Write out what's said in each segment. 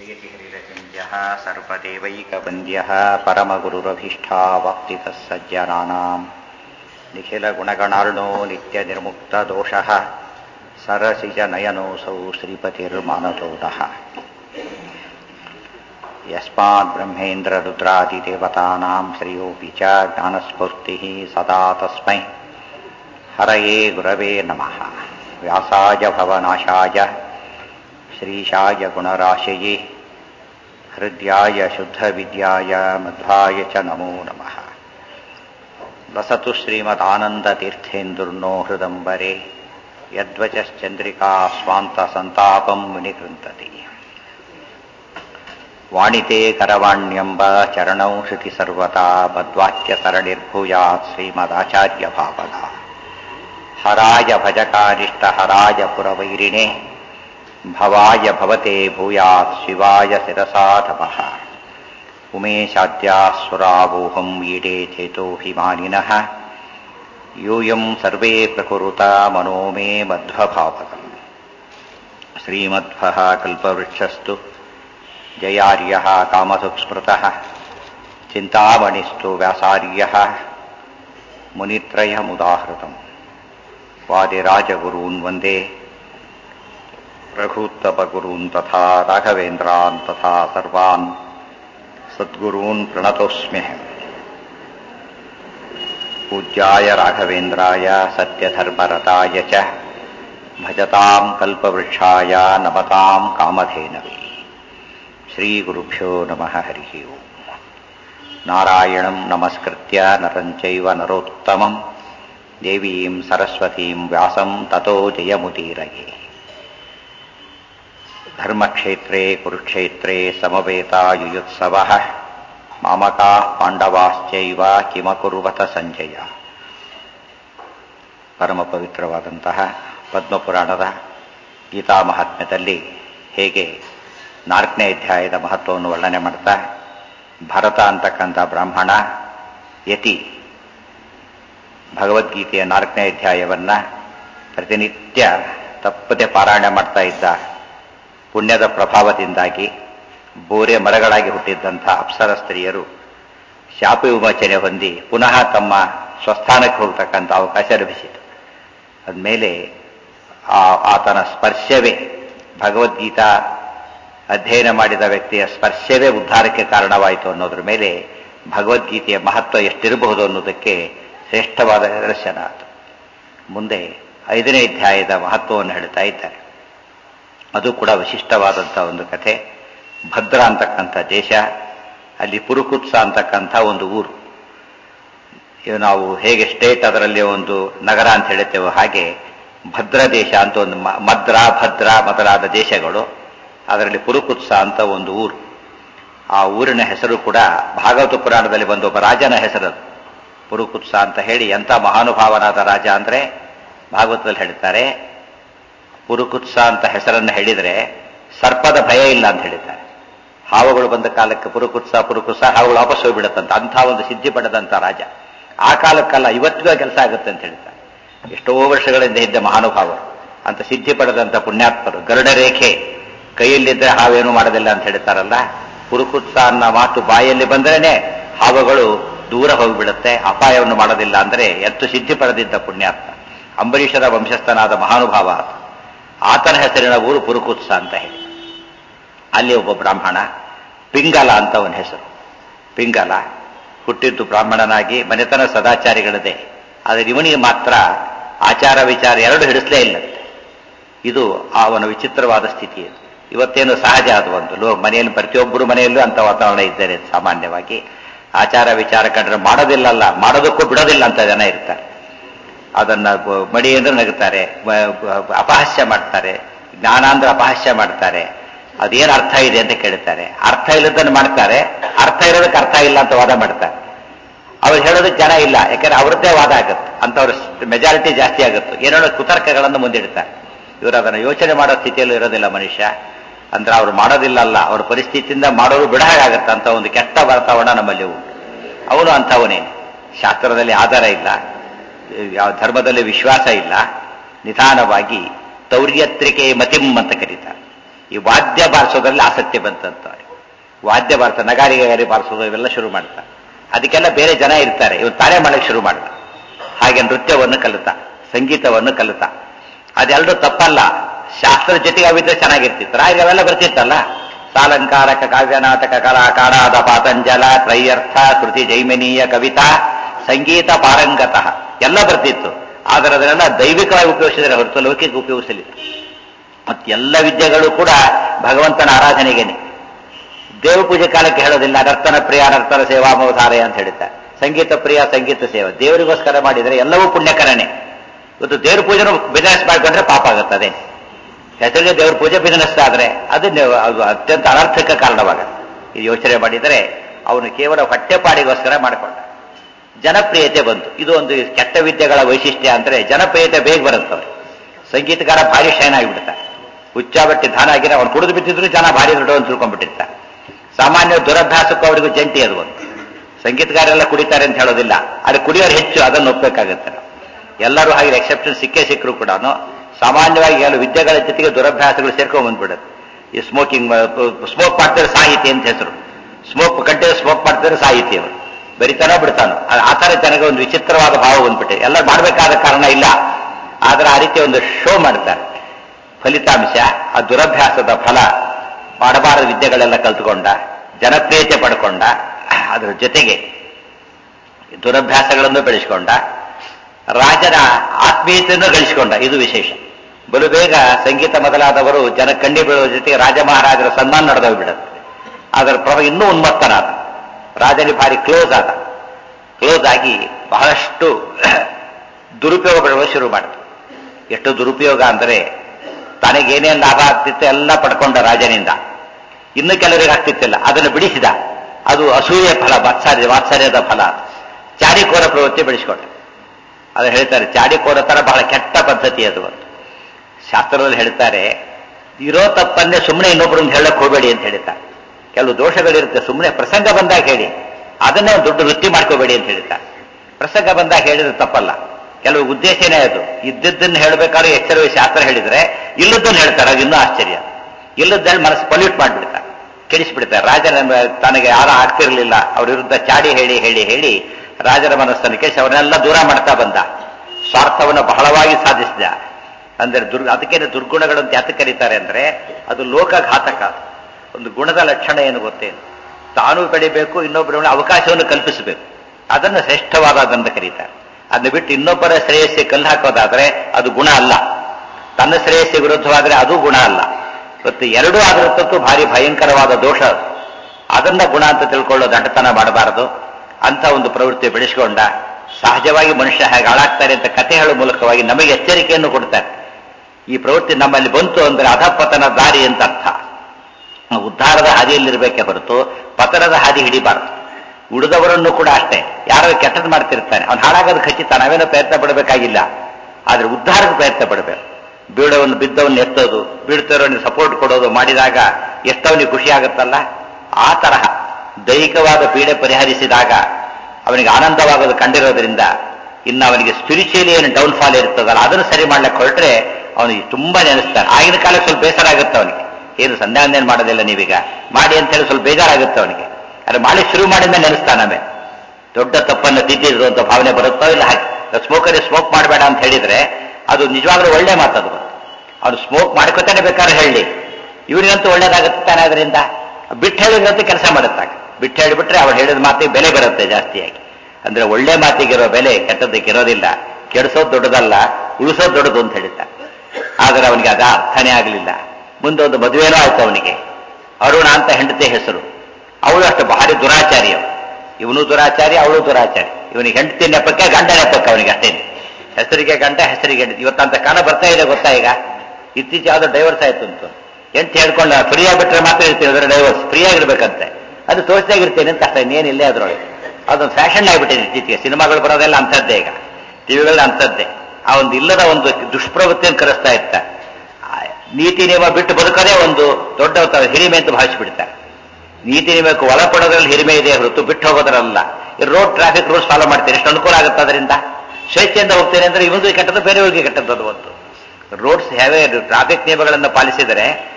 ಜಯತಿ ಹರಿರಚಿಂತ್ಯಃ ಸರ್ವದೇವೈಕವಂದ್ಯಃ ಪರಮಗುರುರಭೀಷ್ಟಾವಾಪ್ತಿತಃ ಸಜ್ಜನಾನಾಂ ನಿಖಿಲಗುಣಗಣಾರ್ಣೋ ನಿತ್ಯನಿರ್मुक्तदोषः सरसिजनयनोऽसौ श्रीपतिर्मानतोदः यस्माद्ब्रह्मेन्द्ररुद्रादिदेवतानां श्रियोऽपि च ज्ञानस्फूर्तिः सदा तस्मै हरये गुरवे नमः व्यासाय भवनाशाय श्रीशाय गुणराशये हृद्याय शुद्धविद्याय मध्वाय च नमो नमः वसतु श्रीमदानन्दतीर्थेन्दुर्नो हृदम्बरे यद्वचश्चन्द्रिका स्वान्तसन्तापं मुनिकृन्तति वाणिते करवाण्यम्ब चरणौ श्रुतिसर्वता बद्वाक्यसरणिर्भूयात् श्रीमदाचार्यभावगा हराय भजकानिष्टहराय पुरवैरिणे भवाय भवते भूयात् शिवाय शिरसा तपः उमेशाद्यासुरावोहम् ईडे चेतोऽभिमानिनः यूयं सर्वे प्रकुरुता मनो मे मध्वभावकम् श्रीमध्वः कल्पवृक्षस्तु जयार्यः कामसुस्मृतः चिन्तामणिस्तु व्यासार्यः मुनित्रयमुदाहृतम् वादिराजगुरून् वन्दे रघूत्तपगुरून् तथा राघवेन्द्रान् तथा सर्वान् सद्गुरून् प्रणतोऽस्म्यहम् पूज्याय राघवेन्द्राय सत्यधर्मरताय च भजताम् कल्पवृक्षाय नमताम् कामधेनवे श्रीगुरुभ्यो नमः हरिः ओम् नारायणम् नमस्कृत्य नरम् चैव नरोत्तमम् देवीम् सरस्वतीम् व्यासम् ततो जयमुदीरये धर्मक्षेत्रे कुरुक्षेत्रे समवेतायुयुत्सवः ಮಾಮಕಾಃ ಪಾಂಡವಾಶ್ಚೈವ ಕಿಮಕುರುವತ ಸಂಜಯ ಪರಮ ಪವಿತ್ರವಾದಂತಹ ಪದ್ಮಪುರಾಣದ ಗೀತಾ ಮಹಾತ್ಮ್ಯದಲ್ಲಿ ಹೇಗೆ ನಾಲ್ಕನೇ ಅಧ್ಯಾಯದ ಮಹತ್ವವನ್ನು ವರ್ಣನೆ ಮಾಡ್ತಾ ಭರತ ಅಂತಕ್ಕಂಥ ಬ್ರಾಹ್ಮಣ ಯತಿ ಭಗವದ್ಗೀತೆಯ ನಾಲ್ಕನೇ ಅಧ್ಯಾಯವನ್ನ ಪ್ರತಿನಿತ್ಯ ತಪ್ಪದೆ ಪಾರಾಯಣ ಮಾಡ್ತಾ ಇದ್ದ ಪುಣ್ಯದ ಪ್ರಭಾವದಿಂದಾಗಿ ಬೋರೆ ಮರಗಳಾಗಿ ಹುಟ್ಟಿದ್ದಂಥ ಅಪ್ಸರ ಸ್ತ್ರೀಯರು ಶಾಪ ವಿಮೋಚನೆ ಹೊಂದಿ ಪುನಃ ತಮ್ಮ ಸ್ವಸ್ಥಾನಕ್ಕೆ ಹೋಗ್ತಕ್ಕಂಥ ಅವಕಾಶ ಲಭಿಸಿತು ಅದ್ಮೇಲೆ ಆ ಆತನ ಸ್ಪರ್ಶವೇ ಭಗವದ್ಗೀತಾ ಅಧ್ಯಯನ ಮಾಡಿದ ವ್ಯಕ್ತಿಯ ಸ್ಪರ್ಶವೇ ಉದ್ಧಾರಕ್ಕೆ ಕಾರಣವಾಯಿತು ಅನ್ನೋದ್ರ ಮೇಲೆ ಭಗವದ್ಗೀತೆಯ ಮಹತ್ವ ಎಷ್ಟಿರಬಹುದು ಅನ್ನೋದಕ್ಕೆ ಶ್ರೇಷ್ಠವಾದ ನಿದರ್ಶನ ಅದು ಮುಂದೆ ಐದನೇ ಅಧ್ಯಾಯದ ಮಹತ್ವವನ್ನು ಹೇಳ್ತಾ ಇದ್ದಾರೆ ಅದು ಕೂಡ ವಿಶಿಷ್ಟವಾದಂಥ ಒಂದು ಕಥೆ ಭದ್ರ ಅಂತಕ್ಕಂಥ ದೇಶ ಅಲ್ಲಿ ಪುರುಕುತ್ಸ ಅಂತಕ್ಕಂಥ ಒಂದು ಊರು ಇವು ನಾವು ಹೇಗೆ ಸ್ಟೇಟ್ ಅದರಲ್ಲಿ ಒಂದು ನಗರ ಅಂತ ಹೇಳುತ್ತೇವೋ ಹಾಗೆ ಭದ್ರ ದೇಶ ಅಂತ ಒಂದು ಮದ್ರ ಭದ್ರ ಮೊದಲಾದ ದೇಶಗಳು ಅದರಲ್ಲಿ ಪುರುಕುತ್ಸ ಅಂತ ಒಂದು ಊರು ಆ ಊರಿನ ಹೆಸರು ಕೂಡ ಭಾಗವತ ಪುರಾಣದಲ್ಲಿ ಬಂದ ಒಬ್ಬ ರಾಜನ ಹೆಸರದು ಪುರುಕುತ್ಸ ಅಂತ ಹೇಳಿ ಎಂಥ ಮಹಾನುಭಾವನಾದ ರಾಜ ಅಂದ್ರೆ ಭಾಗವತದಲ್ಲಿ ಹೇಳ್ತಾರೆ ಪುರುಕುತ್ಸ ಅಂತ ಹೆಸರನ್ನು ಹೇಳಿದರೆ ಸರ್ಪದ ಭಯ ಇಲ್ಲ ಅಂತ ಹೇಳಿದ್ದಾರೆ ಹಾವುಗಳು ಬಂದ ಕಾಲಕ್ಕೆ ಪುರುಕುತ್ಸ ಪುರುಕುತ್ಸ ಹಾವುಗಳು ವಾಪಸ್ ಹೋಗ್ಬಿಡುತ್ತಂತ ಅಂಥ ಒಂದು ಸಿದ್ಧಿ ಪಡೆದಂತ ರಾಜ ಆ ಕಾಲಕ್ಕಲ್ಲ ಇವತ್ತಿಗೂ ಕೆಲಸ ಆಗುತ್ತೆ ಅಂತ ಹೇಳ್ತಾರೆ ಎಷ್ಟೋ ವರ್ಷಗಳಿಂದ ಇದ್ದ ಮಹಾನುಭಾವರು ಅಂತ ಸಿದ್ಧಿ ಪಡೆದಂತ ಪುಣ್ಯಾತ್ಮರು ಗರುಡರೇಖೆ ಕೈಯಲ್ಲಿದ್ದರೆ ಹಾವೇನು ಮಾಡೋದಿಲ್ಲ ಅಂತ ಹೇಳ್ತಾರಲ್ಲ ಪುರುಕುತ್ಸ ಅನ್ನೋ ಮಾತು ಬಾಯಲ್ಲಿ ಬಂದ್ರೇನೆ ಹಾವುಗಳು ದೂರ ಹೋಗಿಬಿಡುತ್ತೆ ಅಪಾಯವನ್ನು ಮಾಡೋದಿಲ್ಲ ಅಂದರೆ ಎತ್ತು ಸಿದ್ಧಿ ಪಡೆದಿದ್ದ ಪುಣ್ಯಾತ್ಮ ಅಂಬರೀಷರ ವಂಶಸ್ಥನಾದ ಮಹಾನುಭಾವ ಆತನ ಹೆಸರಿನ ಊರು ಪುರುಕುತ್ಸ ಅಂತ ಹೇಳಿ ಅಲ್ಲಿ ಒಬ್ಬ ಬ್ರಾಹ್ಮಣ ಪಿಂಗಲ ಅಂತ ಅವನ ಹೆಸರು ಪಿಂಗಲ ಹುಟ್ಟಿದ್ದು ಬ್ರಾಹ್ಮಣನಾಗಿ ಮನೆತನ ಸದಾಚಾರಿಗಳದೇ ಆದರೆ ಇವನಿಗೆ ಮಾತ್ರ ಆಚಾರ ವಿಚಾರ ಎರಡು ಹಿಡಿಸ್ಲೇ ಇಲ್ಲಂತೆ ಇದು ಅವನ ವಿಚಿತ್ರವಾದ ಸ್ಥಿತಿ ಇವತ್ತೇನು ಸಹಜ ಅದು ಒಂದು ಲೋ ಮನೆಯಲ್ಲಿ ಪ್ರತಿಯೊಬ್ಬರು ಮನೆಯಲ್ಲೂ ಅಂತ ವಾತಾವರಣ ಇದ್ದಾರೆ ಸಾಮಾನ್ಯವಾಗಿ ಆಚಾರ ವಿಚಾರ ಕಂಡ್ರೆ ಮಾಡೋದಿಲ್ಲಲ್ಲ ಮಾಡೋದಕ್ಕೂ ಬಿಡೋದಿಲ್ಲ ಅಂತ ಜನ ಇರ್ತಾರೆ ಅದನ್ನ ಮಡಿ ಅಂದ್ರೆ ನಗುತ್ತಾರೆ ಅಪಹಾಸ್ಯ ಮಾಡ್ತಾರೆ ಜ್ಞಾನ ಅಂದ್ರೆ ಅಪಹಾಸ್ಯ ಮಾಡ್ತಾರೆ ಅದೇನು ಅರ್ಥ ಇದೆ ಅಂತ ಕೇಳ್ತಾರೆ ಅರ್ಥ ಇಲ್ಲದನ್ನು ಮಾಡ್ತಾರೆ ಅರ್ಥ ಇರೋದಕ್ಕೆ ಅರ್ಥ ಇಲ್ಲ ಅಂತ ವಾದ ಮಾಡ್ತಾರೆ ಅವ್ರು ಹೇಳೋದಕ್ಕೆ ಜನ ಇಲ್ಲ ಯಾಕಂದ್ರೆ ಅವ್ರದ್ದೇ ವಾದ ಆಗುತ್ತೆ ಅಂತವ್ರ ಮೆಜಾರಿಟಿ ಜಾಸ್ತಿ ಆಗುತ್ತೆ ಏನೇನೋ ಕುತರ್ಕಗಳನ್ನು ಮುಂದಿಡ್ತಾರೆ ಇವರು ಅದನ್ನು ಯೋಚನೆ ಮಾಡೋ ಸ್ಥಿತಿಯಲ್ಲಿ ಇರೋದಿಲ್ಲ ಮನುಷ್ಯ ಅಂದ್ರೆ ಅವ್ರು ಮಾಡೋದಿಲ್ಲ ಅಲ್ಲ ಅವ್ರ ಪರಿಸ್ಥಿತಿಯಿಂದ ಮಾಡೋರು ಬಿಡಹಾಗತ್ತೆ ಅಂತ ಒಂದು ಕೆಟ್ಟ ವಾತಾವರಣ ನಮ್ಮಲ್ಲಿ ಉಂಟು ಅವನು ಅಂಥವನೇ ಶಾಸ್ತ್ರದಲ್ಲಿ ಆಧಾರ ಇಲ್ಲ ಯಾವ ಧರ್ಮದಲ್ಲಿ ವಿಶ್ವಾಸ ಇಲ್ಲ ನಿಧಾನವಾಗಿ ತೌರ್ಯತ್ರಿಕೆ ಮತಿಂ ಅಂತ ಕರೀತಾರೆ ಈ ವಾದ್ಯ ಬಾರಿಸೋದ್ರಲ್ಲಿ ಆಸಕ್ತಿ ಬಂತಂತ ಅವ್ರಿಗೆ. ವಾದ್ಯ ಬಾರಿಸ ನಗಾರಿಗೆ ಗಾರಿ ಬಾರಿಸೋದು ಇವೆಲ್ಲ ಶುರು ಮಾಡ್ತಾರೆ ಅದಕ್ಕೆಲ್ಲ ಬೇರೆ ಜನ ಇರ್ತಾರೆ ಇವ್ ತಾನೇ ಮಾಡಕ್ಕೆ ಶುರು ಮಾಡ್ದ ಹಾಗೆ ನೃತ್ಯವನ್ನು ಕಲಿತ ಸಂಗೀತವನ್ನು ಕಲಿತ ಅದೆಲ್ಲರೂ ತಪ್ಪಲ್ಲ ಶಾಸ್ತ್ರದ ಜೊತೆಗೆ ಅವಿದ್ರೆ ಚೆನ್ನಾಗಿರ್ತಿತ್ತು ರಾಯರಿಗೆ ಅವೆಲ್ಲ ಬರ್ತಿತ್ತಲ್ಲ ಸಾಲಂಕಾರಕ ಕಾವ್ಯನಾಟಕ ಕಲಾ ಕಾಡಾದ ಪಾತಂಜಲ ತ್ರೈಯರ್ಥ ಕೃತಿ ಜೈಮಿನೀಯ ಕವಿತಾ ಸಂಗೀತ ಪಾರಂಗತಃ ಎಲ್ಲ ಬರ್ತಿತ್ತು ಆದರೆ ಅದನ್ನೆಲ್ಲ ದೈವಿಕವಾಗಿ ಉಪಯೋಗಿಸಿದರೆ ಹೊರತು ಲೌಕಿಕ ಉಪಯೋಗಿಸಲಿಲ್ಲ ಮತ್ತೆ ಎಲ್ಲ ವಿದ್ಯೆಗಳು ಕೂಡ ಭಗವಂತನ ಆರಾಧನೆಗೇನೆ ದೇವ ಪೂಜೆ ಕಾಲಕ್ಕೆ ಹೇಳೋದಿಲ್ಲ ನರ್ತನ ಪ್ರಿಯ ನರ್ತನ ಸೇವಾ ಮೌಧಾರಯ ಅಂತ ಹೇಳುತ್ತಾರೆ ಸಂಗೀತ ಪ್ರಿಯ ಸಂಗೀತ ಸೇವೆ ದೇವರಿಗೋಸ್ಕರ ಮಾಡಿದರೆ ಎಲ್ಲವೂ ಪುಣ್ಯಕರನೇ ಇವತ್ತು ದೇವ್ರ ಪೂಜೆನೂ ಬಿಸಿನೆಸ್ ಮಾಡ್ಕೊಂಡ್ರೆ ಪಾಪ ಆಗುತ್ತದೆ ಹೆಸರಿಗೆ ದೇವ್ರ ಪೂಜೆ ಬಿಸಿನೆಸ್ ಆದ್ರೆ ಅದನ್ನ ಅದು ಅತ್ಯಂತ ಅನರ್ಥಕ ಕಾರಣವಾಗುತ್ತೆ ಇದು ಯೋಚನೆ ಮಾಡಿದರೆ ಅವನು ಕೇವಲ ಹೊಟ್ಟೆಪಾಡಿಗೋಸ್ಕರ ಮಾಡಿಕೊಂಡ ಜನಪ್ರಿಯತೆ ಬಂತು ಇದು ಒಂದು ಕೆಟ್ಟ ವಿದ್ಯೆಗಳ ವೈಶಿಷ್ಟ್ಯ ಅಂದ್ರೆ ಜನಪ್ರಿಯತೆ ಬೇಗ ಬರುತ್ತವೆ ಸಂಗೀತಗಾರ ಭಾರಿ ಶೈನ್ ಆಗಿಬಿಡ್ತಾರೆ ಹುಚ್ಚಾಬಟ್ಟಿ ದಾನ ಆಗಿರೋ ಅವ್ನು ಕುಡಿದು ಬಿಟ್ಟಿದ್ರು ಜನ ಭಾರಿ ದೊಡ್ಡ ಅಂತ ತಿಳ್ಕೊಂಡ್ಬಿಟ್ಟಿರ್ತಾರೆ ಸಾಮಾನ್ಯ ದುರಭ್ಯಾಸಕ್ಕೂ ಅವರಿಗೂ ಜಂಟಿ ಅದು ಒಂದು ಸಂಗೀತಗಾರೆಲ್ಲ ಕುಡಿತಾರೆ ಅಂತ ಹೇಳೋದಿಲ್ಲ ಆದರೆ ಕುಡಿಯೋರು ಹೆಚ್ಚು ಅದನ್ನು ಒಪ್ಪಬೇಕಾಗುತ್ತೆ ನಾವು. ಎಲ್ಲರೂ ಹಾಗೆ ಎಕ್ಸೆಪ್ಷನ್ ಸಿಕ್ಕೇ ಸಿಕ್ಕರು ಕೂಡ ಸಾಮಾನ್ಯವಾಗಿ ಕೆಲವು ವಿದ್ಯೆಗಳ ಜೊತೆಗೆ ದುರಭ್ಯಾಸಗಳು ಸೇರ್ಕೊಂಡ್ ಬಂದ್ಬಿಡುತ್ತೆ ಈ ಸ್ಮೋಕಿಂಗ್ ಸ್ಮೋಕ್ ಮಾಡ್ತಾರೆ ಸಾಹಿತಿ ಅಂತ ಹೆಸರು ಸ್ಮೋಕ್ ಕಟ್ಟೆ ಸ್ಮೋಕ್ ಮಾಡ್ತಾರೆ ಸಾಹಿತಿ ಅವರು ಬರಿತಾನೋ ಬಿಡ್ತಾನೋ ಆ- ಆ ಥರ ಜನಗೆ ಒಂದು ವಿಚಿತ್ರವಾದ ಭಾವ ಬಂದ್ಬಿಟ್ಟೆ ಎಲ್ಲ ಮಾಡಬೇಕಾದ ಕಾರಣ ಇಲ್ಲ ಆದ್ರೆ ಆ ರೀತಿ ಒಂದು ಶೋ ಮಾಡ್ತಾರೆ ಫಲಿತಾಂಶ ಆ ದುರಭ್ಯಾಸದ ಫಲ ಮಾಡಬಾರದ ವಿದ್ಯೆಗಳೆಲ್ಲ ಕಲ್ತುಕೊಂಡ ಜನಪ್ರಿಯತೆ ಪಡ್ಕೊಂಡ ಅದರ ಜೊತೆಗೆ ದುರಭ್ಯಾಸಗಳನ್ನು ಬೆಳೆಸಿಕೊಂಡ ರಾಜನ ಆತ್ಮೀಯತೆಯನ್ನು ಗಳಿಸಿಕೊಂಡ ಇದು ವಿಶೇಷ ಬಲು ಬೇಗ ಸಂಗೀತ ಮೊದಲಾದವರು ಜನ ಕಂಡಿ ಬೀಳುವ ಜೊತೆಗೆ ರಾಜ ಮಹಾರಾಜರ ಸನ್ಮಾನ ನಡೆದೋಗ್ಬಿಡುತ್ತೆ ಅದರ ಪ್ರಭಾವ ಇನ್ನೂ ಉನ್ಮತ್ತನಾದ ರಾಜನಿಗೆ ಭಾರಿ ಕ್ಲೋಸ್ ಆದ ಕ್ಲೋಸ್ ಆಗಿ ಬಹಳಷ್ಟು ದುರುಪಯೋಗಗಳು ಶುರು ಮಾಡಿತು ಎಷ್ಟು ದುರುಪಯೋಗ ಅಂದರೆ ತನಗೇನೇನು ಲಾಭ ಆಗ್ತಿತ್ತು ಎಲ್ಲ ಪಡ್ಕೊಂಡ ರಾಜನಿಂದ ಇನ್ನು ಕೆಲವರಿಗೆ ಆಗ್ತಿತ್ತಿಲ್ಲ ಅದನ್ನು ಬಿಡಿಸಿದ ಅದು ಅಸೂಯೆ ಫಲ ವಾತ್ಸರ್ಯ ವಾತ್ಸರ್ಯದ ಫಲ ಚಾರಿಕೋರ ಪ್ರವೃತ್ತಿ ಬೆಳೆಸಿಕೊಂಡ ಅದು ಹೇಳ್ತಾರೆ ಚಾಡಿಕೋರ ತರ ಬಹಳ ಕೆಟ್ಟ ಪದ್ಧತಿ ಅದು ಒಂದು ಶಾಸ್ತ್ರದಲ್ಲಿ ಹೇಳ್ತಾರೆ ಇರೋ ತಪ್ಪನ್ನೇ ಸುಮ್ಮನೆ ಇನ್ನೊಬ್ಬರನ್ನ ಹೇಳಕ್ ಹೋಗಬೇಡಿ ಅಂತ ಹೇಳ್ತಾರೆ ಕೆಲವು ದೋಷಗಳಿರುತ್ತೆ ಸುಮ್ಮನೆ ಪ್ರಸಂಗ ಬಂದಾಗ ಹೇಳಿ ಅದನ್ನೇ ಒಂದು ದೊಡ್ಡ ವೃತ್ತಿ ಮಾಡ್ಕೋಬೇಡಿ ಅಂತ ಹೇಳ್ತಾರೆ ಪ್ರಸಂಗ ಬಂದಾಗ ಹೇಳಿದ್ರೆ ತಪ್ಪಲ್ಲ ಕೆಲವು ಉದ್ದೇಶನೇ ಅದು ಇದ್ದದ್ದನ್ನು ಹೇಳಬೇಕಾದ್ರೆ ಎಚ್ಚರ ವಹಿಸಿ ಶಾಸ್ತ್ರ ಹೇಳಿದ್ರೆ ಇಲ್ಲದನ್ನು ಹೇಳ್ತಾರೆ ಅದು ಇನ್ನೂ ಆಶ್ಚರ್ಯ ಇಲ್ಲದ್ದಲ್ಲಿ ಮನಸ್ಸು ಪೊಲ್ಯೂಟ್ ಮಾಡಿಬಿಡ್ತಾರೆ ಕೆಡಿಸ್ಬಿಡ್ತಾರೆ ರಾಜನ ತನಗೆ ಯಾರು ಆಗ್ತಿರ್ಲಿಲ್ಲ ಅವ್ರ ವಿರುದ್ಧ ಚಾಡಿ ಹೇಳಿ ಹೇಳಿ ಹೇಳಿ ರಾಜರ ಮನಸ್ಸನ್ನು ಕೆಡಿಸಿ ಅವನ್ನೆಲ್ಲ ದೂರ ಮಾಡ್ತಾ ಬಂದ ಸ್ವಾರ್ಥವನ್ನು ಬಹಳವಾಗಿ ಸಾಧಿಸಿದ ಅಂದ್ರೆ ದುರ್ ಅದಕ್ಕೇನೆ ದುರ್ಗುಣಗಳು ಅಂತ ಯಾತಕ್ಕೆ ಕರೀತಾರೆ ಅಂದ್ರೆ ಅದು ಲೋಕಘಾತಕ ಒಂದು ಗುಣದ ಲಕ್ಷಣ ಏನು ಗೊತ್ತೇನು ತಾನು ಬೆಳಿಬೇಕು ಇನ್ನೊಬ್ಬರ ಅವಕಾಶವನ್ನು ಕಲ್ಪಿಸಬೇಕು ಅದನ್ನು ಶ್ರೇಷ್ಠವಾದದಂತ ಕರೀತಾರೆ ಅದನ್ನ ಬಿಟ್ಟು ಇನ್ನೊಬ್ಬರ ಶ್ರೇಯಸ್ಸಿಗೆ ಕಲ್ಲು ಹಾಕೋದಾದ್ರೆ ಅದು ಗುಣ ಅಲ್ಲ ತನ್ನ ಶ್ರೇಯಸ್ಸಿಗೆ ವಿರುದ್ಧವಾದರೆ ಅದು ಗುಣ ಅಲ್ಲ ಇವತ್ತು ಎರಡೂ ಆಗಿರುತ್ತಂತೂ ಭಾರಿ ಭಯಂಕರವಾದ ದೋಷ ಅದು. ಅದನ್ನ ಗುಣ ಅಂತ ತಿಳ್ಕೊಳ್ಳೋ ದಡ್ಡತನ ಮಾಡಬಾರದು ಅಂತ ಒಂದು ಪ್ರವೃತ್ತಿ ಬೆಳೆಸಿಕೊಂಡ ಸಹಜವಾಗಿ ಮನುಷ್ಯ ಹೇಗೆ ಹಾಳಾಗ್ತಾರೆ ಅಂತ ಕಥೆ ಹೇಳುವ ಮೂಲಕವಾಗಿ ನಮಗೆ ಎಚ್ಚರಿಕೆಯನ್ನು ಕೊಡ್ತಾರೆ ಈ ಪ್ರವೃತ್ತಿ ನಮ್ಮಲ್ಲಿ ಬಂತು ಅಂದ್ರೆ ಅಧಪತನ ದಾರಿ ಅಂತ ಅರ್ಥ ನಾವು ಉದ್ಧಾರದ ಹಾದಿಯಲ್ಲಿರಬೇಕೇ ಹೊರತು ಪತನದ ಹಾದಿ ಹಿಡಿಬಾರದು ಉಳಿದವರನ್ನು ಕೂಡ ಅಷ್ಟೇ ಯಾರೋ ಕೆಟ್ಟದ್ದು ಮಾಡ್ತಿರ್ತಾನೆ ಅವ್ನು ಹಾಳಾಗೋದು ಖಚಿತ ನಾವೇನೋ ಪ್ರಯತ್ನ ಪಡಬೇಕಾಗಿಲ್ಲ ಆದ್ರೆ ಉದ್ಧಾರದ ಪ್ರಯತ್ನ ಪಡಬೇಕು ಬೀಳೋವನ್ನು ಬಿದ್ದವನ್ನ ಎತ್ತೋದು ಬೀಳ್ತಿರೋನಿಗೆ ಸಪೋರ್ಟ್ ಕೊಡೋದು ಮಾಡಿದಾಗ ಎಷ್ಟವನಿಗೆ ಖುಷಿ ಆಗುತ್ತಲ್ಲ ಆ ತರಹ ದೈಹಿಕವಾದ ಪೀಡೆ ಪರಿಹರಿಸಿದಾಗ ಅವನಿಗೆ ಆನಂದವಾಗೋದು ಕಂಡಿರೋದ್ರಿಂದ ಇನ್ನು ಅವನಿಗೆ ಸ್ಪಿರಿಚುಯಲಿ ಏನು ಡೌನ್ಫಾಲ್ ಇರ್ತದಲ್ಲ ಅದನ್ನು ಸರಿ ಮಾಡ್ಲಿಕ್ಕೆ ಹೊರಟ್ರೆ ಅವನಿಗೆ ತುಂಬಾ ನೆನೆಸ್ತಾನೆ ಆಗಿನ ಕಾಲಕ್ಕೆ ಸ್ವಲ್ಪ ಬೇಸರ ಆಗುತ್ತೆ ಅವನಿಗೆ ಏನು ಸಂಧ್ಯಾವಂದನೆ ಮಾಡೋದಿಲ್ಲ ನೀವೀಗ ಮಾಡಿ ಅಂತ ಹೇಳಿ ಸ್ವಲ್ಪ ಬೇಜಾರಾಗುತ್ತೆ ಅವನಿಗೆ ಅದು ಮಾಡಿ ಶುರು ಮಾಡಿದ್ಮೇಲೆ ನೆನೆಸ್ತಾನೆ ಆಮೇಲೆ ದೊಡ್ಡ ತಪ್ಪನ್ನು ತಿದ್ದಿದ್ರು ಅಂತ ಭಾವನೆ ಬರುತ್ತೋ ಇಲ್ಲ ಹಾಗೆ ಸ್ಮೋಕರ್ ಸ್ಮೋಕ್ ಮಾಡಬೇಡ ಅಂತ ಹೇಳಿದ್ರೆ ಅದು ನಿಜವಾಗ್ಲೂ ಒಳ್ಳೆ ಮಾತದು ಅವನು ಸ್ಮೋಕ್ ಮಾಡ್ಕೊತಾನೆ ಬೇಕಾದ್ರೆ ಹೇಳಿ ಇವನಿಗಂತೂ ಒಳ್ಳೇದಾಗುತ್ತೆ ತಾನೆ ಅದರಿಂದ ಬಿಟ್ಟು ಹೇಳಿದ್ರಂತೂ ಕೆಲಸ ಮಾಡುತ್ತಾಗ ಬಿಟ್ಟು ಹೇಳಿಬಿಟ್ರೆ ಅವ್ರು ಹೇಳಿದ ಮಾತಿಗೆ ಬೆಲೆ ಬರುತ್ತೆ ಜಾಸ್ತಿಯಾಗಿ ಅಂದ್ರೆ ಒಳ್ಳೆ ಮಾತಿಗಿರೋ ಬೆಲೆ ಕೆಟ್ಟದ್ದಕ್ಕೆ ಇರೋದಿಲ್ಲ ಕೆಡಿಸೋದು ದೊಡ್ಡದಲ್ಲ ಉಳಿಸೋದು ದೊಡ್ಡದು ಅಂತ ಹೇಳಿದ್ದ ಆದರೆ ಅವನಿಗೆ ಅದ ಅರ್ಥನೇ ಆಗಲಿಲ್ಲ ಮುಂದೆ ಒಂದು ಮದುವೆನೂ ಆಯ್ತು ಅವನಿಗೆ ಅರುಣ ಅಂತ ಹೆಂಡತಿ ಹೆಸರು ಅವಳು ಅಷ್ಟು ಭಾರಿ ದುರಾಚಾರಿ ಅವಳು ಇವನು ದುರಾಚಾರಿ ಅವಳು ದುರಾಚಾರಿ ಇವನಿಗೆ ಹೆಂಡತಿ ನೆಪಕ್ಕೆ ಗಂಡ ನೆಪಕ್ಕೆ ಅವನಿಗೆ ಅಷ್ಟೇನೆ ಹೆಸರಿಗೆ ಗಂಡ ಹೆಸರಿಗೆ ಹೆಂಡತಿ ಇವತ್ತಂತ ಕಾಲ ಬರ್ತಾ ಇದೆ ಗೊತ್ತಾ ಈಗ ಇತ್ತೀಚೆ ಯಾವ್ದೋ ಡೈವರ್ಸ್ ಆಯ್ತು ಅಂತ ಹೆಂಡತಿ ಹೇಳ್ಕೊಂಡ ಫ್ರೀ ಆಗಿಬಿಟ್ರೆ ಮಾತ್ರ ಇರ್ತೀನಿ ಅದರ ಡೈವರ್ಸ್ ಫ್ರೀ ಆಗಿರ್ಬೇಕಂತೆ ಅದು ತೋರಿಸ್ದಾಗಿರ್ತೇನೆ ಅಂತ ಅಷ್ಟೇ ಇನ್ನೇನಿಲ್ಲ ಅದರೊಳಗೆ ಅದೊಂದು ಫ್ಯಾಷನ್ ಆಗಿಬಿಟ್ಟಿದೆ ಇತ್ತೀಚೆಗೆ ಸಿನಿಮಾಗಳು ಬರೋದೆಲ್ಲ ಅಂಥದ್ದೇ ಈಗ ಟಿವಿಗಳಲ್ಲಿ ಅಂಥದ್ದೇ ಆ ಒಂದು ಇಲ್ಲದ ಒಂದು ದುಷ್ಪ್ರವೃತ್ತಿಯನ್ನು ಕರೆಸ್ತಾ ಇರ್ತ ನೀತಿ ನಿಯಮ ಬಿಟ್ಟು ಬದುಕೋದೇ ಒಂದು ದೊಡ್ಡ ತ- ಹಿರಿಮೆ ಅಂತ ಭಾವಿಸಿಬಿಡ್ತಾರೆ ನೀತಿ ನಿಯಮಕ್ಕೆ ಒಳಪಡೋದ್ರಲ್ಲಿ ಹಿರಿಮೆ ಇದೆ ಹೊರತು ಬಿಟ್ಟು ಹೋಗೋದ್ರಲ್ಲ ಈ ರೋಡ್ ಟ್ರಾಫಿಕ್ ರೂಲ್ಸ್ ಫಾಲೋ ಮಾಡ್ತೀನಿ ಎಷ್ಟು ಅನುಕೂಲ ಆಗುತ್ತೆ ಅದರಿಂದ ಸ್ವೇಚ್ಛೆಯಿಂದ ಹೋಗ್ತೇನೆ ಅಂದ್ರೆ ಇವನು ಕೆಟ್ಟದ್ದು ಬೇರೆಯವ್ರಿಗೆ ಕೆಟ್ಟದ್ದು ಅದು ಒಂದು ರೋಡ್ಸ್ ಹ್ಯಾವೇ ಟ್ರಾಫಿಕ್ ನಿಯಮಗಳನ್ನು ಪಾಲಿಸಿದರೆ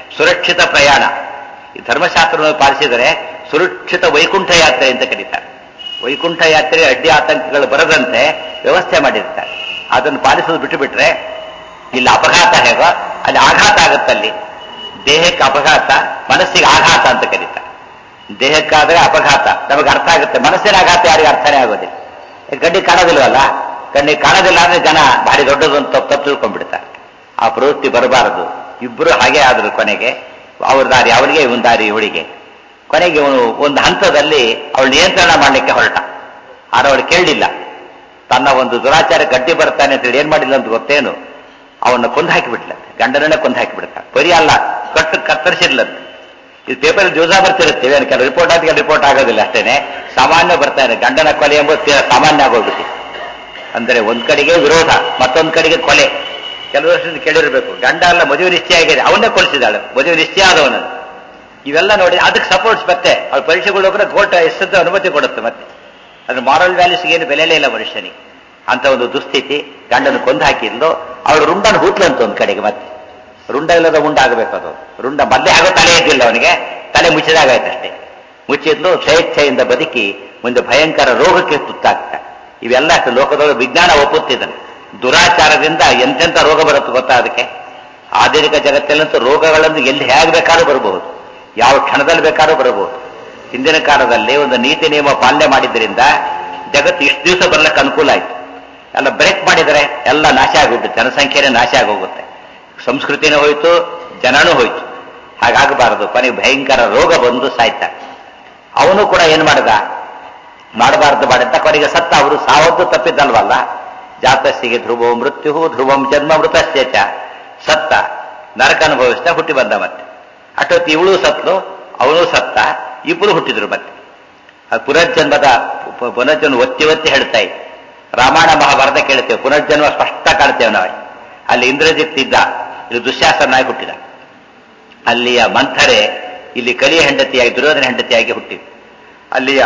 ಸುರಕ್ಷಿತ ಪ್ರಯಾಣ ಈ ಧರ್ಮಶಾಸ್ತ್ರವನ್ನು ಪಾಲಿಸಿದರೆ ಸುರಕ್ಷಿತ ವೈಕುಂಠ ಯಾತ್ರೆ ಅಂತ ಕರೀತಾರೆ ವೈಕುಂಠ ಯಾತ್ರೆ ಅಡ್ಡಿ ಆತಂಕಗಳು ಬರದಂತೆ ವ್ಯವಸ್ಥೆ ಮಾಡಿರ್ತಾರೆ ಅದನ್ನು ಪಾಲಿಸೋದು ಬಿಟ್ಟು ಬಿಟ್ರೆ ಇಲ್ಲಿ ಅಪಘಾತ ಹೇಗೋ ಅಲ್ಲಿ ಆಘಾತ ಆಗುತ್ತಲ್ಲಿ ದೇಹಕ್ಕೆ ಅಪಘಾತ ಮನಸ್ಸಿಗೆ ಆಘಾತ ಅಂತ ಕರೀತಾರೆ ದೇಹಕ್ಕಾದ್ರೆ ಅಪಘಾತ ನಮಗೆ ಅರ್ಥ ಆಗುತ್ತೆ ಮನಸ್ಸಿನ ಆಘಾತ ಯಾರಿಗೆ ಅರ್ಥನೇ ಆಗೋದಿಲ್ಲ ಕಣ್ಣಿಗೆ ಕಾಣೋದಿಲ್ವಲ್ಲ ಕಣ್ಣಿಗೆ ಕಾಣೋದಿಲ್ಲ ಅಂದ್ರೆ ಜನ ಭಾರಿ ದೊಡ್ಡದು ಅಂತ ತಪ್ಪು ತಿಳ್ಕೊಂಡ್ಬಿಡ್ತಾರೆ ಆ ಪ್ರವೃತ್ತಿ ಬರಬಾರದು ಇಬ್ಬರು ಹಾಗೆ ಆದ್ರು ಕೊನೆಗೆ ಅವ್ರ ದಾರಿ ಅವಳಿಗೆ ಇವನ್ ದಾರಿ ಇವಳಿಗೆ ಕೊನೆಗೆ ಇವನು ಒಂದು ಹಂತದಲ್ಲಿ ಅವಳು ನಿಯಂತ್ರಣ ಮಾಡಲಿಕ್ಕೆ ಹೊರಟ ಆದ್ರೆ ಅವಳು ಕೇಳಲಿಲ್ಲ ತನ್ನ ಒಂದು ದುರಾಚಾರ ಗಡ್ಡಿ ಬರ್ತಾನೆ ಅಂತ ಹೇಳಿ ಏನ್ ಮಾಡಿಲ್ಲ ಅಂತ ಗೊತ್ತೇನು ಅವನ್ನ ಕೊಂದು ಹಾಕಿಬಿಟ್ಲ ಗಂಡನನ್ನೇ ಕೊಂದು ಹಾಕಿಬಿಡ್ತಾನೆ ಬರೀ ಅಲ್ಲ ಕಟ್ಟು ಕತ್ತರಿಸಿರ್ಲಂತೆ ಇದು ಪೇಪರ್ ದಿವಸ ಬರ್ತಿರುತ್ತೆ ಏನು ಕೆಲವು ರಿಪೋರ್ಟ್ ಆದ ರಿಪೋರ್ಟ್ ಆಗೋದಿಲ್ಲ ಅಷ್ಟೇನೆ ಸಾಮಾನ್ಯ ಬರ್ತಾ ಇದೆ ಗಂಡನ ಕೊಲೆ ಎಂಬುದು ತೀರಾ ಸಾಮಾನ್ಯ ಆಗೋಗ್ಬಿಟ್ಟು ಅಂದರೆ ಒಂದ್ ಕಡೆಗೆ ವಿರೋಧ ಮತ್ತೊಂದ್ ಕಡೆಗೆ ಕೊಲೆ ಕೆಲವು ವರ್ಷದಿಂದ ಕೇಳಿರ್ಬೇಕು ಗಂಡ ಅಲ್ಲ ಮದುವೆ ನಿಶ್ಚಯ ಆಗಿದೆ ಅವನ್ನೇ ಕೊಲಿಸಿದಾಳು ಮದುವೆ ನಿಶ್ಚಯ ಆದವನನ್ನು ಇವೆಲ್ಲ ನೋಡಿ ಅದಕ್ಕೆ ಸಪೋರ್ಟ್ಸ್ ಮತ್ತೆ ಅವ್ರ ಪರೀಕ್ಷೆಗಳು ಹೋಗ್ರೆ ಕೋರ್ಟ್ ಎಷ್ಟಂತ ಅನುಮತಿ ಕೊಡುತ್ತೆ ಮತ್ತೆ ಅದ್ರ ಮಾರಲ್ ವ್ಯಾಲ್ಯೂಸ್ಗೆ ಏನು ಬೆಲೆಲೇ ಇಲ್ಲ ಮನುಷ್ಯನಿಗೆ ಅಂತ ಒಂದು ದುಸ್ಥಿತಿ ಗಂಡನ ಕೊಂದು ಹಾಕಿದ್ಲು ಅವಳು ರುಂಡನ ಹೂತ್ಲಂತ ಒಂದ್ ಕಡೆಗೆ ಮತ್ತೆ ರುಂಡ ಇಲ್ಲದ ಉಂಡ ಆಗಬೇಕು ಅದು ರುಂಡ ಮದ್ದೆ ಆಗೋ ತಲೆ ಇದ್ದಿಲ್ಲ ಅವನಿಗೆ ತಲೆ ಮುಚ್ಚಿದಾಗಾಯ್ತಷ್ಟೇ ಮುಚ್ಚಿದ್ಲು ಸ್ವೇಚ್ಛೆಯಿಂದ ಬದುಕಿ ಮುಂದೆ ಭಯಂಕರ ರೋಗಕ್ಕೆ ತುತ್ತಾಗ್ತ ಇವೆಲ್ಲ ಲೋಕದೊಳಗೆ ವಿಜ್ಞಾನ ಒಪ್ಪುತ್ತಿದ್ದಾನೆ ದುರಾಚಾರದಿಂದ ಎಂತೆಂಥ ರೋಗ ಬರುತ್ತೆ ಗೊತ್ತಾ ಅದಕ್ಕೆ ಆಧುನಿಕ ಜಗತ್ತಲ್ಲಂತೂ ರೋಗಗಳನ್ನು ಎಲ್ಲಿ ಹೇಗೆ ಬೇಕಾದ್ರೂ ಬರಬಹುದು ಯಾವ ಕ್ಷಣದಲ್ಲಿ ಬೇಕಾದ್ರೂ ಬರಬಹುದು ಹಿಂದಿನ ಕಾಲದಲ್ಲಿ ಒಂದು ನೀತಿ ನಿಯಮ ಪಾಲನೆ ಮಾಡಿದ್ರಿಂದ ಜಗತ್ತು ಇಷ್ಟು ದಿವಸ ಬರ್ಲಿಕ್ಕೆ ಅನುಕೂಲ ಆಯ್ತು ಎಲ್ಲ ಬ್ರೇಕ್ ಮಾಡಿದರೆ ಎಲ್ಲ ನಾಶ ಆಗೋಗುತ್ತೆ ಜನಸಂಖ್ಯೆನೇ ನಾಶ ಆಗೋಗುತ್ತೆ ಸಂಸ್ಕೃತಿನೂ ಹೋಯ್ತು ಜನನೂ ಹೋಯ್ತು ಹಾಗಾಗಬಾರದು ಕೊನೆಗೆ ಭಯಂಕರ ರೋಗ ಬಂದು ಸಾಯ್ತಾರೆ ಅವನು ಕೂಡ ಏನ್ ಮಾಡಿದ ಮಾಡಬಾರದು ಮಾಡಿದ್ದ ಕೊನೆಗೆ ಸತ್ತ ಅವರು ಸಾವತ್ತು ತಪ್ಪಿದ್ದಲ್ವಲ್ಲ ಜಾತಸ್ಸಿಗೆ ಧ್ರುವೋ ಮೃತ್ಯು ಧ್ರುವಂ ಜನ್ಮ ಮೃತಸ್ಯ ಚ ಸತ್ತ ನರಕ ಅನುಭವಿಸ್ತಾ ಹುಟ್ಟಿ ಬಂದ ಮತ್ತೆ ಅಷ್ಟೊತ್ತು ಇವಳು ಸತ್ಲು ಅವನು ಸತ್ತ ಇಬ್ಬರು ಹುಟ್ಟಿದ್ರು ಮತ್ತೆ ಅದು ಪುನರ್ಜನ್ಮದ ಪು- ಪುನರ್ಜನ್ಮ ಒತ್ತಿ ಒತ್ತಿ ಹೇಳ್ತಾ ಇತ್ತು ರಾಮಾಯಣ ಮಹಾಭಾರತ ಕೇಳ್ತೇವೆ ಪುನರ್ಜನ್ಮ ಸ್ಪಷ್ಟ ಕಾಣ್ತೇವೆ ನಾವು ಅಲ್ಲಿ ಇಂದ್ರಜಿತ್ ಇದ್ದ ಇಲ್ಲಿ ದುಶ್ಯಾಸನಾಗಿ ಹುಟ್ಟಿದ ಅಲ್ಲಿಯ ಮಂಥರೆ ಇಲ್ಲಿ ಕಲಿಯ ಹೆಂಡತಿಯಾಗಿ ದುರ್ಯೋಧನ ಹೆಂಡತಿಯಾಗಿ ಹುಟ್ಟಿದ ಅಲ್ಲಿಯ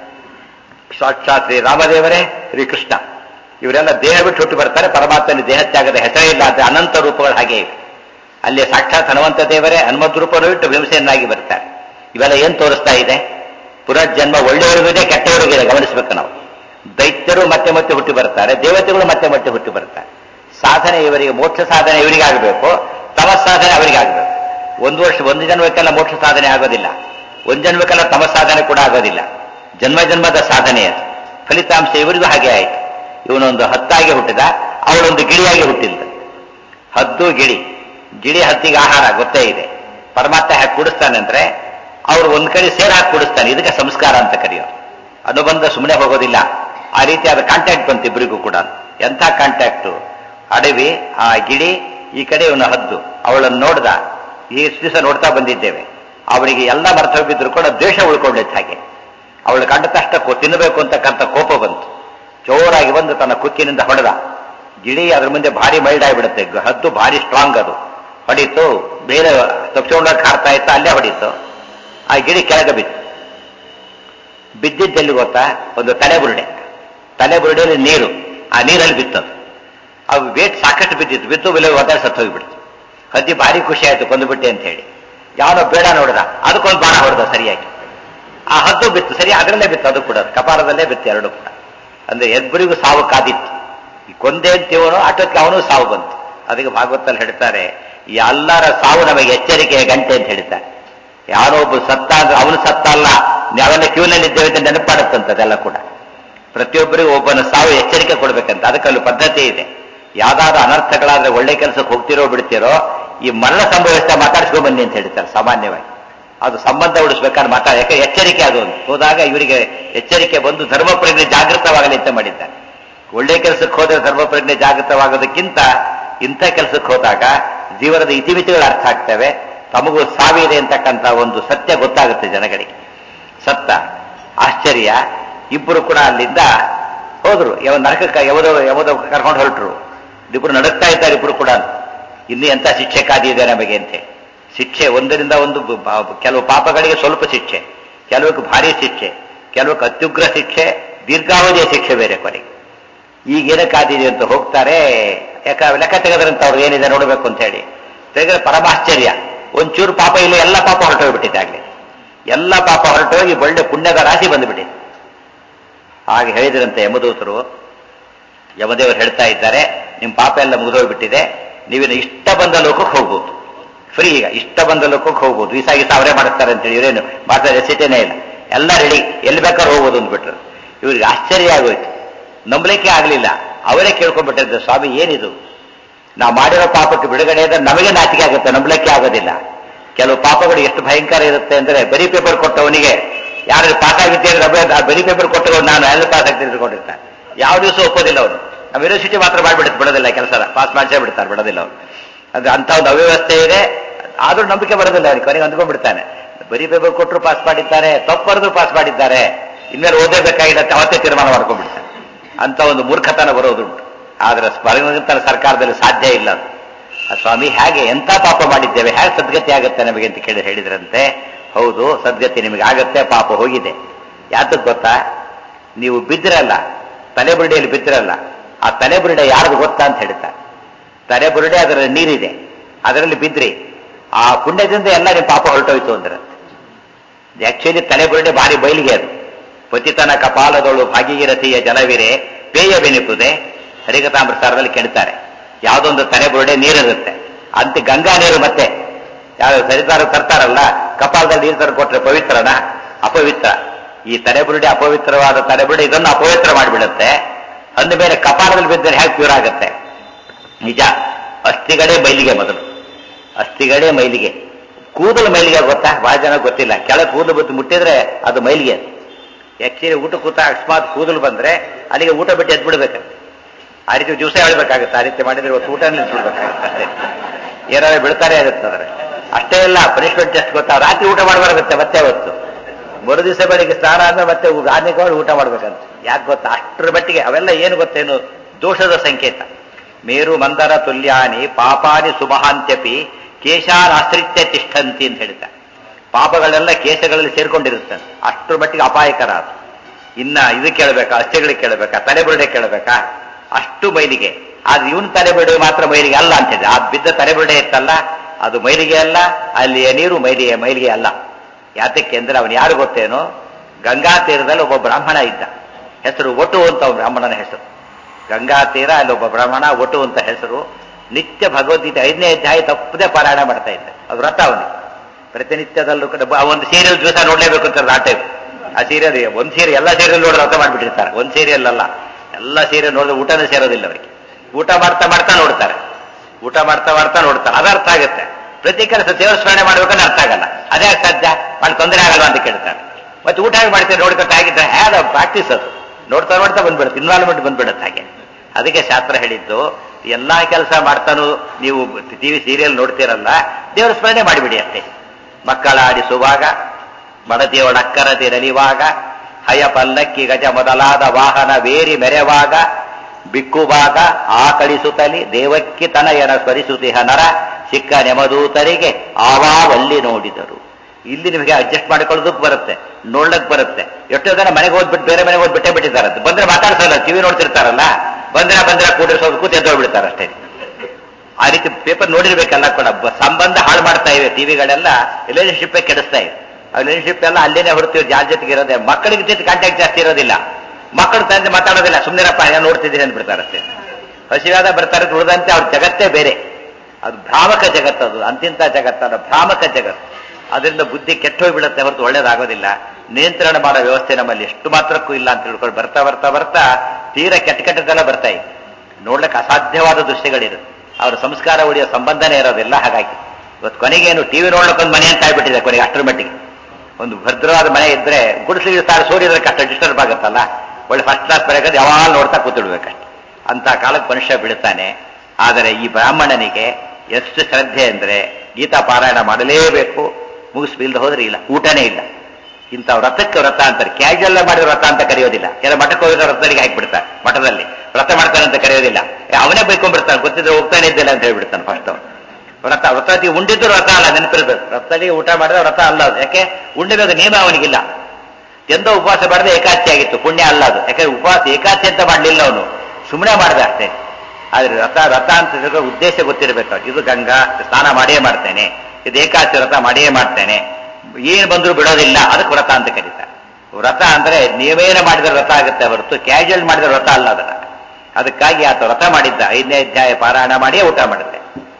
ಸಾಕ್ಷಾತ್ ಶ್ರೀ ರಾಮದೇವರೇ ಶ್ರೀಕೃಷ್ಣ ಇವರೆಲ್ಲ ದೇಹ ಬಿಟ್ಟು ಹುಟ್ಟು ಬರ್ತಾರೆ ಪರಮಾತ್ಮನ ದೇಹತ್ಯಾಗದ ಹೆಸರೇ ಇಲ್ಲ ಆದರೆ ಅನಂತ ರೂಪಗಳು ಹಾಗೆ ಇವೆ ಅಲ್ಲಿ ಸಾಕ್ಷಾತ್ ಹನುಮಂತ ದೇವರೇ ಹನುಮದ್ ರೂಪವನ್ನು ಬಿಟ್ಟು ಭೀಮಸೇನಾಗಿ ಬರ್ತಾರೆ ಇವೆಲ್ಲ ಏನ್ ತೋರಿಸ್ತಾ ಇದೆ ಪುನರ್ಜನ್ಮ ಒಳ್ಳೆಯವರಿಗೂ ಇದೆ ಕೆಟ್ಟವರಿಗೂ ಇದೆ ಗಮನಿಸಬೇಕು ನಾವು ದೈತ್ಯರು ಮತ್ತೆ ಮತ್ತೆ ಹುಟ್ಟಿ ಬರ್ತಾರೆ ದೇವತೆಗಳು ಮತ್ತೆ ಮತ್ತೆ ಹುಟ್ಟಿ ಬರ್ತಾರೆ ಸಾಧನೆ ಇವರಿಗೆ ಮೋಕ್ಷ ಸಾಧನೆ ಇವರಿಗೆ ಆಗಬೇಕು ತಮಸ್ ಸಾಧನೆ ಅವರಿಗೆ ಆಗಬೇಕು ಒಂದು ವರ್ಷ ಒಂದು ಜನ್ಮಕ್ಕೆಲ್ಲ ಮೋಕ್ಷ ಸಾಧನೆ ಆಗೋದಿಲ್ಲ ಒಂದು ಜನ್ಮಕ್ಕೆಲ್ಲ ತಮಸ್ ಸಾಧನೆ ಕೂಡ ಆಗೋದಿಲ್ಲ ಜನ್ಮ ಜನ್ಮದ ಸಾಧನೆ ಅದು ಫಲಿತಾಂಶ ಇವರಿಗೂ ಹಾಗೆ ಆಯಿತು ಇವನೊಂದು ಹತ್ತಾಗಿ ಹುಟ್ಟಿದ ಅವಳೊಂದು ಗಿಳಿಯಾಗಿ ಹುಟ್ಟಿಲ್ಲ ಹದ್ದು ಗಿಳಿ ಗಿಳಿ ಹತ್ತಿಗೆ ಆಹಾರ ಗೊತ್ತೇ ಇದೆ ಪರಮಾತ್ಮ ಹಾಕಿ ಕುಡಿಸ್ತಾನೆ ಅಂದ್ರೆ ಅವ್ರು ಒಂದ್ ಕಡೆ ಸೇರ್ ಹಾಕಿ ಕುಡಿಸ್ತಾನೆ ಇದಕ್ಕೆ ಸಂಸ್ಕಾರ ಅಂತ ಕರೆಯೋರು ಅನುಬಂಧ ಸುಮ್ಮನೆ ಹೋಗೋದಿಲ್ಲ ಆ ರೀತಿಯಾದ ಕಾಂಟ್ಯಾಕ್ಟ್ ಬಂತು ಇಬ್ಬರಿಗೂ ಕೂಡ ಎಂಥ ಕಾಂಟ್ಯಾಕ್ಟು ಅಡವಿ ಆ ಗಿಳಿ ಈ ಕಡೆ ಇವನ ಹದ್ದು ಅವಳನ್ನು ನೋಡ್ದ ಎಷ್ಟು ದಿವಸ ನೋಡ್ತಾ ಬಂದಿದ್ದೇವೆ ಅವಳಿಗೆ ಎಲ್ಲ ಮರ್ತೋಗಿದ್ರು ಕೂಡ ದ್ವೇಷ ಉಳ್ಕೊಂಡಿತ್ತು ಹಾಗೆ ಅವಳು ಕಂಡ ತಕ್ಷಣ ಕೊ- ತಿನ್ನಬೇಕು ಅಂತಕ್ಕಂಥ ಕೋಪ ಬಂತು ಜೋರಾಗಿ ಬಂದು ತನ್ನ ಕುಕ್ಕಿನಿಂದ ಹೊಡೆದ ಗಿಳಿ ಅದ್ರ ಮುಂದೆ ಭಾರಿ ಮೈಲ್ಡ್ ಆಗಿಬಿಡುತ್ತೆ ಗ- ಹದ್ದು ಭಾರಿ ಸ್ಟ್ರಾಂಗ್ ಅದು ಹೊಡೀತು ಬೇರೆ ತಪ್ಪಿಸ್ಕೊಂಡಾಗ ಕಾಡ್ತಾ ಇತ್ತು ಅಲ್ಲೇ ಹೊಡೀತು ಆ ಗಿಳಿ ಕೆಳಗೆ ಬಿತ್ತು ಬಿದ್ದಿದ್ದೆಲ್ಲಿ ಗೊತ್ತಾ ಒಂದು ತಲೆಬುರುಡೆ ತಲೆಬುರುಡೆಯಲ್ಲಿ ನೀರು ಆ ನೀರಲ್ಲಿ ಬಿತ್ತದು ಅದು ವೇಟ್ ಸಾಕಷ್ಟು ಬಿದ್ದಿತ್ತು ಬಿತ್ತು ಬೆಲೆ ಒದ್ದಾಡಿ ಸತ್ತು ಹೋಗಿಬಿಡ್ತು ಹದ್ದಿ ಭಾರಿ ಖುಷಿ ಆಯ್ತು ಕೊಂದುಬಿಟ್ಟೆ ಅಂತ ಹೇಳಿ ಯಾವನೋ ಬೇಡ ನೋಡಿದ ಅದಕ್ಕೊಂದು ಬಾಣ ಹೊಡೆದ ಸರಿಯಾಗಿ ಆ ಹದ್ದು ಬಿತ್ತು ಸರಿ ಅದರಲ್ಲೇ ಬಿತ್ತು ಅದು ಕೂಡ ಕಪಾಲದಲ್ಲೇ ಬಿತ್ತು ಎರಡು ಕೂಡ ಅಂದ್ರೆ ಇಬ್ಬರಿಗೂ ಸಾವು ಕಾದಿತ್ತು ಈ ಕೊಂದೆ ಅಂತೀವನು ಆಟಕ್ಕೆ ಅವನು ಸಾವು ಬಂತು ಅದಕ್ಕೆ ಭಾಗವತಲ್ಲಿ ಹೇಳ್ತಾರೆ ಎಲ್ಲರ ಸಾವು ನಮಗೆ ಎಚ್ಚರಿಕೆಯ ಗಂಟೆ ಅಂತ ಹೇಳ್ತಾರೆ ಯಾರೋ ಒಬ್ಬ ಸತ್ತ ಅಂದ್ರೆ ಅವನು ಸತ್ತ ಅಲ್ಲ ನಾವೆಲ್ಲ ಕ್ಯೂನಲ್ಲಿ ಇದ್ದೇವೆ ಅಂತ ನೆನಪಾಡುತ್ತಂತದೆಲ್ಲ ಕೂಡ ಪ್ರತಿಯೊಬ್ಬರಿಗೂ ಒಬ್ಬನ ಸಾವು ಎಚ್ಚರಿಕೆ ಕೊಡ್ಬೇಕಂತ ಅದಕ್ಕೆ ಅಲ್ಲಿ ಪದ್ಧತಿ ಇದೆ ಯಾವ್ದಾದ್ರು ಅನರ್ಥಗಳಾದ್ರೆ ಒಳ್ಳೆ ಕೆಲಸಕ್ಕೆ ಹೋಗ್ತಿರೋ ಬಿಡ್ತಿರೋ ಈ ಮರಣ ಸಂಭವಿಸ್ತಾ ಮಾತಾಡ್ಸ್ಕೊಂಡ್ ಬನ್ನಿ ಅಂತ ಹೇಳ್ತಾರೆ ಸಾಮಾನ್ಯವಾಗಿ ಅದು ಸಂಬಂಧ ಉಳಿಸ್ಬೇಕಾದ್ರೆ ಮಾತಾಡ ಯಾಕೆ ಎಚ್ಚರಿಕೆ ಅದು ಒಂದು ಹೋದಾಗ ಇವರಿಗೆ ಎಚ್ಚರಿಕೆ ಬಂದು ಧರ್ಮ ಪ್ರಜ್ಞೆ ಜಾಗೃತವಾಗಲಿ ಅಂತ ಮಾಡಿದ್ದಾರೆ ಒಳ್ಳೆ ಕೆಲಸಕ್ಕೆ ಹೋದ್ರೆ ಧರ್ಮ ಪ್ರಜ್ಞೆ ಜಾಗೃತವಾಗೋದಕ್ಕಿಂತ ಇಂಥ ಕೆಲಸಕ್ಕೆ ಹೋದಾಗ ಜೀವನದ ಇತಿಮಿತಿಗಳು ಅರ್ಥ ಆಗ್ತವೆ ತಮಗೂ ಸಾವಿದೆ ಅಂತಕ್ಕಂಥ ಒಂದು ಸತ್ಯ ಗೊತ್ತಾಗುತ್ತೆ ಜನಗಳಿಗೆ ಸತ್ತ ಆಶ್ಚರ್ಯ ಇಬ್ಬರು ಕೂಡ ಅಲ್ಲಿಂದ ಹೋದ್ರು ಯಾವ ನರಕಕ್ಕೆ ಯಾವದೋ ಯಾವದೋ ಕರ್ಕೊಂಡು ಹೊರಟರು ಇಬ್ಬರು ನಡಕ್ತಾ ಇದ್ದಾರೆ ಇಬ್ಬರು ಕೂಡ ಇಲ್ಲಿ ಎಂತ ಶಿಕ್ಷೆ ಕಾದಿದೆ ನಮಗೆ ಅಂತ ಶಿಕ್ಷೆ ಒಂದರಿಂದ ಒಂದು ಬ- ಬ- ಕೆಲವು ಪಾಪಗಳಿಗೆ ಸ್ವಲ್ಪ ಶಿಕ್ಷೆ ಕೆಲವಕ್ಕೆ ಭಾರಿ ಶಿಕ್ಷೆ ಕೆಲವಕ್ಕೆ ಅತ್ಯುಗ್ರ ಶಿಕ್ಷೆ ದೀರ್ಘಾವಧಿಯ ಶಿಕ್ಷೆ ಬೇರೆ ಕೊನೆಗೆ ಈಗ ಏನಕ್ಕಾದಿದೆ ಅಂತ ಹೋಗ್ತಾರೆ ಯಾಕ ಲೆಕ್ಕ ತೆಗೆದ್ರಂತ ಅವ್ರು ಏನಿದೆ ನೋಡಬೇಕು ಅಂತ ಹೇಳಿ ತೆಗೆದ್ರೆ ಪರಮಾಶ್ಚರ್ಯ ಒಂಚೂರು ಪಾಪ ಇಲ್ಲ ಎಲ್ಲ ಪಾಪ ಹೊರಟೋಗ್ಬಿಟ್ಟಿದೆ ಆಗ್ಲಿ ಎಲ್ಲ ಪಾಪ ಹೊರಟೋಗಿ ಒಳ್ಳೆ ಪುಣ್ಯದ ರಾಶಿ ಬಂದುಬಿಟ್ಟಿದೆ ಹಾಗೆ ಹೇಳಿದ್ರಂತೆ ಯಮದೂತರು ಯಮದೇವರು ಹೇಳ್ತಾ ಇದ್ದಾರೆ ನಿಮ್ಮ ಪಾಪ ಎಲ್ಲ ಮುಗಿದೋಗ್ಬಿಟ್ಟಿದೆ ನೀವಿನ ಇಷ್ಟ ಬಂದ ಲೋಕಕ್ಕೆ ಹೋಗ್ಬೋದು ಫ್ರೀ ಈಗ ಇಷ್ಟ ಬಂದ ಲೋಕಕ್ಕೆ ಹೋಗ್ಬೋದು ವೀಸಾ ಗೀಸ ಅವರೇ ಮಾಡಿಸ್ತಾರೆ ಅಂತೇಳಿ ಇವರೇನು ಮಾಡ್ತಾರೆ ನೆಸಿಟಿನೇ ಇಲ್ಲ ಎಲ್ಲ ರೆಡಿ ಎಲ್ಲಿ ಬೇಕಾದ್ರೂ ಹೋಗ್ಬೋದು ಅಂದ್ಬಿಟ್ರು ಇವ್ರಿಗೆ ಆಶ್ಚರ್ಯ ಆಗೋಯ್ತು ನಂಬಲಿಕ್ಕೆ ಆಗಲಿಲ್ಲ ಅವರೇ ಕೇಳ್ಕೊಂಡ್ಬಿಟ್ಟಿದ್ದ ಸ್ವಾಮಿ ಏನಿದು ನಾವು ಮಾಡಿರೋ ಪಾಪಕ್ಕೆ ಬಿಡುಗಡೆ ಇದ್ರೆ ನಮಗೆ ನಾಚಿಕೆ ಆಗುತ್ತೆ ನಂಬಲಿಕ್ಕೆ ಆಗೋದಿಲ್ಲ ಕೆಲವು ಪಾಪಗಳು ಎಷ್ಟು ಭಯಂಕರ ಇರುತ್ತೆ ಅಂದ್ರೆ ಬರೀ ಪೇಪರ್ ಕೊಟ್ಟವನಿಗೆ ಯಾರು ಪಾಸ್ ಆಗಿದ್ದೇನೆ ಬರೀ ಪೇಪರ್ ಕೊಟ್ಟವನು ನಾನು ಎಲ್ಲ ಪಾಸ್ ಆಗ್ತೀನಿ ತಿಳ್ಕೊಂಡಿರ್ತಾನೆ ಯಾವ ದಿವಸ ಒಪ್ಪೋದಿಲ್ಲ ಅವನು ನಮ್ಮ ಯೂನಿವರ್ಸಿಟಿ ಮಾತ್ರ ಮಾಡಿಬಿಡುತ್ತೆ ಬಿಡೋದಿಲ್ಲ ಕೆಲಸ ಪಾಸ್ ಮಾಡಿಸೇ ಬಿಡ್ತಾರೆ ಬಿಡೋದಿಲ್ಲ ಅವನು ಅದು ಅಂತ ಒಂದು ಅವ್ಯವಸ್ಥೆ ಇದೆ ಆದ್ರೂ ನಂಬಿಕೆ ಬರೋದಿಲ್ಲ ಅವನಿಗೆ ಕೊನೆಗೆ ಅಂದ್ಕೊಂಡ್ಬಿಡ್ತಾನೆ ಬರೀ ಪೇಪರ್ ಕೊಟ್ಟರು ಪಾಸ್ ಮಾಡಿದ್ದಾರೆ ತಪ್ಪು ಪಾಸ್ ಮಾಡಿದ್ದಾರೆ ಇನ್ಮೇಲೆ ಓದಬೇಕಾಗಿಲ್ಲ ಅವತ್ತೇ ತೀರ್ಮಾನ ಮಾಡ್ಕೊಂಡ್ಬಿಡ್ತಾನೆ ಅಂತ ಒಂದು ಮೂರ್ಖತನ ಬರೋದುಂಟು ಆದ್ರೆ ಸ್ಮರಣಂತರ ಸರ್ಕಾರದಲ್ಲಿ ಸಾಧ್ಯ ಇಲ್ಲ ಅದು ಆ ಸ್ವಾಮಿ ಹೇಗೆ ಎಂತ ಪಾಪ ಮಾಡಿದ್ದೇವೆ ಹೇಗೆ ಸದ್ಗತಿ ಆಗುತ್ತೆ ನಮಗೆ ಅಂತ ಕೇಳಿ ಹೇಳಿದ್ರಂತೆ ಹೌದು ಸದ್ಗತಿ ನಿಮಗೆ ಆಗತ್ತೆ ಪಾಪ ಹೋಗಿದೆ ಯಾತಕ್ ಗೊತ್ತಾ ನೀವು ಬಿದ್ದಿರಲ್ಲ ತಲೆಬುರುಡೆಯಲ್ಲಿ ಬಿದ್ದಿರಲ್ಲ ಆ ತಲೆಬುರುಡೆ ಯಾರ್ದು ಗೊತ್ತಾ ಅಂತ ಹೇಳ್ತಾರೆ ತಲೆಬುರುಡೆ ಅದರ ನೀರಿದೆ ಅದರಲ್ಲಿ ಬಿದ್ರಿ ಆ ಪುಣ್ಯದಿಂದ ಎಲ್ಲ ನಿಮ್ಮ ಪಾಪ ಹೊರಟೋಯ್ತು ಅಂದ್ರೆ ಆಕ್ಚುಲಿ ತಲೆಬುರುಡೆ ಭಾರಿ ಬಯಲಿಗೆ ಅದು ಪತಿತನ ಕಪಾಲದೊಳು ಭಾಗೀರಥಿಯ ಜಲವಿರೆ ಪೇಯವೆನಿಪುದೆ ಹರಿಕತಾಮೃತಾರದಲ್ಲಿ ಕೆಡ್ತಾರೆ ಯಾವುದೊಂದು ತಲೆಬುರುಡೆ ನೀರಿರುತ್ತೆ ಅಂತ ಗಂಗಾ ನೀರು ಮತ್ತೆ ಯಾವ ಸರಿದಾರ ತರ್ತಾರಲ್ಲ ಕಪಾಲದಲ್ಲಿ ನೀರು ತರ ಕೊಟ್ರೆ ಪವಿತ್ರನ ಅಪವಿತ್ರ ಈ ತಲೆಬುರುಡೆ ಅಪವಿತ್ರವಾದ ತಲೆಬುರುಡೆ ಇದನ್ನು ಅಪವಿತ್ರ ಮಾಡಿಬಿಡುತ್ತೆ ಅಂದ ಮೇಲೆ ಕಪಾಲದಲ್ಲಿ ಬಿದ್ದರೆ ಹೇಗೆ ಪ್ಯೂರ್ ಆಗುತ್ತೆ ನಿಜ ಅಸ್ಥಿಗಳೇ ಮೈಲಿಗೆ ಮೊದಲು ಅಸ್ಥಿಗಳೇ ಮೈಲಿಗೆ ಕೂದಲು ಮೈಲಿಗೆ ಗೊತ್ತಾ ಬಹಳ ಜನ ಗೊತ್ತಿಲ್ಲ ಕೆಳಗೆ ಕೂದಲು ಬತ್ತು ಮುಟ್ಟಿದ್ರೆ ಅದು ಮೈಲಿಗೆ ಆಕ್ಚುಲಿ ಊಟ ಕೂತ ಅಕಸ್ಮಾತ್ ಕೂದಲು ಬಂದ್ರೆ ಅಲ್ಲಿಗೆ ಊಟ ಬಿಟ್ಟು ಎದ್ದು ಬಿಡ್ಬೇಕಂತೆ ಆ ರೀತಿ ದಿವಸ ಹೇಳ್ಬೇಕಾಗುತ್ತೆ ಆ ರೀತಿ ಮಾಡಿದ್ರೆ ಇವತ್ತು ಊಟ ನಿಲ್ಸ್ಬಿಡ್ಬೇಕಾಗುತ್ತೆ ಅಷ್ಟೇ ಏನಾದ್ರು ಬಿಡ್ತಾರೆ ಆಗುತ್ತೆ ಅದ್ರೆ ಅಷ್ಟೇ ಇಲ್ಲ ಪನಿಷ್ಮೆಂಟ್ ಎಷ್ಟು ಗೊತ್ತಾ ರಾತ್ರಿ ಊಟ ಮಾಡಬಾರಗುತ್ತೆ ಮತ್ತೆ ಅವತ್ತು ಮರು ದಿವಸ ಬೆಳಿಗ್ಗೆ ಸ್ನಾನ ಆದ್ಮೇಲೆ ಮತ್ತೆ ಆನೆಗಳು ಊಟ ಮಾಡ್ಬೇಕಂತ ಯಾಕೆ ಗೊತ್ತಾ ಅಷ್ಟರ ಮಟ್ಟಿಗೆ ಅವೆಲ್ಲ ಏನು ಗೊತ್ತೇನು ದೋಷದ ಸಂಕೇತ ಮೇರು ಮಂದರ ತುಲ್ಯಾನಿ ಪಾಪಾನಿ ಸುಮಹಾಂತ್ಯಪಿ ಕೇಶಾನಾಶ್ರಿತ್ಯ ತಿಷ್ಠಂತಿ ಅಂತ ಹೇಳ್ತಾರೆ ಪಾಪಗಳೆಲ್ಲ ಕೇಶಗಳಲ್ಲಿ ಸೇರ್ಕೊಂಡಿರುತ್ತೆ ಅಷ್ಟರ ಮಟ್ಟಿಗೆ ಅಪಾಯಕರ ಅದು ಇನ್ನ ಇದು ಕೇಳಬೇಕಾ ಅಸ್ಥಿಗಳಿಗೆ ಕೇಳಬೇಕಾ ತಲೆಬುರುಡೆ ಕೇಳಬೇಕಾ ಅಷ್ಟು ಮೈಲಿಗೆ ಆದ್ರೆ ಇವನ್ ತಲೆಬುರುಡೆ ಮಾತ್ರ ಮೈಲಿಗೆ ಅಲ್ಲ ಅಂತಿದೆ ಆ ಬಿದ್ದ ತಲೆಬುರುಡೆ ಇತ್ತಲ್ಲ ಅದು ಮೈಲಿಗೆ ಅಲ್ಲ ಅಲ್ಲಿಯ ನೀರು ಮೈಲಿಗೆ ಮೈಲಿಗೆ ಅಲ್ಲ ಯಾತಕ್ಕೆ ಅಂದ್ರೆ ಅವನು ಯಾರು ಗೊತ್ತೇನೋ ಗಂಗಾ ತೀರದಲ್ಲಿ ಒಬ್ಬ ಬ್ರಾಹ್ಮಣ ಇದ್ದ ಹೆಸರು ಒಟು ಅಂತ ಒಬ್ಬ ಬ್ರಾಹ್ಮಣನ ಹೆಸರು ಗಂಗಾ ತೀರ ಅಲ್ಲಿ ಒಬ್ಬ ಬ್ರಾಹ್ಮಣ ಒಟು ಅಂತ ಹೆಸರು ನಿತ್ಯ ಭಗವದ್ಗೀತೆ ಐದನೇ ಅಧ್ಯಾಯ ತಪ್ಪದೆ ಪಾರಾಯಣ ಮಾಡ್ತಾ ಇದ್ದ ಅದು ವ್ರತ ಅವನಿಗೆ ಪ್ರತಿನಿತ್ಯದಲ್ಲೂ ಕೂಡ ಬ- ಒಂದು ಸೀರಿಯಲ್ ದಿವಸ ನೋಡ್ಲೇಬೇಕು ಅಂತ ಆ ಟೈಪ್ ಆ ಸೀರಿಯಲ್ ಒಂದ್ ಸೀರಿಯಲ್ ಎಲ್ಲ ಸೀರಿಯಲ್ ನೋಡಿದ್ರೆ ವ್ರತ ಮಾಡ್ಬಿಟ್ಟಿರ್ತಾರೆ ಒಂದ್ ಸೀರಿಯಲ್ ಅಲ್ಲ ಎಲ್ಲ ಸೀರಿಯಲ್ ನೋಡಿದ್ರೆ ಊಟನೇ ಸೇರೋದಿಲ್ಲ ಅವರಿಗೆ ಊಟ ಮಾಡ್ತಾ ಮಾಡ್ತಾ ನೋಡ್ತಾರೆ ಊಟ ಮಾಡ್ತಾ ಮಾಡ್ತಾ ನೋಡ್ತಾರೆ ಅದು ಅರ್ಥ ಆಗುತ್ತೆ ಪ್ರತಿ ಕೆಲಸ ದೇವರ ಸ್ಮರಣೆ ಮಾಡ್ಬೇಕಂದ್ರೆ ಅರ್ಥ ಆಗಲ್ಲ ಅದೇ ಸಾಧ್ಯ ಮಾಡಿ ತೊಂದರೆ ಆಗಲ್ಲ ಅಂತ ಕೇಳ್ತಾರೆ ಮತ್ತೆ ಊಟ ಹೇಗೆ ಮಾಡ್ತೀವಿ ನೋಡ್ಕೊತ ಆಗಿದ್ರೆ ಹೇಳ ಪ್ರಾಕ್ಟೀಸ್ ಅದು ನೋಡ್ತಾ ನೋಡ್ತಾ ಬಂದ್ಬಿಡುತ್ತೆ ಇನ್ವಾಲ್ವ್ಮೆಂಟ್ ಬಂದ್ಬಿಡುತ್ತೆ ಹಾಗೆ ಅದಕ್ಕೆ ಶಾಸ್ತ್ರ ಹೇಳಿದ್ದು ಎಲ್ಲಾ ಕೆಲಸ ಮಾಡ್ತಾನು ನೀವು ಟಿವಿ ಸೀರಿಯಲ್ ನೋಡ್ತೀರಲ್ಲ ದೇವರ ಸ್ಮರಣೆ ಮಾಡಿಬಿಡಿ ಅಷ್ಟೇ ಮಕ್ಕಳ ಆಡಿಸುವಾಗ ಮಡದಿಯೊಳಕ್ಕರದಿ ನಲಿವಾಗ ಹಯ ಪಲ್ಲಕ್ಕಿ ಗಜ ಮೊದಲಾದ ವಾಹನ ವೇರಿ ಮೆರೆವಾಗ ಬಿಕ್ಕುವಾಗ ಆಕಳಿಸುತ್ತಲಿ ದೇವಕ್ಕಿ ತನಯನ ಸ್ಮರಿಸುತ್ತಿಹ ನರ ಸಿಕ್ಕ ನೆಮದೂತರಿಗೆ ಆವಾವಲ್ಲಿ ನೋಡಿದರು ಇಲ್ಲಿ ನಿಮಗೆ ಅಡ್ಜಸ್ಟ್ ಮಾಡಿಕೊಳ್ಳೋದಕ್ಕೆ ಬರುತ್ತೆ ನೋಡ್ಲಕ್ ಬರುತ್ತೆ ಎಷ್ಟೋ ಜನ ಮನೆಗೆ ಹೋಗ್ಬಿಟ್ಟು ಬೇರೆ ಮನೆಗೆ ಹೋಗಿ ಬಿಟ್ಟೇ ಬಿಟ್ಟಿದ್ದಾರೆ ಬಂದ್ರೆ ಮಾತಾಡ್ಸಲ್ಲ ಟಿವಿ ನೋಡ್ತಿರ್ತಾರಲ್ಲ ಬಂದ್ರೆ ಬಂದ್ರೆ ಕೂಡಿಸೋದು ಕೂತು ಎದ್ದೋಗ್ಬಿಡ್ತಾರೆ ಅಷ್ಟೇ ಆ ರೀತಿ ಪೇಪರ್ ನೋಡಿರ್ಬೇಕಲ್ಲ ಕೂಡ ಬ- ಸಂಬಂಧ ಹಾಳು ಮಾಡ್ತಾ ಇವೆ ಟಿವಿಗಳೆಲ್ಲ ರಿಲೇಶನ್ಶಿಪ್ ಕೆಡಿಸ್ತಾ ಇವೆ ಆ ರಿಲೇಶನ್ಶಿಪ್ ಎಲ್ಲ ಅಲ್ಲೇನೆ ಹೊರತೀವಿ ಜಾರ್ ಜೊತೆಗೆ ಇರೋದೇ ಮಕ್ಕಳಿಗೆ ಜೊತೆ ಕಾಂಟ್ಯಾಕ್ಟ್ ಜಾಸ್ತಿ ಇರೋದಿಲ್ಲ ಮಕ್ಕಳು ತಂದೆ ಮಾತಾಡೋದಿಲ್ಲ ಸುಮ್ಮನೆರಪ್ಪ ನಾನು ನೋಡ್ತಿದ್ದೀನಿ ಅಂದ್ಬಿಡ್ತಾರೆ ಅಷ್ಟೇ ಹಸಿವಾದ ಬರ್ತಾರೆ ಉಳಿದಂತೆ ಅವ್ರ ಜಗತ್ತೇ ಬೇರೆ ಅದು ಭ್ರಾಮಕ ಜಗತ್ತದು ಅಂತಿಂತ ಜಗತ್ತಲ್ಲ ಭ್ರಾಮಕ ಜಗತ್ತು ಅದರಿಂದ ಬುದ್ಧಿ ಕೆಟ್ಟ ಹೋಗ್ಬಿಡುತ್ತೆ ಹೊರತು ಒಳ್ಳೇದಾಗೋದಿಲ್ಲ ನಿಯಂತ್ರಣ ಮಾಡೋ ವ್ಯವಸ್ಥೆ ನಮ್ಮಲ್ಲಿ ಎಷ್ಟು ಮಾತ್ರಕ್ಕೂ ಇಲ್ಲ ಅಂತ ತಿಳ್ಕೊಂಡು ಬರ್ತಾ ಬರ್ತಾ ಬರ್ತಾ ತೀರಾ ಕೆಟ್ಟ ಕೆಟ್ಟದೆಲ್ಲ ಬರ್ತಾ ಇದೆ ನೋಡ್ಲಿಕ್ಕೆ ಅಸಾಧ್ಯವಾದ ದೃಶ್ಯಗಳಿರುತ್ತೆ ಅವರ ಸಂಸ್ಕಾರ ಉಳಿಯೋ ಸಂಬಂಧನೇ ಇರೋದಿಲ್ಲ ಹಾಗಾಗಿ ಇವತ್ತು ಕೊನೆಗೇನು ಟಿವಿ ನೋಡ್ಲಿಕ್ಕೆ ಒಂದು ಮನೆ ಅಂತ ಆಗ್ಬಿಟ್ಟಿದೆ ಕೊನೆಗೆ ಅಷ್ಟರ ಮಟ್ಟಿಗೆ ಒಂದು ಭದ್ರವಾದ ಮನೆ ಇದ್ರೆ ಗುಡಿಸಲಿಗೆ ಸಾರು ಸೂರ್ಯದ ಕಷ್ಟ ಡಿಸ್ಟರ್ಬ್ ಆಗುತ್ತಲ್ಲ ಒಳ್ಳೆ ಫಸ್ಟ್ ಕ್ಲಾಸ್ ಬರೆಯೋದು ಯಾವಾಗ ನೋಡ್ತಾ ಕೂತಿಡ್ಬೇಕಷ್ಟೆ ಅಂತ ಕಾಲಕ್ಕೆ ಮನುಷ್ಯ ಬೀಳ್ತಾನೆ ಆದರೆ ಈ ಬ್ರಾಹ್ಮಣನಿಗೆ ಎಷ್ಟು ಶ್ರದ್ಧೆ ಅಂದ್ರೆ ಗೀತಾ ಪಾರಾಯಣ ಮಾಡಲೇಬೇಕು ಮುಗಿಸ್ಬಿಲ್ದ ಹೋದ್ರೆ ಇಲ್ಲ ಊಟನೇ ಇಲ್ಲ ಇಂಥ ವ್ರತಕ್ಕೆ ವ್ರತ ಅಂತಾರೆ ಕ್ಯಾಜುವಲ್ ಮಾಡಿದ ವ್ರತ ಅಂತ ಕರೆಯೋದಿಲ್ಲ ಕೆಲ ಮಠಕ್ಕೆ ಹೋಗಿರೋ ವ್ರತರಿಗೆ ಹಾಕಿಬಿಡ್ತಾರೆ ಮಠದಲ್ಲಿ ವ್ರತ ಮಾಡ್ತಾನೆ ಅಂತ ಕರೆಯೋದಿಲ್ಲ ಏ, ಅವನೇ ಬೈಕೊಂಡ್ಬಿಡ್ತಾನೆ ಗೊತ್ತಿದ್ರೆ ಹೋಗ್ತಾನೆ ಇದ್ದಿಲ್ಲ ಅಂತ ಹೇಳ್ಬಿಡ್ತಾನೆ ಫಸ್ಟ್ ವ್ರತ ವ್ರತದಿ ಉಂಡಿದ್ದು ವ್ರತ ಅಲ್ಲ ನೆನಪಿರ್ಬೇಕು ವ್ರತದಲ್ಲಿ ಊಟ ಮಾಡಿದ್ರೆ ವ್ರತ ಅಲ್ಲ ಅದು ಯಾಕೆ ಉಂಡಿಬೇಕು ನಿಯಮ ಅವನಿಗಿಲ್ಲ ಎಂದೋ ಉಪವಾಸ ಮಾಡಿದ್ರೆ ಏಕಾಚಿ ಆಗಿತ್ತು ಪುಣ್ಯ ಅಲ್ಲ ಅದು ಯಾಕೆ ಉಪವಾಸ ಏಕಾಚಿ ಅಂತ ಮಾಡಲಿಲ್ಲ ಅವನು ಸುಮ್ಮನೆ ಮಾಡಿದ ಅಷ್ಟೇ ಆದ್ರೆ ರಥ ರಥ ಅಂತ ಹೇಳಿದ್ರೆ ಉದ್ದೇಶ ಗೊತ್ತಿರಬೇಕು ಇದು ಗಂಗಾ ಸ್ನಾನ ಮಾಡೇ ಮಾಡ್ತೇನೆ ಇದು ಏಕಾದಶಿ ವ್ರತ ಮಾಡಿಯೇ ಮಾಡ್ತೇನೆ ಏನು ಬಂದರೂ ಬಿಡೋದಿಲ್ಲ ಅದಕ್ಕೆ ವ್ರತ ಅಂತ ಕರೀತಾರೆ ವ್ರತ ಅಂದ್ರೆ ನೀವೇನ ಮಾಡಿದ್ರೆ ವ್ರತ ಆಗುತ್ತೆ ಹೊರತು ಕ್ಯಾಶುವಲ್ ಮಾಡಿದ್ರೆ ವ್ರತ ಅಲ್ಲ ಅದನ್ನ ಅದಕ್ಕಾಗಿ ಆತ ವ್ರತ ಮಾಡಿದ್ದ ಐದನೇ ಅಧ್ಯಾಯ ಪಾರಾಯಣ ಮಾಡಿಯೇ ಊಟ ಮಾಡುತ್ತೆ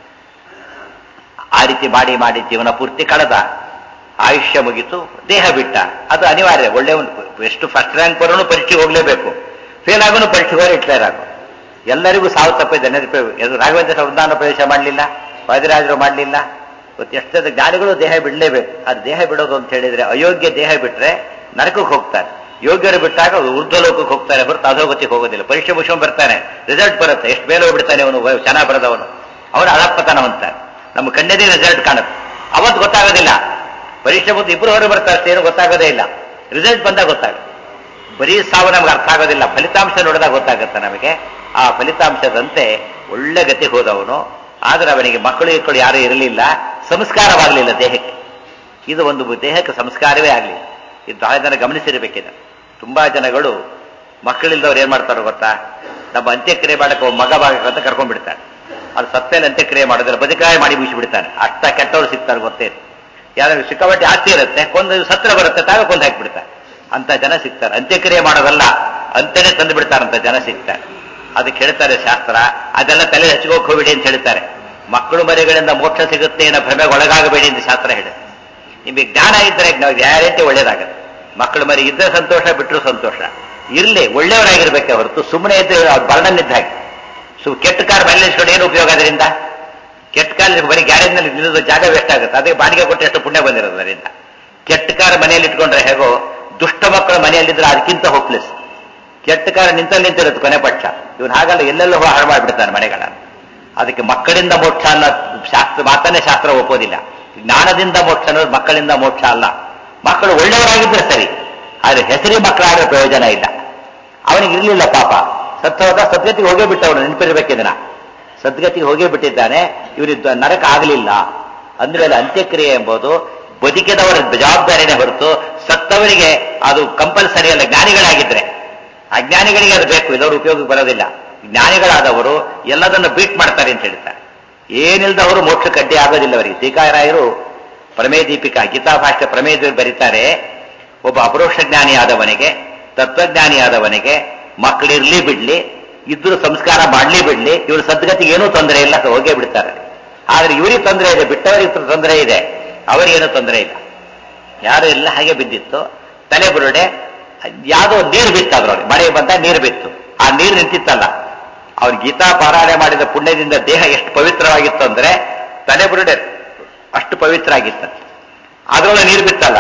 ಆ ರೀತಿ ಮಾಡಿ ಮಾಡಿ ಜೀವನ ಪೂರ್ತಿ ಕಳೆದ ಆಯುಷ್ಯ ಮುಗಿತು ದೇಹ ಬಿಟ್ಟ ಅದು ಅನಿವಾರ್ಯ ಒಳ್ಳೆ ಒಂದು ಎಷ್ಟು ಫಸ್ಟ್ ರ್ಯಾಂಕ್ ಬರೋನು ಪರೀಕ್ಷೆಗೆ ಹೋಗ್ಲೇಬೇಕು ಫೇಲ್ ಆಗೋನು ಪರೀಕ್ಷೆಗೆ ಹೋಗಿ ಇಟ್ಲೇರ್ ಆಗು ಎಲ್ಲರಿಗೂ ಸಾವು ತಪ್ಪಿದೆ ನೆನಪು ಇದು ರಾಘವೇಂದ್ರ ಸಂವಿಧಾನ ಪ್ರವೇಶ ಮಾಡಲಿಲ್ಲ ವಾದಿರಾಜರು ಮಾಡಲಿಲ್ಲ ಇವತ್ತು ಎಷ್ಟೊಂದು ಜ್ಞಾನಿಗಳು ದೇಹ ಬಿಡಲೇಬೇಕು ಅದು ದೇಹ ಬಿಡೋದು ಅಂತ ಹೇಳಿದ್ರೆ ಅಯೋಗ್ಯ ದೇಹ ಬಿಟ್ರೆ ನರಕಕ್ಕೆ ಹೋಗ್ತಾರೆ ಯೋಗ್ಯರು ಬಿಟ್ಟಾಗ ಊರ್ಧ್ವಲೋಕಕ್ಕೆ ಹೋಗ್ತಾರೆ ಹೊರತು ಅಧೋಗತಿಗೆ ಹೋಗೋದಿಲ್ಲ ಪರೀಕ್ಷೆ ಮುಗಿಸ್ಕೊಂಡ್ ಬರ್ತಾನೆ ರಿಸಲ್ಟ್ ಬರುತ್ತೆ ಎಷ್ಟು ಮೇಲೆ ಹೋಗ್ಬಿಡ್ತಾನೆ ಅವನು ಚೆನ್ನಾಗಿ ಬರೆದವನು ಅವನು ಅಳಪ್ಪತನ ಅಂತಾರೆ ನಮ್ಮ ಕಣ್ಣೆದೇ ರಿಸಲ್ಟ್ ಕಾಣುತ್ತೆ ಅವತ್ತು ಗೊತ್ತಾಗೋದಿಲ್ಲ ಪರೀಕ್ಷೆ ಮುಗಿದು ಇಬ್ಬರು ಹೊರ ಬರ್ತಾರೆ ಅಷ್ಟೇನು ಗೊತ್ತಾಗೋದೇ ಇಲ್ಲ ರಿಸಲ್ಟ್ ಬಂದಾಗ ಗೊತ್ತಾಗುತ್ತೆ ಬರೀ ಸಾವು ನಮ್ಗೆ ಅರ್ಥ ಆಗೋದಿಲ್ಲ ಫಲಿತಾಂಶ ನೋಡಿದಾಗ ಗೊತ್ತಾಗುತ್ತೆ ನಮಗೆ ಆ ಫಲಿತಾಂಶದಂತೆ ಒಳ್ಳೆ ಗತಿ ಹೋದವನು ಆದ್ರೆ ಅವನಿಗೆ ಮಕ್ಕಳು ಇಕ್ಕಳು ಯಾರೂ ಇರಲಿಲ್ಲ ಸಂಸ್ಕಾರವಾಗಲಿಲ್ಲ ದೇಹಕ್ಕೆ ಇದು ಒಂದು ದೇಹಕ್ಕೆ ಸಂಸ್ಕಾರವೇ ಆಗಲಿಲ್ಲ ಇದು ಬಹಳ ಜನ ಗಮನಿಸಿರಬೇಕಿದೆ ತುಂಬಾ ಜನಗಳು ಮಕ್ಕಳಿಲ್ದವ್ರು ಏನ್ ಮಾಡ್ತಾರೋ ಗೊತ್ತಾ ನಮ್ಮ ಅಂತ್ಯಕ್ರಿಯೆ ಮಾಡಕ್ಕೆ ಒಬ್ಬ ಮಗ ಭಾಗಕ್ಕೆ ಅಂತ ಕರ್ಕೊಂಡ್ಬಿಡ್ತಾರೆ ಅದು ಸತ್ತೇಲೆ ಅಂತ್ಯಕ್ರಿಯೆ ಮಾಡೋದಿಲ್ಲ ಬದುಕಾಯ ಮಾಡಿ ಮುಗಿಸಿಬಿಡ್ತಾನೆ ಅಷ್ಟ ಕೆಟ್ಟವ್ರು ಸಿಗ್ತಾರೆ ಗೊತ್ತೇ ಯಾರು ಸಿಕ್ಕಾಪಟ್ಟೆ ಆಸ್ತಿ ಇರುತ್ತೆ ಕೊಂದು ಸತ್ರ ಬರುತ್ತೆ ತಾಗ ಕೊಂದು ಹಾಕಿಬಿಡ್ತಾರೆ ಅಂತ ಜನ ಸಿಗ್ತಾರೆ ಅಂತ್ಯಕ್ರಿಯೆ ಮಾಡೋದಲ್ಲ ಅಂತೆಯೇ ತಂದು ಬಿಡ್ತಾರಂತ ಜನ ಸಿಗ್ತಾರೆ ಅದಕ್ಕೆ ಹೇಳ್ತಾರೆ ಶಾಸ್ತ್ರ ಅದೆಲ್ಲ ತಲೆ ಹಚ್ಕೋಕ್ ಹೋಗ್ಬೇಡಿ ಅಂತ ಹೇಳ್ತಾರೆ ಮಕ್ಕಳು ಮರಿಗಳಿಂದ ಮೋಕ್ಷ ಸಿಗುತ್ತೆ ಅನ್ನೋ ಭ್ರಮೆಗೆ ಒಳಗಾಗಬೇಡಿ ಅಂತ ಶಾಸ್ತ್ರ ಹೇಳುತ್ತೆ ನಿಮಗೆ ಜ್ಞಾನ ಇದ್ರೆ ನಾವು ಗ್ಯಾರಂಟಿ ಒಳ್ಳೇದಾಗುತ್ತೆ ಮಕ್ಕಳು ಮರಿ ಇದ್ರೆ ಸಂತೋಷ ಬಿಟ್ಟರು ಸಂತೋಷ ಇರ್ಲಿ ಒಳ್ಳೆಯವರಾಗಿರ್ಬೇಕೆ ಹೊರತು ಸುಮ್ಮನೆ ಇದ್ರೆ ಅವ್ರು ಬರ್ಡನ್ನಿದ್ದ ಹಾಗೆ ಸೊ ಕೆಟ್ಟ ಕಾರ್ ಮೇಲೆ ನಿಲ್ಸ್ಕೊಂಡು ಏನು ಉಪಯೋಗ ಅದರಿಂದ ಕೆಟ್ಟ ಕಾಲ ಬರೀ ಗ್ಯಾರೇಜ್ ನಲ್ಲಿ ನಿಲ್ಲೋದು ಜಾಗ ವೇಸ್ಟ್ ಆಗುತ್ತೆ ಅದೇ ಬಾಡಿಗೆ ಕೊಟ್ಟು ಎಷ್ಟು ಪುಣ್ಯ ಬಂದಿರೋದು ಅದರಿಂದ ಕೆಟ್ಟ ಕಾರ್ ಮನೆಯಲ್ಲಿ ಇಟ್ಕೊಂಡ್ರೆ ಹೇಗೋ ದುಷ್ಟ ಮಕ್ಕಳ ಮನೆಯಲ್ಲಿದ್ರೆ ಅದಕ್ಕಿಂತ ಹೋಪ್ಲೆಸ್ ಕೆಟ್ಟ ಕಾರ ನಿಂತಲ್ಲಿ ನಿಂತಿರುತ್ತೆ ಕೊನೆ ಪಕ್ಷ ಇವನು ಹಾಗಲ್ಲ ಎಲ್ಲೆಲ್ಲೋ ಹಾಳು ಮಾಡಿಬಿಡ್ತಾನೆ ಮನೆಗಳನ್ನು ಅದಕ್ಕೆ ಮಕ್ಕಳಿಂದ ಮೋಕ್ಷ ಅನ್ನೋ ಶಾಸ್ತ್ರ ಮಾತನ್ನೇ ಶಾಸ್ತ್ರ ಒಪ್ಪೋದಿಲ್ಲ ಜ್ಞಾನದಿಂದ ಮೋಕ್ಷ ಅನ್ನೋದು ಮಕ್ಕಳಿಂದ ಮೋಕ್ಷ ಅಲ್ಲ ಮಕ್ಕಳು ಒಳ್ಳೆಯವರಾಗಿದ್ದರೆ ಸರಿ ಆದ್ರೆ ಹೆಸರಿ ಮಕ್ಕಳಾದ್ರೆ ಪ್ರಯೋಜನ ಇಲ್ಲ ಅವನಿಗೆ ಇರಲಿಲ್ಲ ಪಾಪ ಸತ್ತೋದ ಸದ್ಗತಿಗೆ ಹೋಗೇ ಬಿಟ್ಟವನು ನೆನಪಿರ್ಬೇಕಿದನ ಸದ್ಗತಿಗೆ ಹೋಗೇ ಬಿಟ್ಟಿದ್ದಾನೆ ಇವರಿದ್ದ ನರಕ ಆಗಲಿಲ್ಲ ಅಂದ್ಮೇಲೆ ಅಂತ್ಯಕ್ರಿಯೆ ಎಂಬುದು ಬದುಕಿದವರ ಜವಾಬ್ದಾರಿನೇ ಹೊರತು ಸತ್ತವರಿಗೆ ಅದು ಕಂಪಲ್ಸರಿ ಅಲ್ಲ ಜ್ಞಾನಿಗಳಾಗಿದ್ರೆ ಅಜ್ಞಾನಿಗಳಿಗೆ ಅದು ಬೇಕು ಇದವರು ಉಪಯೋಗಕ್ಕೆ ಬರೋದಿಲ್ಲ ಜ್ಞಾನಿಗಳಾದವರು ಎಲ್ಲದನ್ನು ಬೀಟ್ ಮಾಡ್ತಾರೆ ಅಂತ ಹೇಳ್ತಾರೆ ಏನಿಲ್ದವರು ಮೋಕ್ಷಕ್ಕೆ ಅಡ್ಡಿ ಆಗೋದಿಲ್ಲ ಅವರಿಗೆ ಟೀಕಾರಾಯರು ಪ್ರಮೇ ದೀಪಿಕಾ ಗೀತಾ ಭಾಷೆ ಪ್ರಮೇಯ ಬರೀತಾರೆ ಒಬ್ಬ ಅಪರೋಕ್ಷ ಜ್ಞಾನಿ ಆದವನಿಗೆ ತತ್ವಜ್ಞಾನಿ ಆದವನಿಗೆ ಮಕ್ಕಳಿರ್ಲಿ ಬಿಡ್ಲಿ ಇದ್ರು ಸಂಸ್ಕಾರ ಮಾಡ್ಲಿ ಬಿಡ್ಲಿ ಇವ್ರ ಸದ್ಗತಿಗೆ ಏನೂ ತೊಂದರೆ ಇಲ್ಲ ಹೋಗೇ ಬಿಡ್ತಾರೆ ಆದ್ರೆ ಇವರಿಗೆ ತೊಂದರೆ ಇದೆ ಬಿಟ್ಟವರಿಗೆ ತೊಂದರೆ ಇದೆ ಅವರಿಗೇನು ತೊಂದರೆ ಇಲ್ಲ ಯಾರು ಎಲ್ಲ ಹಾಗೆ ಬಿದ್ದಿತ್ತು ತಲೆ ಬುರುಡೆ ಯಾವುದೋ ನೀರು ಬಿತ್ತು ಅದ್ರೊಳಗೆ ಮಳೆ ಬಂದ ನೀರು ಬಿತ್ತು ಆ ನೀರು ನಿಂತಿತ್ತಲ್ಲ ಅವ್ನು ಗೀತಾ ಪಾರಾಯಣ ಮಾಡಿದ ಪುಣ್ಯದಿಂದ ದೇಹ ಎಷ್ಟು ಪವಿತ್ರವಾಗಿತ್ತು ಅಂದ್ರೆ ತಲೆ ಬುರುಡೆ ಅಷ್ಟು ಪವಿತ್ರ ಆಗಿತ್ತಂತೆ ಅದರೊಳಗೆ ನೀರು ಬಿತ್ತಲ್ಲ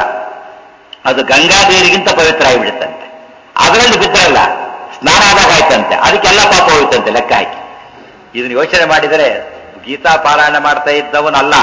ಅದು ಗಂಗಾ ನೀರಿಗಿಂತ ಪವಿತ್ರ ಆಗಿಬಿಡುತ್ತಂತೆ ಅದರಲ್ಲಿ ಬಿದ್ದರಲ್ಲ ಸ್ನಾನ ಆದಾಗ ಆಯ್ತಂತೆ ಅದಕ್ಕೆಲ್ಲ ಪಾಪ ಹೋಯ್ತಂತೆ ಲೆಕ್ಕ ಹಾಕಿ ಇದನ್ನ ಯೋಚನೆ ಮಾಡಿದರೆ ಗೀತಾ ಪಾರಾಯಣ ಮಾಡ್ತಾ ಇದ್ದವನಲ್ಲ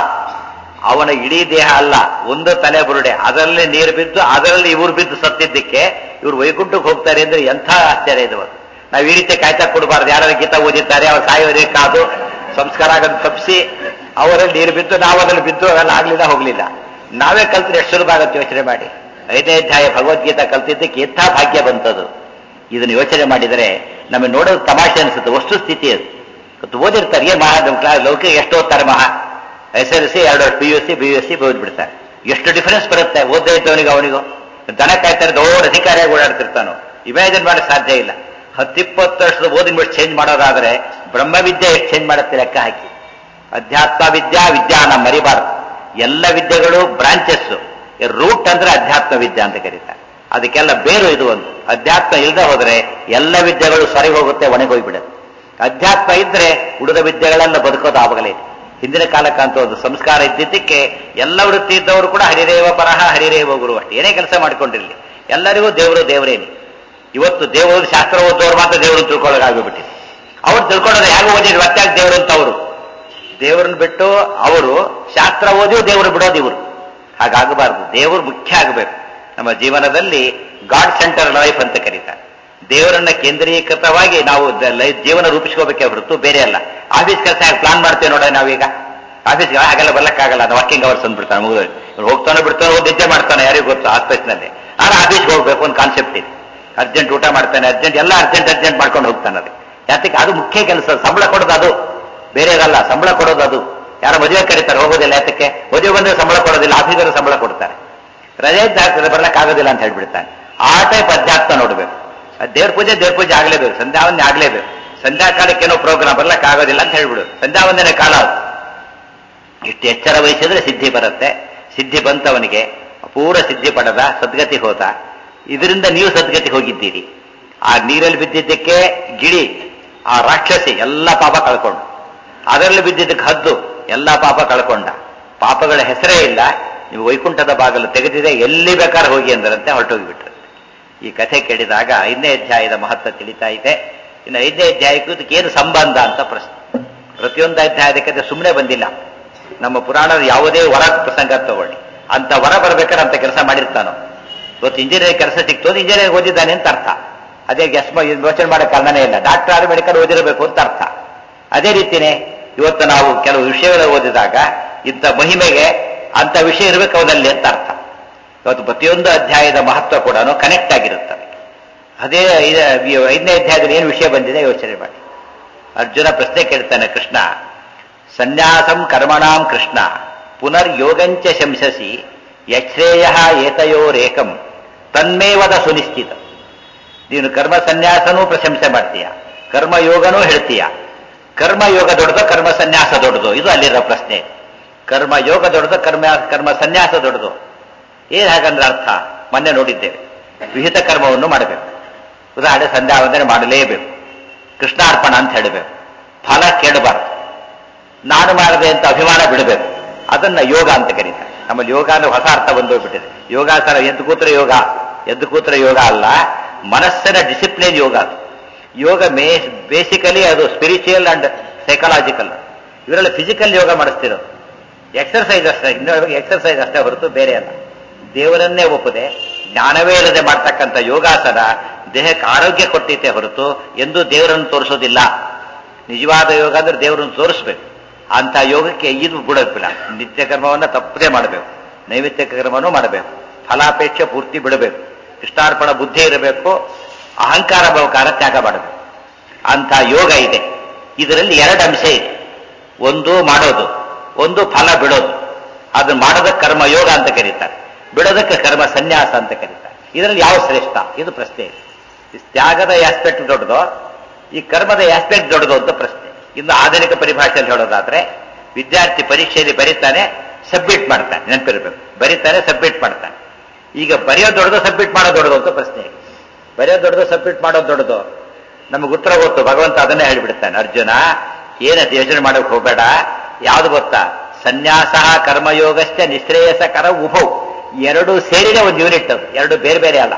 ಅವನ ಇಡೀ ದೇಹ ಅಲ್ಲ ಒಂದು ತಲೆ ಬುರುಡೆ ಅದರಲ್ಲಿ ನೀರು ಬಿದ್ದು ಅದರಲ್ಲಿ ಇವ್ರು ಬಿದ್ದು ಸತ್ತಿದ್ದಕ್ಕೆ ಇವ್ರು ವೈಕುಂಠಕ್ಕೆ ಹೋಗ್ತಾರೆ ಅಂದ್ರೆ ಎಂಥ ಆಶ್ಚರ್ಯ ಇದು ನಾವು ಈ ರೀತಿ ಕಾಯ್ತಾ ಕೊಡಬಾರ್ದು ಯಾರು ಗೀತಾ ಓದಿದ್ದಾರೆ ಅವ್ರು ಸಾಯೋದೇ ಕಾದು ಸಂಸ್ಕಾರ ಆಗೋದು ತಪ್ಪಿಸಿ ಅವರಲ್ಲಿ ನೀರು ಬಿದ್ದು ನಾವು ಅದ್ರಲ್ಲಿ ಬಿದ್ದು ಅವೆಲ್ಲ ಆಗ್ಲಿಲ್ಲ ಹೋಗ್ಲಿಲ್ಲ ನಾವೇ ಕಲ್ತ್ರೆ ಎಷ್ಟು ಸುಲಭ ಆಗುತ್ತೆ ಯೋಚನೆ ಮಾಡಿ ಐದನೇ ಅಧ್ಯಾಯ ಭಗವದ್ಗೀತಾ ಕಲ್ತಿದ್ದಕ್ಕೆ ಎಂಥ ಭಾಗ್ಯ ಬಂತದು ಇದನ್ನು ಯೋಚನೆ ಮಾಡಿದರೆ ನಮಗೆ ನೋಡೋದು ತಮಾಷೆ ಅನಿಸುತ್ತೆ ವಸ್ತು ಸ್ಥಿತಿ ಅದು ಇವತ್ತು ಓದಿರ್ತಾರೆ ಏನ್ ಮಹಾ ನಮ್ಮ ಕ್ಲಾಸ್ ಲೌಕಿಕ ಎಷ್ಟು ಓದ್ತಾರೆ ಮಹಾ ಎಸ್ ಎಲ್ ಸಿ ಎರಡು P U C B U C ಓದ್ಬಿಡ್ತಾರೆ ಎಷ್ಟು ಡಿಫರೆನ್ಸ್ ಬರುತ್ತೆ ಓದ್ದೇ ಇದ್ದವನಿಗೆ ಅವನಿಗೂ ದನ ಕಾಯ್ತಾರೆ ದೊಡ್ಡ ಅಧಿಕಾರಿಯಾಗಿ ಓಡಾಡ್ತಿರ್ತಾನೋ ಇಮ್ಯಾಜಿನ್ ಮಾಡಕ್ ಸಾಧ್ಯ ಇಲ್ಲ ಹತ್ತಿಪ್ಪತ್ತು ವರ್ಷದ ಓದಿನ ಬಿಟ್ಟು ಚೇಂಜ್ ಮಾಡೋದಾದ್ರೆ ಬ್ರಹ್ಮವಿದ್ಯೆ ಎಷ್ಟು ಚೇಂಜ್ ಮಾಡುತ್ತೆ ಲೆಕ್ಕ ಹಾಕಿ ಅಧ್ಯಾತ್ಮ ವಿದ್ಯಾ ವಿಜ್ಞಾನ ಮರಿಬಾರ್ದು ಎಲ್ಲ ವಿದ್ಯೆಗಳು ಬ್ರಾಂಚಸ್ ರೂಟ್ ಅಂದ್ರೆ ಅಧ್ಯಾತ್ಮ ವಿದ್ಯಾ ಅಂತ ಕರೀತಾರೆ ಅದಕ್ಕೆಲ್ಲ ಬೇರು ಇದು ಒಂದು ಅಧ್ಯಾತ್ಮ ಇಲ್ಲದೆ ಹೋದ್ರೆ ಎಲ್ಲ ವಿದ್ಯೆಗಳು ಸರಿ ಹೋಗುತ್ತೆ ಒಣಗೋಗ್ಬಿಡುತ್ತೆ ಅಧ್ಯಾತ್ಮ ಇದ್ರೆ ಉಳಿದ ವಿದ್ಯೆಗಳೆಲ್ಲ ಬದುಕೋದು ಆವಾಗಲೇ ಹಿಂದಿನ ಕಾಲಕ್ಕಂತ ಒಂದು ಸಂಸ್ಕಾರ ಇದ್ದಿದ್ದಕ್ಕೆ ಎಲ್ಲ ವೃತ್ತಿ ಇದ್ದವರು ಕೂಡ ಹರಿರೇವ ಪರಹ ಹರಿರೇವ ಗುರು ಅಷ್ಟೇ ಏನೇ ಕೆಲಸ ಮಾಡ್ಕೊಂಡಿರಲಿ ಎಲ್ಲರಿಗೂ ದೇವರು ದೇವರೇನೆ ಇವತ್ತು ದೇವರು ಶಾಸ್ತ್ರ ಓದೋರು ಮಾತ್ರ ದೇವರು ತಿಳ್ಕೊಳ್ಳೋದಾಗ್ಬಿಟ್ಟಿದೆ ಅವ್ರು ತಿಳ್ಕೊಳ್ಳೋದು ಹೇಗೆ ಓದಿದ್ರು ಮತ್ತಾಗ ದೇವರು ಅಂತ ಅವರು ದೇವರನ್ನ ಬಿಟ್ಟು ಅವರು ಶಾಸ್ತ್ರ ಓದಿ ದೇವರು ಬಿಡೋದು ಇವರು ಹಾಗಾಗಬಾರ್ದು ದೇವರು ಮುಖ್ಯ ಆಗಬೇಕು ನಮ್ಮ ಜೀವನದಲ್ಲಿ ಗಾಡ್ ಸೆಂಟರ್ ಲೈಫ್ ಅಂತ ಕರೀತಾರೆ ದೇವರನ್ನ ಕೇಂದ್ರೀಕೃತವಾಗಿ ನಾವು ಜೀವನ ರೂಪಿಸ್ಕೋಬೇಕೇ ಹೊರತು ಬೇರೆ ಅಲ್ಲ ಆಫೀಸ್ ಕೆಲಸ ಹೇಗೆ ಪ್ಲಾನ್ ಮಾಡ್ತೇವೆ ನೋಡ ನಾವೀಗ ಆಫೀಸ್ಗೆ ಹಾಗೆಲ್ಲ ಬರ್ಲಕ್ಕಾಗಲ್ಲ ಅದು ವರ್ಕಿಂಗ್ ಅವರ್ಸ್ ಅಂದ್ಬಿಡ್ತಾನೆ ಮುಗಿದ ಹೋಗ್ತಾನೆ ಬಿಡ್ತಾನೆ ಹೋಗಿ ನಿದ್ದೆ ಮಾಡ್ತಾನೆ ಯಾರಿಗೂ ಗೊತ್ತು ಆಸ್ಪತ್ರೆನಲ್ಲಿ ಆದ್ರೆ ಆಫೀಸ್ಗೆ ಹೋಗ್ಬೇಕು ಒಂದು ಕಾನ್ಸೆಪ್ಟ್ ಇದೆ ಅರ್ಜೆಂಟ್ ಊಟ ಮಾಡ್ತಾನೆ ಅರ್ಜೆಂಟ್ ಎಲ್ಲ ಅರ್ಜೆಂಟ್ ಅರ್ಜೆಂಟ್ ಮಾಡ್ಕೊಂಡು ಹೋಗ್ತಾನೆ ಅದು ಯಾತಕ್ಕೆ ಅದು ಮುಖ್ಯ ಕೆಲಸ ಸಂಬಳ ಕೊಡೋದು ಅದು ಬೇರೆ ಅಲ್ಲ ಸಂಬಳ ಕೊಡೋದು ಅದು ಯಾರೋ ಮದುವೆ ಕರೀತಾರೆ ಹೋಗೋದಿಲ್ಲ ಯಾತಕ್ಕೆ ಮದುವೆ ಬಂದ್ರೆ ಸಂಬಳ ಕೊಡೋದಿಲ್ಲ ಆಫೀಸರು ಸಂಬಳ ಕೊಡ್ತಾರೆ ರಜೆ ಇದ್ದಾಗ್ತದೆ ಬರ್ಲಕ್ಕೆ ಆಗೋದಿಲ್ಲ ಅಂತ ಹೇಳ್ಬಿಡ್ತಾನೆ ಆ ಟೈಪ್ ಅಧ್ಯಾತ್ಮ ನೋಡ್ಬೇಕು ದೇವ್ರ ಪೂಜೆ ದೇವ್ರ ಪೂಜೆ ಆಗ್ಲೇಬೇಕು ಸಂಧ್ಯಾವಂದನೆ ಆಗ್ಲೇಬೇಕು ಸಂಧ್ಯಾ ಕಾಲಕ್ಕೆ ಏನೋ ಪ್ರೋಗ್ರಾಮ್ ಬರ್ಲಕ್ಕೆ ಆಗೋದಿಲ್ಲ ಅಂತ ಹೇಳ್ಬಿಡು ಸಂಧ್ಯಾವಂದನೆ ಕಾಲ ಅದು ಇಷ್ಟು ಎಚ್ಚರ ವಹಿಸಿದ್ರೆ ಸಿದ್ಧಿ ಬರುತ್ತೆ ಸಿದ್ಧಿ ಬಂತವನಿಗೆ ಪೂರ ಸಿದ್ಧಿ ಪಡೆದ ಸದ್ಗತಿ ಹೋದ ಇದರಿಂದ ನೀವು ಸದ್ಗತಿ ಹೋಗಿದ್ದೀರಿ ಆ ನೀರಲ್ಲಿ ಬಿದ್ದಿದ್ದಕ್ಕೆ ಗಿಳಿ ಆ ರಾಕ್ಷಸಿ ಎಲ್ಲ ಪಾಪ ಕಳ್ಕೊಂಡು ಅದರಲ್ಲಿ ಬಿದ್ದಿದ್ದಕ್ಕೆ ಹದ್ದು ಎಲ್ಲ ಪಾಪ ಕಳ್ಕೊಂಡ ಪಾಪಗಳ ಹೆಸರೇ ಇಲ್ಲ ನೀವು ವೈಕುಂಠದ ಬಾಗಲು ತೆಗೆದಿದೆ ಎಲ್ಲಿ ಬೇಕಾದ್ರೆ ಹೋಗಿ ಅಂದರಂತೆ ಹೊರಟೋಗಿಬಿಟ್ರು ಈ ಕಥೆ ಕೇಳಿದಾಗ ಐದನೇ ಅಧ್ಯಾಯದ ಮಹತ್ವ ತಿಳಿತಾ ಇದೆ ಇನ್ನು ಐದನೇ ಅಧ್ಯಾಯಕ್ಕೂ ಇದಕ್ಕೆ ಏನು ಸಂಬಂಧ ಅಂತ ಪ್ರಶ್ನೆ ಪ್ರತಿಯೊಂದು ಅಧ್ಯಾಯದಕ್ಕೆ ಸುಮ್ಮನೆ ಬಂದಿಲ್ಲ ನಮ್ಮ ಪುರಾಣದ ಯಾವುದೇ ವರ ಪ್ರಸಂಗ ತಗೊಳ್ಳಿ ಅಂತ ವರ ಬರ್ಬೇಕಾದ್ರೆ ಅಂತ ಕೆಲಸ ಮಾಡಿರ್ತಾನೋ ಇವತ್ತು ಇಂಜಿನಿಯರಿಂಗ್ ಕೆಲಸ ಸಿಕ್ತು ಅಂದ್ರೆ ಇಂಜಿನಿಯರಿಂಗ್ ಓದಿದ್ದಾನೆ ಅಂತ ಅರ್ಥ ಅದೇ ಗೆಸ್ ಯೋಚನೆ ಮಾಡೋ ಕಾರಣನೇ ಇಲ್ಲ ಡಾಕ್ಟರ್ ಆದ್ರೆ ಮೆಡಿಕಲ್ ಓದಿರಬೇಕು ಅಂತ ಅರ್ಥ ಅದೇ ರೀತಿನೇ ಇವತ್ತು ನಾವು ಕೆಲವು ವಿಷಯಗಳು ಓದಿದಾಗ ಇಂಥ ಮಹಿಮೆಗೆ ಅಂತ ವಿಷಯ ಇರಬೇಕು ಅವನಲ್ಲಿ ಅಂತ ಅರ್ಥ ಇವತ್ತು ಪ್ರತಿಯೊಂದು ಅಧ್ಯಾಯದ ಮಹತ್ವ ಕೂಡ ಕನೆಕ್ಟ್ ಆಗಿರುತ್ತದೆ ಅದೇ ಐದ- ಐದನೇ ಅಧ್ಯಾಯದಲ್ಲಿ ಏನು ವಿಷಯ ಬಂದಿದೆ ಯೋಚನೆ ಮಾಡಿ ಅರ್ಜುನ ಪ್ರಶ್ನೆ ಕೇಳ್ತಾನೆ ಕೃಷ್ಣ ಸನ್ಯಾಸಂ ಕರ್ಮಣಾಂ ಕೃಷ್ಣ ಪುನರ್ಯೋಗಂಚ ಶಂಸಸಿ ಯಶ್ರೇಯ ಏತಯೋರೇಕಂ ತನ್ಮೇವದ ಸುನಿಶ್ಚಿತ ನೀನು ಕರ್ಮ ಸನ್ಯಾಸನೂ ಪ್ರಶಂಸೆ ಮಾಡ್ತೀಯ ಕರ್ಮಯೋಗನೂ ಹೇಳ್ತೀಯ ಕರ್ಮಯೋಗ ದೊಡ್ಡದು ಕರ್ಮ ಸನ್ಯಾಸ ದೊಡ್ಡದು ಇದು ಅಲ್ಲಿರೋ ಪ್ರಶ್ನೆ ಕರ್ಮಯೋಗ ದೊಡ್ಡದು ಕರ್ಮ ಕರ್ಮ ಸನ್ಯಾಸ ದೊಡ್ಡದು ಏನ್ ಹಾಗಂದ್ರೆ ಅರ್ಥ ಮೊನ್ನೆ ನೋಡಿದ್ದೇವೆ ವಿಹಿತ ಕರ್ಮವನ್ನು ಮಾಡಬೇಕು ಉದಾಹರಣೆ ಸಂಧ್ಯಾವಂದನೆ ಮಾಡಲೇಬೇಕು ಕೃಷ್ಣಾರ್ಪಣ ಅಂತ ಹೇಳಬೇಕು ಫಲ ಕೇಳಬಾರದು ನಾನು ಮಾಡಿದೆ ಅಂತ ಅಭಿಮಾನ ಬಿಡಬೇಕು ಅದನ್ನ ಯೋಗ ಅಂತ ಕರೀತಾರೆ ನಮ್ಮಲ್ಲಿ ಯೋಗ ಅಂದ್ರೆ ಹೊಸ ಅರ್ಥ ಬಂದೋಗ್ಬಿಟ್ಟಿದೆ ಯೋಗಾಸನ ಎದ್ದು ಕೂತ್ರೆ ಯೋಗ ಎದ್ದು ಕೂತ್ರೆ ಯೋಗ ಅಲ್ಲ ಮನಸ್ಸಿನ ಡಿಸಿಪ್ಲಿನ್ ಯೋಗ ಅದು ಯೋಗ ಮೇ ಬೇಸಿಕಲಿ ಅದು ಸ್ಪಿರಿಚುವಲ್ ಅಂಡ್ ಸೈಕಲಾಜಿಕಲ್ ಇವರೆಲ್ಲ ಫಿಸಿಕಲ್ ಯೋಗ ಮಾಡಿಸ್ತಿರೋದು ಎಕ್ಸರ್ಸೈಸ್ ಅಷ್ಟೇ ಇನ್ನು ಎಕ್ಸರ್ಸೈಸ್ ಅಷ್ಟೇ ಹೊರತು ಬೇರೆ ಅಲ್ಲ ದೇವರನ್ನೇ ಒಪ್ಪದೆ ಜ್ಞಾನವೇ ಇಲ್ಲದೆ ಮಾಡ್ತಕ್ಕಂಥ ಯೋಗಾಸನ ದೇಹಕ್ಕೆ ಆರೋಗ್ಯ ಕೊಟ್ಟಿತ್ತೆ ಹೊರತು ಎಂದೂ ದೇವರನ್ನು ತೋರಿಸೋದಿಲ್ಲ ನಿಜವಾದ ಯೋಗ ಅಂದ್ರೆ ದೇವರನ್ನು ತೋರಿಸ್ಬೇಕು ಅಂತ ಯೋಗಕ್ಕೆ ಇದು ಬಿಡೋದಿಲ್ಲ ನಿತ್ಯ ಕರ್ಮವನ್ನ ತಪ್ಪದೇ ಮಾಡಬೇಕು ನೈವೇದ್ಯ ಕರ್ಮನೂ ಮಾಡಬೇಕು ಫಲಾಪೇಕ್ಷೆ ಪೂರ್ತಿ ಬಿಡಬೇಕು ಕೃಷ್ಣಾರ್ಪಣ ಬುದ್ಧಿ ಇರಬೇಕು ಅಹಂಕಾರ ಭವಕಾರ ತ್ಯಾಗ ಮಾಡಬೇಕು ಅಂತ ಯೋಗ ಇದೆ ಇದರಲ್ಲಿ ಎರಡು ಅಂಶ ಇದೆ ಒಂದು ಮಾಡೋದು ಒಂದು ಫಲ ಬಿಡೋದು ಅದನ್ನ ಮಾಡೋದಕ್ಕೆ ಕರ್ಮ ಯೋಗ ಅಂತ ಕರೀತಾರೆ ಬಿಡೋದಕ್ಕೆ ಕರ್ಮ ಸನ್ಯಾಸ ಅಂತ ಕರೀತಾರೆ ಇದರಲ್ಲಿ ಯಾವ ಶ್ರೇಷ್ಠ ಇದು ಪ್ರಶ್ನೆ ಇದೆ ಈ ತ್ಯಾಗದ ಆಸ್ಪೆಕ್ಟ್ ದೊಡ್ಡದು ಈ ಕರ್ಮದ ಆಸ್ಪೆಕ್ಟ್ ದೊಡ್ಡದು ಅಂತ ಪ್ರಶ್ನೆ ಇನ್ನು ಆಧುನಿಕ ಪರಿಭಾಷೆಯಲ್ಲಿ ಹೇಳೋದಾದ್ರೆ ವಿದ್ಯಾರ್ಥಿ ಪರೀಕ್ಷೆಯಲ್ಲಿ ಬರೀತಾನೆ ಸಬ್ಮಿಟ್ ಮಾಡ್ತಾನೆ ನೆನಪಿರ್ಬೇಕು ಬರೀತಾನೆ ಸಬ್ಮಿಟ್ ಮಾಡ್ತಾನೆ ಈಗ ಬರೆಯೋದು ದೊಡ್ಡದು ಸಬ್ಮಿಟ್ ಮಾಡೋದು ದೊಡ್ಡದು ಅಂತ ಪ್ರಶ್ನೆ ಇದೆ ಬರೆಯೋದು ದೊಡ್ಡದು ಸಬ್ಮಿಟ್ ಮಾಡೋದು ದೊಡ್ಡದು ನಮಗೆ ಉತ್ತರ ಗೊತ್ತು ಭಗವಂತ ಅದನ್ನೇ ಹೇಳಿಬಿಡ್ತಾನೆ ಅರ್ಜುನ ಏನಂತ ಯೋಚನೆ ಮಾಡೋಕೆ ಹೋಗಬೇಡ ಯಾವ್ದು ಗೊತ್ತಾ ಸನ್ಯಾಸ ಕರ್ಮಯೋಗಶ್ಚ ನಿಶ್ರೇಯಸಕರ ಉಭೌ ಎರಡು ಸೇರಿದ ಒಂದು ಯೂನಿಟ್ ಅದು ಎರಡು ಬೇರೆ ಬೇರೆ ಅಲ್ಲ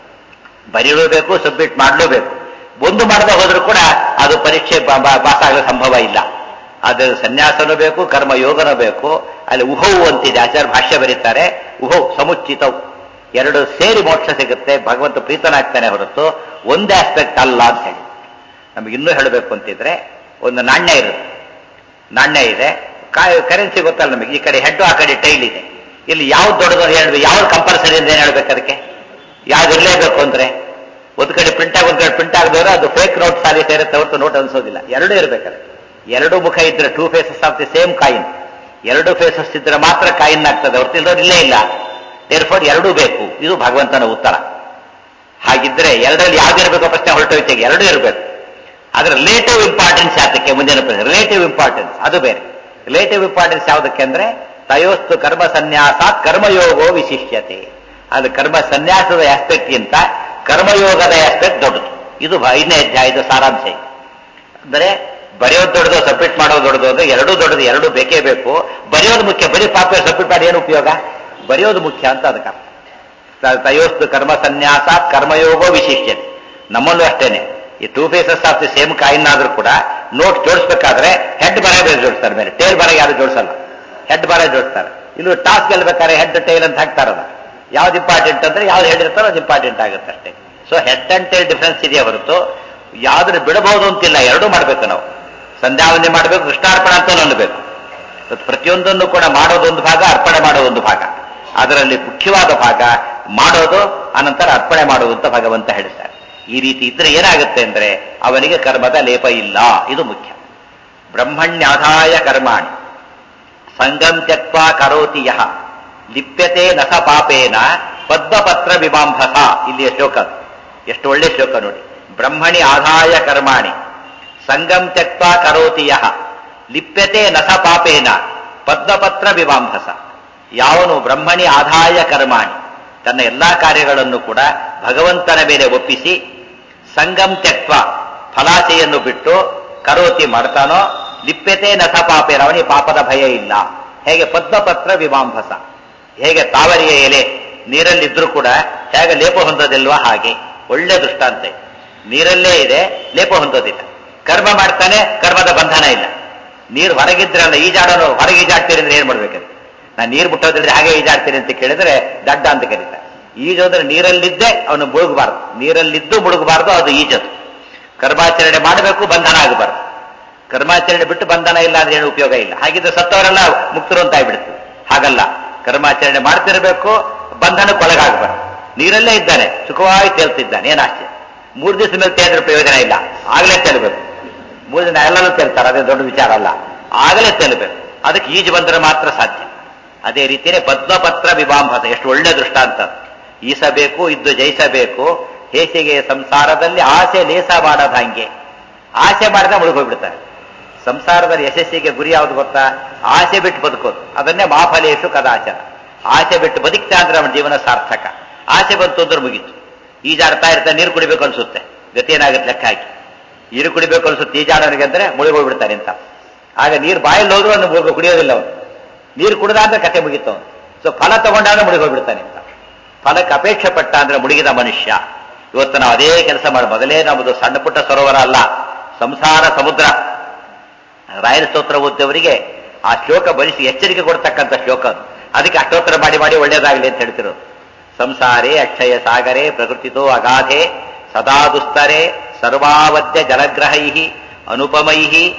ಬರೀಲೇಬೇಕು ಸಬ್ಮಿಟ್ ಮಾಡಲೇಬೇಕು ಒಂದು ಮಾಡದೆ ಹೋದ್ರೂ ಕೂಡ ಅದು ಪರೀಕ್ಷೆ ಪಾಸ್ ಆಗಲು ಸಂಭವ ಇಲ್ಲ ಅದು ಸನ್ಯಾಸನೂ ಬೇಕು ಕರ್ಮ ಯೋಗನೂ ಬೇಕು ಅಲ್ಲಿ ಉಹೌ ಅಂತಿದೆ ಆಚಾರ್ಯ ಭಾಷ್ಯ ಬರೀತಾರೆ ಉಹೌ ಸಮುಚಿತವು ಎರಡು ಸೇರಿ ಮೋಕ್ಷ ಸಿಗುತ್ತೆ ಭಗವಂತ ಪ್ರೀತನಾಗ್ತಾನೆ ಹೊರತು ಒಂದೇ ಆಸ್ಪೆಕ್ಟ್ ಅಲ್ಲ ಅಂತ ಹೇಳಿ ನಮ್ಗೆ ಇನ್ನೂ ಹೇಳಬೇಕು ಅಂತಿದ್ರೆ ಒಂದು ನಾಣ್ಯ ಇರುತ್ತೆ ನಾಣ್ಯ ಇದೆ ಕರೆನ್ಸಿ ಗೊತ್ತಲ್ಲ ನಮಗೆ ಈ ಕಡೆ ಹೆಡ್ ಆ ಕಡೆ ಟೈಲ್ ಇದೆ ಇಲ್ಲಿ ಯಾವ್ದು ದೊಡ್ಡದು ಹೇಳ್ಬೇಕು ಯಾವ್ದು ಕಂಪಲ್ಸರಿ ಅಂತ ಏನ್ ಹೇಳ್ಬೇಕು ಅದಕ್ಕೆ ಯಾವ್ದು ಇರಲೇಬೇಕು ಅಂದ್ರೆ ಒಂದು ಕಡೆ ಪ್ರಿಂಟ್ ಆಗಿ ಒಂದು ಕಡೆ ಪ್ರಿಂಟ್ ಆಗದವ್ರೆ ಅದು ಫೇಕ್ ನೋಟ್ ಸಾಲಿ ಸೇರುತ್ತೆ ಹೊರತು ನೋಟ್ ಅನ್ಸೋದಿಲ್ಲ ಎರಡೂ ಇರ್ಬೇಕಾದ್ರೆ ಎರಡು ಮುಖ ಇದ್ರೆ two faces of the same coin ಎರಡು ಫೇಸಸ್ ಇದ್ರೆ ಮಾತ್ರ ಕಾಯಿನ್ ಆಗ್ತದೆ ಹೊರತು ಇಲ್ಲದವ್ರು ಇಲ್ಲೇ ಇಲ್ಲ ಏರ್ಫೋರ್ ಎರಡೂ ಬೇಕು ಇದು ಭಗವಂತನ ಉತ್ತರ ಹಾಗಿದ್ರೆ ಎರಡರಲ್ಲಿ ಯಾವ್ದಿರಬೇಕು ಪ್ರಶ್ನೆ ಹೊರಟೋಯ್ತೆಗೆ ಎರಡೂ ಇರಬೇಕು ಆದ್ರೆ ರಿಲೇಟಿವ್ ಇಂಪಾರ್ಟೆನ್ಸ್ ಯಾತಕ್ಕೆ ಮುಂದಿನ ಪ್ರಶ್ನೆ ರಿಲೇಟಿವ್ ಇಂಪಾರ್ಟೆನ್ಸ್ ಅದು ಬೇರೆ ರಿಲೇಟಿವ್ ಇಂಪಾರ್ಟೆನ್ಸ್ ಯಾವುದಕ್ಕೆ ಅಂದ್ರೆ ತಯೋಸ್ತು ಕರ್ಮ ಸನ್ಯಾಸಾತ್ ಕರ್ಮಯೋಗೋ ವಿಶಿಷ್ಯತೆ ಅದು ಕರ್ಮ ಸನ್ಯಾಸದ ಆಸ್ಪೆಕ್ಟ್ ಗಿಂತ ಕರ್ಮಯೋಗದ ಆಸ್ಪೆಕ್ಟ್ ದೊಡ್ಡದು ಇದು ಐದನೇ ಅಧ್ಯಾಯದ ಸಾರಾಂಶ ಇದು. ಅಂದರೆ ಬರೆಯೋದು ದೊಡ್ಡದು ಸಬ್ಮಿಟ್ ಮಾಡೋದು ದೊಡ್ಡದು ಅಂದ್ರೆ ಎರಡೂ ದೊಡ್ಡದು ಎರಡೂ ಬೇಕೇ ಬೇಕು ಬರೆಯೋದು ಮುಖ್ಯ ಬರೀ ಪಾಪ ಸಬ್ಮಿಟ್ ಮಾಡಿ ಏನು ಉಪಯೋಗ ಬರೆಯೋದು ಮುಖ್ಯ ಅಂತ ಅದಕ್ಕೆ ಅರ್ಥ. ತ- ತಯೋಸ್ತು ಕರ್ಮ ಸನ್ಯಾಸಾತ್ ಕರ್ಮಯೋಗೋ ವಿಶಿಷ್ಯತೆ ನಮ್ಮಲ್ಲೂ ಅಷ್ಟೇನೆ ಈ two faces of the same coin ಆದ್ರೂ ಕೂಡ ನೋಟ್ ಜೋಡಿಸ್ಬೇಕಾದ್ರೆ ಹೆಡ್ ಬರ ಬೇರೆ ಜೋಡಿಸ್ತಾರೆ ಮೇಲೆ ಟೇಲ್ ಬರ ಯಾರು ಜೋಡಿಸಲ್ಲ ಹೆಡ್ ಬರ ಜೋಡಿಸ್ತಾರೆ ಇನ್ನು ಟಾಸ್ ಗೆಲ್ಬೇಕಾದ್ರೆ ಹೆಡ್ ಟೈಲ್ ಅಂತ ಹಾಕ್ತಾರಲ್ಲ ಯಾವ್ದು ಇಂಪಾರ್ಟೆಂಟ್ ಅಂದ್ರೆ ಯಾವ್ದು ಹೆಡ್ ಇರ್ತಾರೋ ಅದು ಇಂಪಾರ್ಟೆಂಟ್ ಆಗುತ್ತೆ ಅಷ್ಟೇ so head and tail difference ಇದೆಯಾ ಹೊರತು ಯಾವ್ದ್ರ ಬಿಡಬಹುದು ಅಂತಿಲ್ಲ ಎರಡೂ ಮಾಡ್ಬೇಕು ನಾವು ಸಂಧ್ಯಾವಂದನೆ ಮಾಡಬೇಕು ಕೃಷ್ಣಾರ್ಪಣ ಅಂತ ಅನ್ನಬೇಕು ಇವತ್ತು ಪ್ರತಿಯೊಂದನ್ನು ಕೂಡ ಮಾಡೋದೊಂದು ಭಾಗ ಅರ್ಪಣೆ ಮಾಡೋದೊಂದು ಭಾಗ ಅದರಲ್ಲಿ ಮುಖ್ಯವಾದ ಭಾಗ ಮಾಡೋದು ಅನಂತರ ಅರ್ಪಣೆ ಮಾಡುವುದು ಅಂತ ಭಗವಂತ ಹೇಳ್ತಾರೆ ಈ ರೀತಿ ಇದ್ರೆ ಏನಾಗುತ್ತೆ ಅಂದ್ರೆ ಅವನಿಗೆ ಕರ್ಮದ ಲೇಪ ಇಲ್ಲ ಇದು ಮುಖ್ಯ ಬ್ರಹ್ಮಣ್ಯಾಧಾಯ ಕರ್ಮಾಣಿ ಸಂಗಂ ತ್ಯಕ್ವಾ ಕರೋತಿ ಯಹ ಲಿಪ್ಯತೆ ನಸ ಪಾಪೇನ ಪದ್ಮಪತ್ರ ವಿಮಾಂಭಸ ಇಲ್ಲಿಯ ಶ್ಲೋಕ ಅದು. ಎಷ್ಟು ಒಳ್ಳೆ ಶ್ಲೋಕ ನೋಡಿ ಬ್ರಹ್ಮಣಿ ಆದಾಯ ಕರ್ಮಾಣಿ ಸಂಗಂ ತ್ಯಕ್ವಾ ಕರೋತಿ ಯಹ ಲಿಪ್ಯತೆ ನಸ ಪಾಪೇನ ಪದ್ಮಪತ್ರ ವಿಮಾಂಭಸ ಯಾವನು ಬ್ರಹ್ಮಣಿ ಆದಾಯ ಕರ್ಮಾಣಿ ತನ್ನ ಎಲ್ಲಾ ಕಾರ್ಯಗಳನ್ನು ಕೂಡ ಭಗವಂತನ ಮೇಲೆ ಒಪ್ಪಿಸಿ ಸಂಗಂ ತ್ಯಕ್ವ ಫಲಾಸೆಯನ್ನು ಬಿಟ್ಟು ಕರೋತಿ ಮಾಡ್ತಾನೋ ಲಿಪ್ಯತೆ ನಥ ಪಾಪೇನ ಅವನಿಗೆ ಪಾಪದ ಭಯ ಇಲ್ಲ ಹೇಗೆ ಪದ್ಮಪತ್ರ ವಿಮಾಂಭಸ ಹೇಗೆ ತಾವರಿಯ ಎಲೆ ನೀರಲ್ಲಿದ್ರೂ ಕೂಡ ಹೇಗೆ ಲೇಪ ಹೊಂದೋದಿಲ್ವಾ ಹಾಗೆ ಒಳ್ಳೆ ದೃಷ್ಟಾಂತ ಇದು. ನೀರಲ್ಲೇ ಇದೆ ಲೇಪ ಹೊಂದೋದಿಲ್ಲ ಕರ್ಮ ಮಾಡ್ತಾನೆ ಕರ್ಮದ ಬಂಧನ ಇಲ್ಲ ನೀರು ಹೊರಗಿದ್ರಲ್ಲ ಈಜಾಡೋನು ಹೊರಗೆ ಈಜಾಡ್ತೀರಿ ಅಂದ್ರೆ ಏನ್ ಮಾಡ್ಬೇಕಂತ ನಾನು ನೀರು ಮುಟ್ಟೋದಿದ್ರೆ ಹಾಗೆ ಈಜಾಡ್ತೀನಿ ಅಂತ ಕೇಳಿದ್ರೆ ದಡ್ಡ ಅಂತ ಕರೀತಾರೆ ಈಜೋದ್ರೆ ನೀರಲ್ಲಿದ್ದೇ ಅವನು ಮುಳುಗಬಾರ್ದು ನೀರಲ್ಲಿದ್ದು ಮುಳುಗಬಾರ್ದು ಅದು ಈಜದು ಕರ್ಮಾಚರಣೆ ಮಾಡಬೇಕು ಬಂಧನ ಆಗಬಾರ್ದು ಕರ್ಮಾಚರಣೆ ಬಿಟ್ಟು ಬಂಧನ ಇಲ್ಲ ಅಂದ್ರೆ ಏನು ಉಪಯೋಗ ಇಲ್ಲ ಹಾಗಿದ್ರೆ ಸತ್ತವರೆಲ್ಲ ಮುಕ್ತರು ಅಂತ ಆಗ್ಬಿಡುತ್ತೆ ಹಾಗಲ್ಲ ಕರ್ಮಾಚರಣೆ ಮಾಡ್ತಿರ್ಬೇಕು ಬಂಧನಕ್ಕೊಳಗಾಗಬಾರ್ದು ನೀರಲ್ಲೇ ಇದ್ದಾನೆ ಸುಖವಾಗಿ ತೇಲ್ತಿದ್ದಾನೆ ಏನ್ ಆಶ್ಚರ್ಯ ಮೂರು ದಿವಸ ಮೇಲೆ ತೇಲಿದ್ರೆ ಪ್ರಯೋಜನ ಇಲ್ಲ ಆಗಲೇ ತೇಲ್ಬೇಕು ಮೂರು ದಿನ ಎಲ್ಲರೂ ತೇಲ್ತಾರೆ ಅದೇ ದೊಡ್ಡ ವಿಚಾರ ಅಲ್ಲ ಆಗಲೇ ತೇಲ್ಬೇಕು ಅದಕ್ಕೆ ಈಜು ಬಂದರೆ ಮಾತ್ರ ಸಾಧ್ಯ ಅದೇ ರೀತಿಯೇ ಪದ್ಮಪತ್ರ ವಿಭಾಂಭಸ ಎಷ್ಟು ಒಳ್ಳೆ ದೃಷ್ಟಾಂತ ಈಸಬೇಕು ಇದ್ದು ಜಯಿಸಬೇಕು ಹೇಸಿಗೆ ಸಂಸಾರದಲ್ಲಿ ಆಸೆ ಲೇಸ ಮಾಡೋದು ಹಂಗೆ ಆಸೆ ಮಾಡಿದ್ರೆ ಮುಳುಗೋಗ್ಬಿಡ್ತಾರೆ ಸಂಸಾರದಲ್ಲಿ ಯಶಸ್ಸಿಗೆ ಗುರಿ ಯಾವುದು ಗೊತ್ತಾ ಆಸೆ ಬಿಟ್ಟು ಬದುಕೋದು ಅದನ್ನೇ ಮಾಫಲೇಶು ಕದಾಚನ ಆಸೆ ಬಿಟ್ಟು ಬದುಕ್ತಾ ಅಂದ್ರೆ ಅವನ ಜೀವನ ಸಾರ್ಥಕ ಆಸೆ ಬಂತು ಅಂದ್ರೆ ಮುಗೀತು ಈಜಾಡ್ತಾ ಇರ್ತಾನೆ ನೀರು ಕುಡಿಬೇಕು ಅನ್ಸುತ್ತೆ ಗತಿ ಏನಾಗುತ್ತೆ ಲೆಕ್ಕ ಹಾಕಿ ನೀರು ಕುಡಿಬೇಕು ಅನ್ಸುತ್ತೆ ಈಜಾಡೋನಿಗೆ ಅಂದ್ರೆ ಮುಳುಗೋಗ್ಬಿಡ್ತಾನೆ ಅಂತ ಆಗ ನೀರು ಬಾಯಲ್ಲಿ ಹೋದ್ರು ಅವನು ಮುಳುಗು ಕುಡಿಯೋದಿಲ್ಲ ಅವನು ನೀರು ಕುಡಿದಾದ್ರೆ ಕತೆ ಮುಗೀತು ಅವನು ಸೊ ಫಲ ತಗೊಂಡಾಗ ಮುಳುಗೋಗ್ಬಿಡ್ತಾನೆ ಅಂತ ಫಲಕ್ಕೆ ಅಪೇಕ್ಷೆ ಪಟ್ಟ ಅಂದ್ರೆ ಮುಳುಗಿದ ಮನುಷ್ಯ ಇವತ್ತು ನಾವು ಅದೇ ಕೆಲಸ ಮಾಡಿ ಮೊದಲೇ ನಮ್ಮದು ಸಣ್ಣ ಪುಟ್ಟ ಸರೋವರ ಅಲ್ಲ ಸಂಸಾರ ಸಮುದ್ರ ರಾಯರ ಸ್ತೋತ್ರ ಓದ್ದವರಿಗೆ ಆ ಶ್ಲೋಕ ಬರಿಸಿ ಎಚ್ಚರಿಕೆ ಕೊಡ್ತಕ್ಕಂಥ ಶ್ಲೋಕ ಅದು ಅದಕ್ಕೆ ಅಷ್ಟೋತ್ತರ ಮಾಡಿ ಮಾಡಿ ಒಳ್ಳೇದಾಗಲಿ ಅಂತ ಹೇಳ್ತಿರೋದು ಸಂಸಾರೇ ಅಕ್ಷಯ ಸಾಗರೇ ಪ್ರಕೃತಿತೋ ಅಗಾಧೆ ಸದಾ ದುಸ್ತರೆ ಸರ್ವಾವದ್ಯ ಜಲಗ್ರಹೈ ಅನುಪಮೈ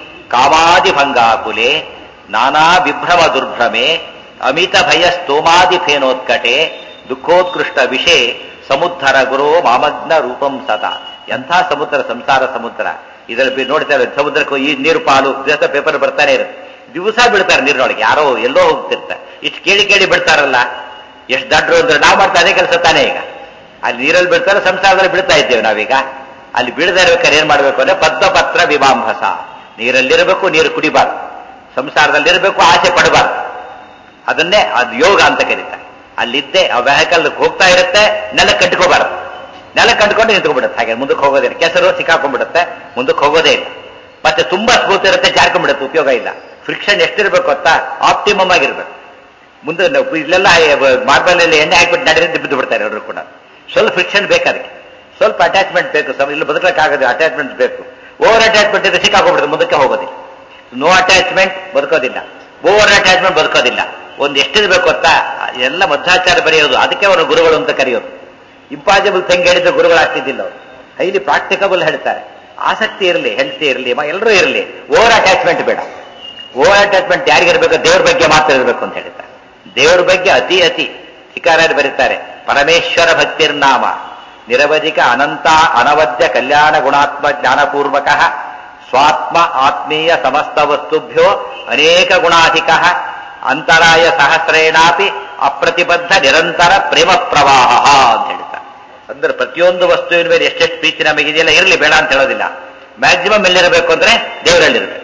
ಕಾಮಾದಿಭಂಗಾಕುಲೆ ನಾನಾ ವಿಭ್ರಮ ದುರ್ಭ್ರಮೆ ಅಮಿತ ಭಯ ಸ್ತೋಮಾದಿ ಫೇನೋತ್ಕಟೆ ದುಃಖೋತ್ಕೃಷ್ಟ ವಿಷೇ ಸಮುದ್ಧರ ಗುರು ಮಾಮಗ್ನ ರೂಪಂ ಸತ ಎಂಥ ಸಮುದ್ರ ಸಂಸಾರ ಸಮುದ್ರ ಇದರಲ್ಲಿ ನೋಡ್ತಾರೆ ಸಮುದ್ರಕ್ಕೂ ಈ ನೀರು ಪಾಲು ದಿವಸ ಪೇಪರ್ ಬರ್ತಾನೆ ಇರುತ್ತೆ ದಿವಸ ಬೀಳ್ತಾರೆ ನೀರಿನೊಳಗೆ ಯಾರೋ ಎಲ್ಲೋ ಹೋಗ್ತಿರ್ತಾರೆ ಇಷ್ಟು ಕೇಳಿ ಕೇಳಿ ಬಿಡ್ತಾರಲ್ಲ ಎಷ್ಟು ದಡ್ರು ಅಂದ್ರೆ ನಾವು ಮಾಡ್ತಾ ಅದೇ ಕೆಲಸ ತಾನೇ ಈಗ ಅಲ್ಲಿ ನೀರಲ್ಲಿ ಬೀಳ್ತಾರೆ ಸಂಸಾರದಲ್ಲಿ ಬೀಳ್ತಾ ಇದ್ದೇವೆ ನಾವೀಗ ಅಲ್ಲಿ ಬೀಳದೇ ಇರ್ಬೇಕಾದ್ರೆ ಏನ್ ಮಾಡ್ಬೇಕು ಅಂದ್ರೆ ಪದ್ಮಪತ್ರ ವಿಮಾಂಭಸ ನೀರಲ್ಲಿರಬೇಕು ನೀರು ಕುಡಿಬಾರ್ದು ಸಂಸಾರದಲ್ಲಿರಬೇಕು ಆಸೆ ಪಡಬಾರ್ದು ಅದನ್ನೇ ಅದು ಯೋಗ ಅಂತ ಕರೀತಾರೆ ಅಲ್ಲಿದ್ದೆ ಆ ವೆಹಿಕಲ್ ಹೋಗ್ತಾ ಇರುತ್ತೆ ನೆಲ ಕಟ್ಕೋಬಾರ್ದು ನೆಲ ಕಟ್ಕೊಂಡು ನಿಂತ್ಕೊಂಡ್ಬಿಡುತ್ತೆ ಹಾಗೆ ಮುಂದಕ್ಕೆ ಹೋಗೋದಿಲ್ಲ ಕೆಸರು ಸಿಕ್ಕಾಕೊಂಡ್ಬಿಡುತ್ತೆ ಮುಂದಕ್ಕೆ ಹೋಗೋದೇ ಇಲ್ಲ ಮತ್ತೆ ತುಂಬಾ ಸ್ಮೂತ್ ಇರುತ್ತೆ ಜಾರ್ಕೊಂಡ್ಬಿಡುತ್ತೆ ಉಪಯೋಗ ಇಲ್ಲ ಫ್ರಿಕ್ಷನ್ ಎಷ್ಟಿರ್ಬೇಕು ಗೊತ್ತಾ ಆಪ್ಟಿಮಮ್ ಆಗಿರ್ಬೇಕು ಮುಂದೆ ನಾವು ಇಲ್ಲೆಲ್ಲ ಮಾರ್ಬಲ್ ಎಣ್ಣೆ ಹಾಕ್ಬಿಟ್ಟು ನಡೆದು ಬಿದ್ದು ಬಿಡ್ತಾರೆ ಎಲ್ಲರೂ ಕೂಡ ಸ್ವಲ್ಪ ಫ್ರಿಕ್ಷನ್ ಬೇಕು ಅದಕ್ಕೆ ಸ್ವಲ್ಪ ಅಟ್ಯಾಚ್ಮೆಂಟ್ ಬೇಕು ಸಮ ಇಲ್ಲಿ ಬದುಕಕ್ಕಾಗದೆ ಅಟ್ಯಾಚ್ಮೆಂಟ್ ಬೇಕು ಓವರ್ ಅಟ್ಯಾಚ್ಮೆಂಟ್ ಇದ್ರೆ ಸಿಕ್ಕಾಕೊಂಡ್ಬಿಡುತ್ತೆ ಮುಂದಕ್ಕೆ ಹೋಗೋದಿಲ್ಲ ನೋ ಅಟ್ಯಾಚ್ಮೆಂಟ್ ಬದುಕೋದಿಲ್ಲ ಓವರ್ ಅಟ್ಯಾಚ್ಮೆಂಟ್ ಬದುಕೋದಿಲ್ಲ ಒಂದು ಎಷ್ಟಿರ್ಬೇಕು ಗೊತ್ತಾ ಎಲ್ಲ ಮಧ್ವಾಚಾರ ಬರೆಯೋದು ಅದಕ್ಕೆ ಅವರು ಗುರುಗಳು ಅಂತ ಕರೆಯೋದು ಇಂಪಾಸಿಬಲ್ ಥಿಂಗ್ ಹೇಳಿದ್ರೆ ಗುರುಗಳಾಗ್ತಿದ್ದಿಲ್ಲ ಅವರು ಹೈಲಿ ಪ್ರಾಕ್ಟಿಕಬಲ್ ಹೇಳ್ತಾರೆ ಆಸಕ್ತಿ ಇರಲಿ ಹೆಲ್ತಿ ಇರಲಿ ಎಲ್ಲರೂ ಇರಲಿ ಓವರ್ ಅಟ್ಯಾಚ್ಮೆಂಟ್ ಬೇಡ ಓವರ್ ಅಟ್ಯಾಚ್ಮೆಂಟ್ ಯಾರಿಗಿರ್ಬೇಕು ದೇವ್ರ ಬಗ್ಗೆ ಮಾತ್ರ ಇರಬೇಕು ಅಂತ ಹೇಳ್ತಾರೆ ದೇವ್ರ ಬಗ್ಗೆ ಅತಿ ಅತಿ ಶಿಕಾರ್ಯರು ಬರೀತಾರೆ ಪರಮೇಶ್ವರ ಭಕ್ತಿರ್ನಾಮ ನಿರವಧಿಕ ಅನಂತ ಅನವದ್ಯ ಕಲ್ಯಾಣ ಗುಣಾತ್ಮ ಜ್ಞಾನಪೂರ್ವಕ ಸ್ವಾತ್ಮ ಆತ್ಮೀಯ ಸಮಸ್ತ ವಸ್ತುಭ್ಯೋ ಅನೇಕ ಗುಣಾಧಿಕ ಅಂತರಾಯ ಸಹಸ್ರೇಣಾಪಿ ಅಪ್ರತಿಬದ್ಧ ನಿರಂತರ ಪ್ರೇಮ ಪ್ರವಾಹ ಅಂತ ಹೇಳ್ತಾರೆ ಅಂದ್ರೆ ಪ್ರತಿಯೊಂದು ವಸ್ತುವಿನ ಮೇಲೆ ಎಷ್ಟೆಷ್ಟು ಪ್ರೀತಿ ನಮಗಿದೆಯಲ್ಲ ಇರಲಿ ಬೇಡ ಅಂತ ಹೇಳೋದಿಲ್ಲ ಮ್ಯಾಕ್ಸಿಮಮ್ ಎಲ್ಲಿರಬೇಕು ಅಂದ್ರೆ ದೇವರಲ್ಲಿರಬೇಕು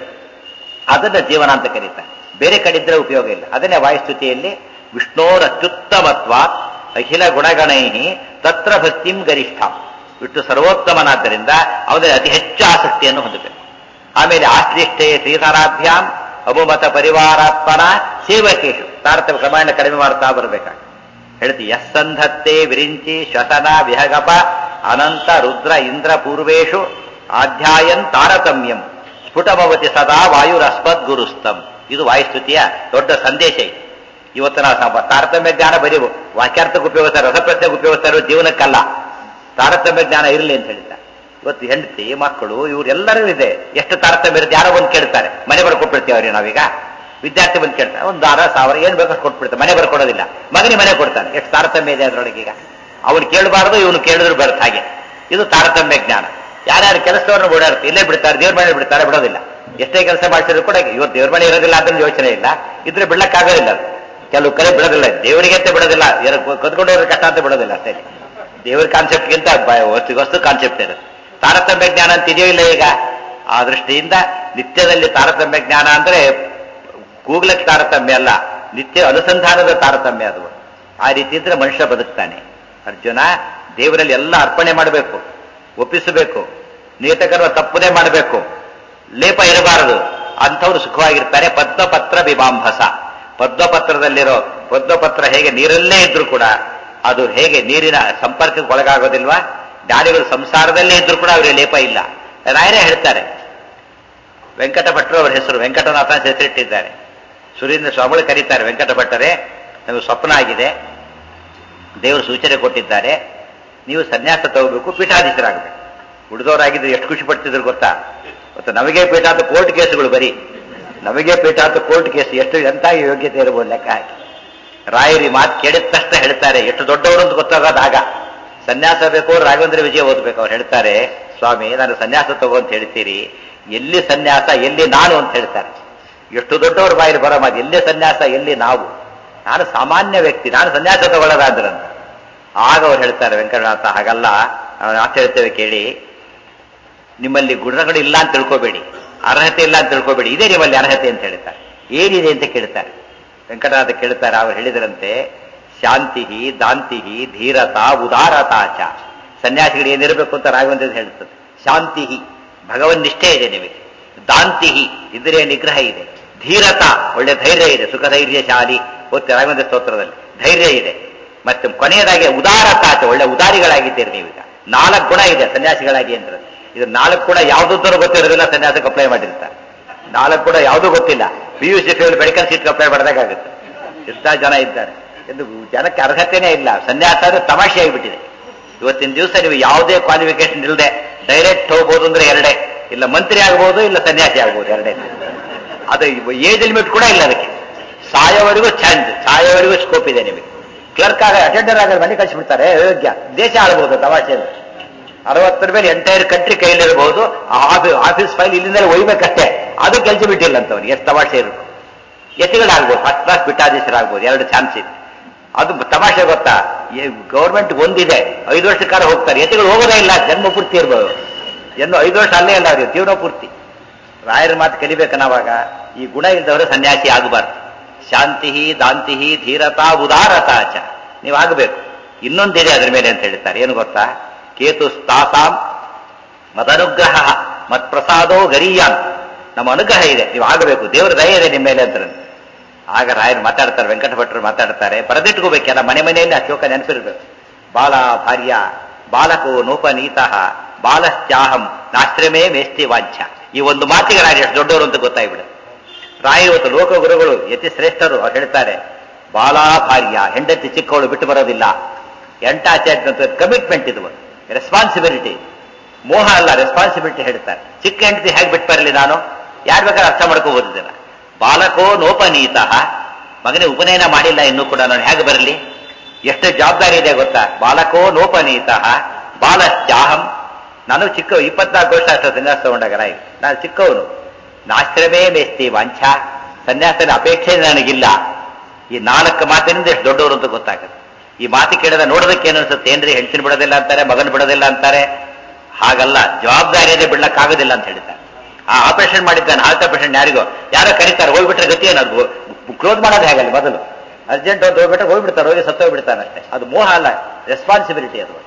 ಅದನ್ನ ಜೀವನ ಅಂತ ಕರೀತಾರೆ ಬೇರೆ ಕಡೆ ಇದ್ರೆ ಉಪಯೋಗ ಇಲ್ಲ ಅದನ್ನೇ ವಾಯುಸ್ತುತಿಯಲ್ಲಿ ವಿಷ್ಣೋರ ಅತ್ಯುತ್ತಮತ್ವ ಅಖಿಲ ಗುಣಗಣೈ ತತ್ರ ಭಕ್ತಿಂ ಗರಿಷ್ಠ ವಿಷ್ಣು ಸರ್ವೋತ್ತಮನಾದ್ದರಿಂದ ಅವನಲ್ಲಿ ಅತಿ ಹೆಚ್ಚು ಆಸಕ್ತಿಯನ್ನು ಹೊಂದಬೇಕು ಆಮೇಲೆ ಆಶ್ಲಿಷ್ಠೆ ಶ್ರೀಧರಾಭ್ಯಾಂ ಅಬುಮತ ಪರಿವಾರಾತ್ಮನ ಸೇವಕೇಶು ತಾರತಮ್ಯ ಕ್ರಮೇಣ ಕಡಿಮೆ ಮಾಡ್ತಾ ಬರಬೇಕಾಗ ಹೇಳ್ತಿ ಯಸ್ಸಂಧತ್ತೆ ವಿರಿಂಚಿ ಶ್ವಸನ ವಿಹಗಪ ಅನಂತ ರುದ್ರ ಇಂದ್ರ ಪೂರ್ವೇಶು ಆಧ್ಯಾಯನ್ ತಾರತಮ್ಯಂ ಸ್ಫುಟಭವತಿ ಸದಾ ವಾಯುರಸ್ಮದ್ ಗುರುಸ್ತಂ ಇದು ವಾಯುಸ್ತುತಿಯ ದೊಡ್ಡ ಸಂದೇಶ ಇದು ಇವತ್ತು ನಾವು ಸಮ- ತಾರತಮ್ಯ ಜ್ಞಾನ ಬರೀ ವಾಕ್ಯಾರ್ಥಕ್ಕೆ ಉಪಯೋಗಿಸ್ತಾರೆ ರಸಪ್ರಶ್ನೆಗೆ ಉಪಯೋಗಿಸ್ತಾರೆ ಜೀವನಕ್ಕಲ್ಲ ತಾರತಮ್ಯ ಜ್ಞಾನ ಇರಲಿ ಅಂತ ಹೇಳಿದ್ದಾರೆ ಇವತ್ತು ಹೆಂಡತಿ ಮಕ್ಕಳು ಇವರೆಲ್ಲರೂ ಇದೆ ಎಷ್ಟು ತಾರತಮ್ಯ ಇರುತ್ತೆ ಯಾರೋ ಬಂದು ಕೇಳ್ತಾರೆ ಮನೆ ಬರ್ಕೊಟ್ಬಿಡ್ತೀವಿ ಅವ್ರಿಗೆ ನಾವೀಗ ವಿದ್ಯಾರ್ಥಿ ಬಂದು ಕೇಳ್ತಾರೆ ಒಂದು ದಾರ ಸಾವಿರ ಏನು ಬೇಕಾದ್ರೆ ಕೊಟ್ಬಿಡ್ತಾರೆ ಮನೆ ಬರ್ಕೊಡೋದಿಲ್ಲ ಮಗನಿಗೆ ಮನೆ ಕೊಡ್ತಾನೆ ಎಷ್ಟು ತಾರತಮ್ಯ ಇದೆ ಅದರೊಳಗೆ ಈಗ ಅವನು ಕೇಳಬಾರ್ದು ಇವನು ಕೇಳಿದ್ರು ಬರುತ್ತೆ ಹಾಗೆ ಇದು ತಾರತಮ್ಯ ಜ್ಞಾನ ಯಾರ್ಯಾರು ಕೆಲಸವನ್ನು ಓಡಾಡ್ತಾರೆ ಇಲ್ಲೇ ಬಿಡ್ತಾರೆ ದೇವ್ರ ಮನೆ ಬಿಡ್ತಾರೆ ಬಿಡೋದಿಲ್ಲ ಎಷ್ಟೇ ಕೆಲಸ ಮಾಡಿಸಿದ್ರು ಕೂಡ ಇವತ್ತು ದೇವ್ರ ಮನೆ ಇರೋದಿಲ್ಲ ಅದನ್ನ ಯೋಚನೆ ಇಲ್ಲ ಇದ್ರೆ ಬಿಡಕ್ಕಾಗೋದಿಲ್ಲ ಅದು. ಕೆಲವು ಕಡೆ ಬಿಡೋದಿಲ್ಲ ದೇವರಿಗೆ ಅಂತ ಬಿಡೋದಿಲ್ಲ ಯಾರು ಕದ್ಕೊಂಡವ್ರ ಕಷ್ಟ ಅಂತ ಬಿಡೋದಿಲ್ಲ ಅಷ್ಟೇ ದೇವರ ಕಾನ್ಸೆಪ್ಟ್ಗಿಂತ ವಸ್ತು ವಸ್ತು ಕಾನ್ಸೆಪ್ಟ್ ಇರುತ್ತೆ ತಾರತಮ್ಯ ಜ್ಞಾನ ಅಂತ ಇದೆಯೋ ಇಲ್ಲ ಈಗ ಆ ದೃಷ್ಟಿಯಿಂದ ನಿತ್ಯದಲ್ಲಿ ತಾರತಮ್ಯ ಜ್ಞಾನ ಅಂದ್ರೆ ಗೂಗ್ಲಕ್ಕೆ ತಾರತಮ್ಯ ಅಲ್ಲ ನಿತ್ಯ ಅನುಸಂಧಾನದ ತಾರತಮ್ಯ ಅದು ಆ ರೀತಿ ಇದ್ರೆ ಮನುಷ್ಯ ಬದುಕ್ತಾನೆ ಅರ್ಜುನ ದೇವರಲ್ಲಿ ಎಲ್ಲ ಅರ್ಪಣೆ ಮಾಡಬೇಕು ಒಪ್ಪಿಸಬೇಕು ನಿಯತಕರ್ಮ ತಪ್ಪದೇ ಮಾಡಬೇಕು ಲೇಪ ಇರಬಾರದು ಅಂಥವ್ರು ಸುಖವಾಗಿರ್ತಾರೆ ಪದ್ಮಪತ್ರ ವಿಮಾಂಭಸ ಪದ್ಮಪತ್ರದಲ್ಲಿರೋ ಪದ್ಮಪತ್ರ ಹೇಗೆ ನೀರಲ್ಲೇ ಇದ್ರೂ ಕೂಡ ಅದು ಹೇಗೆ ನೀರಿನ ಸಂಪರ್ಕಕ್ಕೆ ಒಳಗಾಗೋದಿಲ್ವಾ ಜ್ಞಾನಿಗಳು ಸಂಸಾರದಲ್ಲೇ ಇದ್ರೂ ಕೂಡ ಅವರಿಗೆ ಲೇಪ ಇಲ್ಲ ರಾಯರೇ ಹೇಳ್ತಾರೆ ವೆಂಕಟ ಭಟ್ರು ಅವರ ಹೆಸರು ವೆಂಕಟನಾಥ ಅಂತ ಹೆಸರಿಟ್ಟಿದ್ದಾರೆ ಸುರೇಂದ್ರ ಸ್ವಾಮಿಗಳು ಕರೀತಾರೆ ವೆಂಕಟ ಭಟ್ಟರೇ ನಮಗೆ ಸ್ವಪ್ನ ಆಗಿದೆ ದೇವರು ಸೂಚನೆ ಕೊಟ್ಟಿದ್ದಾರೆ ನೀವು ಸನ್ಯಾಸ ತಗೋಬೇಕು ಪೀಠಾಧೀಶರಾಗಬೇಕು ಉಳಿದವರಾಗಿದ್ರೆ ಎಷ್ಟು ಖುಷಿ ಪಡ್ತಿದ್ರು ಗೊತ್ತಾ ಮತ್ತು ನಮಗೆ ಪೀಠ ಅಂತ ಕೋರ್ಟ್ ಕೇಸುಗಳು ಬರೀ ನಮಗೆ ಪೀಠ ಅಂತ ಕೋರ್ಟ್ ಕೇಸ್ ಎಷ್ಟು ಎಂತ ಯೋಗ್ಯತೆ ಇರಬಹುದು ಲೆಕ್ಕ ಹಾಕಿ ರಾಯರಿ ಮಾತು ಕೇಳಿದ ತಕ್ಷಣ ಹೇಳ್ತಾರೆ ಎಷ್ಟು ದೊಡ್ಡವರು ಅಂತ ಗೊತ್ತಾಗೋದು ಆಗ ಸನ್ಯಾಸ ಬೇಕು ರಾಘವೇಂದ್ರ ವಿಜಯ ಓದ್ಬೇಕು ಅವ್ರು ಹೇಳ್ತಾರೆ ಸ್ವಾಮಿ ನಾನು ಸನ್ಯಾಸ ತಗೋ ಅಂತ ಹೇಳ್ತೀರಿ ಎಲ್ಲಿ ಸನ್ಯಾಸ ಎಲ್ಲಿ ನಾನು ಅಂತ ಹೇಳ್ತಾರೆ ಎಷ್ಟು ದೊಡ್ಡವರು ಬಾಯಲ್ಲಿ ಬರೋ ಮಾತು ಎಲ್ಲಿ ಸನ್ಯಾಸ ಎಲ್ಲಿ ನಾವು ನಾನು ಸಾಮಾನ್ಯ ವ್ಯಕ್ತಿ ನಾನು ಸನ್ಯಾಸ ತಗೊಳ್ಳೋದಾದ್ರಂತ ಆಗ ಅವ್ರು ಹೇಳ್ತಾರೆ ವೆಂಕಟನಾಥ ಹಾಗಲ್ಲ ನಾವು ಮಾತು ಹೇಳ್ತೇವೆ ಕೇಳಿ ನಿಮ್ಮಲ್ಲಿ ಗುಣಗಳು ಇಲ್ಲ ಅಂತ ತಿಳ್ಕೋಬೇಡಿ ಅರ್ಹತೆ ಇಲ್ಲ ಅಂತ ತಿಳ್ಕೋಬೇಡಿ ಇದೇ ನಿಮ್ಮಲ್ಲಿ ಅರ್ಹತೆ ಅಂತ ಹೇಳ್ತಾರೆ ಏನಿದೆ ಅಂತ ಕೇಳ್ತಾರೆ ವೆಂಕಟನಾಥ ಕೇಳ್ತಾರೆ ಅವ್ರು ಹೇಳಿದ್ರಂತೆ ಶಾಂತಿ ದಾಂತಿ ಧೀರತಾ ಉದಾರತಾಚ ಸನ್ಯಾಸಿಗಳು ಏನಿರಬೇಕು ಅಂತ ರಾಘವೇಂದ್ರ ಹೇಳ್ತದೆ ಶಾಂತಿ ಭಗವನ್ ನಿಷ್ಠೆ ಇದೆ ನಿಮಗೆ ದಾಂತಿ ಇದ್ರೆ ನಿಗ್ರಹ ಇದೆ ಧೀರತಾ ಒಳ್ಳೆ ಧೈರ್ಯ ಇದೆ ಸುಖ ಧೈರ್ಯಶಾಲಿ ಓದ್ತೀವಿ ರಾಘವೇಂದ್ರ ಸ್ತೋತ್ರದಲ್ಲಿ ಧೈರ್ಯ ಇದೆ ಮತ್ತೆ ಕೊನೆಯದಾಗಿ ಉದಾರತಾಚ ಒಳ್ಳೆ ಉದಾರಿಗಳಾಗಿದ್ದೀರಿ ನೀವೀಗ ನಾಲ್ಕು ಗುಣ ಇದೆ ಸನ್ಯಾಸಿಗಳಾಗಿ ಅಂದ್ರೆ ಇದು ನಾಲ್ಕು ಗುಣ ಯಾವುದೂ ಗೊತ್ತಿರೋದಿಲ್ಲ ಸನ್ಯಾಸಕ್ಕೆ ಅಪ್ಲೈ ಮಾಡಿರ್ತಾರೆ ನಾಲ್ಕು ಕೂಡ ಯಾವುದೂ ಗೊತ್ತಿಲ್ಲ P U C fail medical seat apply ಮಾಡಿದಾಗುತ್ತೆ ಎಷ್ಟ ಜನ ಇದ್ದಾರೆ ಎಂದು ಜನಕ್ಕೆ ಅರ್ಹತೆನೇ ಇಲ್ಲ ಸನ್ಯಾಸ ಅಂದ್ರೆ ತಮಾಷೆ ಆಗಿಬಿಟ್ಟಿದೆ ಇವತ್ತಿನ ದಿವಸ ನೀವು ಯಾವುದೇ ಕ್ವಾಲಿಫಿಕೇಶನ್ ಇಲ್ಲದೆ ಡೈರೆಕ್ಟ್ ಹೋಗ್ಬೋದು ಅಂದ್ರೆ ಎರಡೇ ಇಲ್ಲ ಮಂತ್ರಿ ಆಗ್ಬೋದು ಇಲ್ಲ ಸನ್ಯಾಸಿ ಆಗ್ಬೋದು ಎರಡೇ ಅದು ಏಜ್ ಲಿಮಿಟ್ ಕೂಡ ಇಲ್ಲ ಅದಕ್ಕೆ ಸಾಯೋವರೆಗೂ ಚಾನ್ಸ್ ಸಾಯೋವರೆಗೂ ಸ್ಕೋಪ್ ಇದೆ ನಿಮಗೆ ಕ್ಲರ್ಕ್ ಆಗ ಅಟೆಂಡರ್ ಆಗ ಮನೆ ಕಳಿಸ್ಬಿಡ್ತಾರೆ ಯೋಗ್ಯ ದೇಶ ಆಳ್ಬೋದು ತಮಾಷೆ ಅಂತ ಅರವತ್ತರ ಮೇಲೆ ಎಂಟೈರ್ ಕಂಟ್ರಿ ಕೈಲಿರಬಹುದು ಆಫೀಸ್ ಫೈಲ್ ಇಲ್ಲಿಂದಲೇ ಒಯ್ಬೇಕಷ್ಟೇ ಅದು ಕೆಲಸ ಬಿಟ್ಟಿಲ್ಲ ಅಂತವ್ರು ಎಷ್ಟು ತಮಾಷೆ ಇರುತ್ತೆ ಯತಿಗಳಾಗ್ಬೋದು ಫಸ್ಟ್ ಕ್ಲಾಸ್ ಬಿಟ್ಟಾಧೀಶರಾಗ್ಬೋದು ಎರಡು ಚಾನ್ಸ್ ಇದೆ ಅದು ತಮಾಷೆ ಗೊತ್ತಾ ಗೌರ್ಮೆಂಟ್ ಒಂದಿದೆ ಐದು ವರ್ಷಕ್ಕಾರ ಹೋಗ್ತಾರೆ ಯತಿಗಳು ಹೋಗೋದೇ ಇಲ್ಲ ಜನ್ಮ ಪೂರ್ತಿ ಇರ್ಬೋದು ಜನ್ಮ ಐದು ವರ್ಷ ಅಲ್ಲೇ ಇಲ್ಲ ಅವ್ರಿಗೆ ಜೀವನ ಪೂರ್ತಿ ರಾಯರ ಮಾತು ಕಲಿಬೇಕು ನಾವಾಗ ಈ ಗುಣ ಇದ್ದವರು ಸನ್ಯಾಸಿ ಆಗಬಾರ್ದು ಶಾಂತಿ ದಾಂತಿ ಧೀರತಾ ಉದಾರತಾಚ ನೀವು ಆಗಬೇಕು ಇನ್ನೊಂದಿದೆ ಅದ್ರ ಮೇಲೆ ಅಂತ ಹೇಳ್ತಾರೆ ಏನು ಗೊತ್ತಾ ಕೇತು ಸ್ಥಾಸಾಂ ಮದನುಗ್ರಹ ಮತ್ಪ್ರಸಾದೋ ಗರೀಯಾನ್ ನಮ್ಮ ಅನುಗ್ರಹ ಇದೆ ನೀವು ಆಗಬೇಕು ದೇವರ ದಯ ಇದೆ ನಿಮ್ಮ ಮೇಲೆ ಅಂತ ಆಗ ರಾಯರು ಮಾತಾಡ್ತಾರೆ ವೆಂಕಟ ಭಟ್ರು ಮಾತಾಡ್ತಾರೆ ಬರೆದಿಟ್ಕೋಬೇಕೆಲ್ಲ ಮನೆ ಮನೆಯಲ್ಲಿ ಆ ಶ್ಲೋಕ ನೆನಪಿರ್ಬೇಕು ಬಾಲ ಭಾರ್ಯ ಬಾಲಕೋ ನೋಪನೀತಃ ಬಾಲಶ್ಚಾಹಂ ನಾಶ್ರಮೇ ಮೇಸ್ತಿ ವಾಂಛ ಈ ಒಂದು ಮಾತಿಗೆ ರಾಯರು ಎಷ್ಟು ದೊಡ್ಡವರು ಅಂತ ಗೊತ್ತಾಗ್ಬಿಡುತ್ತೆ ರಾಯ ಇವತ್ತು ಲೋಕಗುರುಗಳು ಯತಿ ಶ್ರೇಷ್ಠರು ಅವ್ರು ಹೇಳ್ತಾರೆ ಬಾಲಾ ಭಾರ್ಯ ಹೆಂಡತಿ ಚಿಕ್ಕವಳು ಬಿಟ್ಟು ಬರೋದಿಲ್ಲ ಎಂಟಾಚಾರ್ಯ ಕಮಿಟ್ಮೆಂಟ್ ಇದು ರೆಸ್ಪಾನ್ಸಿಬಿಲಿಟಿ ಮೋಹ ಅಲ್ಲ ರೆಸ್ಪಾನ್ಸಿಬಿಲಿಟಿ ಹೇಳ್ತಾರೆ ಚಿಕ್ಕ ಹೆಂಡತಿ ಹೇಗೆ ಬಿಟ್ಟು ಬರಲಿ ನಾನು ಯಾರು ಬೇಕಾದ್ರೆ ಅರ್ಥ ಮಾಡ್ಕೋಬೋದಿಲ್ಲ ಬಾಲಕೋ ನೋಪನೀತಃ ಮಗನೇ ಉಪನಯನ ಮಾಡಿಲ್ಲ ಇನ್ನೂ ಕೂಡ ನಾನು ಹೇಗೆ ಬರಲಿ ಎಷ್ಟು ಜವಾಬ್ದಾರಿ ಇದೆ ಗೊತ್ತಾ ಬಾಲಕೋ ನೋಪನೀತಃ ಬಾಲಶ್ಚಾಹಂ ನಾನು ಚಿಕ್ಕ ಇಪ್ಪತ್ನಾಲ್ಕು ವರ್ಷ ಅಷ್ಟು ಸನ್ಯಾಸ ತಗೊಂಡಾಗ ರಾಯ್ ನಾನು ಚಿಕ್ಕವನು ನಾಶ್ರಮೇ ಮೇಸ್ತಿ ವಾಂಛ ಸನ್ಯಾಸದ ಅಪೇಕ್ಷೆ ನನಗಿಲ್ಲ ಈ ನಾಲ್ಕು ಮಾತಿನಿಂದ ಎಷ್ಟು ದೊಡ್ಡವರು ಅಂತ ಗೊತ್ತಾಗುತ್ತೆ ಈ ಮಾತು ಕೇಳಿದ ನೋಡೋದಕ್ಕೆ ಏನು ಅನ್ಸುತ್ತೆ ಏನ್ರಿ ಹೆಂಡತಿನ ಬಿಡೋದಿಲ್ಲ ಅಂತಾರೆ ಮಗನ ಬಿಡೋದಿಲ್ಲ ಅಂತಾರೆ ಹಾಗಲ್ಲ ಜವಾಬ್ದಾರಿಯದೇ ಬಿಡ್ಲಕ್ಕಾಗೋದಿಲ್ಲ ಅಂತ ಹೇಳ್ತಾರೆ ಆ ಆಪರೇಷನ್ ಮಾಡಿದ್ದಾನೆ ಹಾರ್ಟ್ ಆಪರೇಷನ್ ಯಾರಿಗೋ ಯಾರೋ ಕರೀತಾರೆ ಹೋಗ್ಬಿಟ್ರೆ ಗತಿ ಏನದು ಕ್ಲೋಸ್ ಮಾಡೋದು ಹೇಗಲ್ಲ ಮೊದಲು ಅರ್ಜೆಂಟ್ ಅಂತ ಹೋಗ್ಬಿಟ್ರೆ ಹೋಗ್ಬಿಡ್ತಾರೆ ಹೋಗಿ ಸತ್ತೋಗ್ಬಿಡ್ತಾನೆ ಅಷ್ಟೇ ಅದು ಮೋಹ ಅಲ್ಲ ರೆಸ್ಪಾನ್ಸಿಬಿಲಿಟಿ ಅದು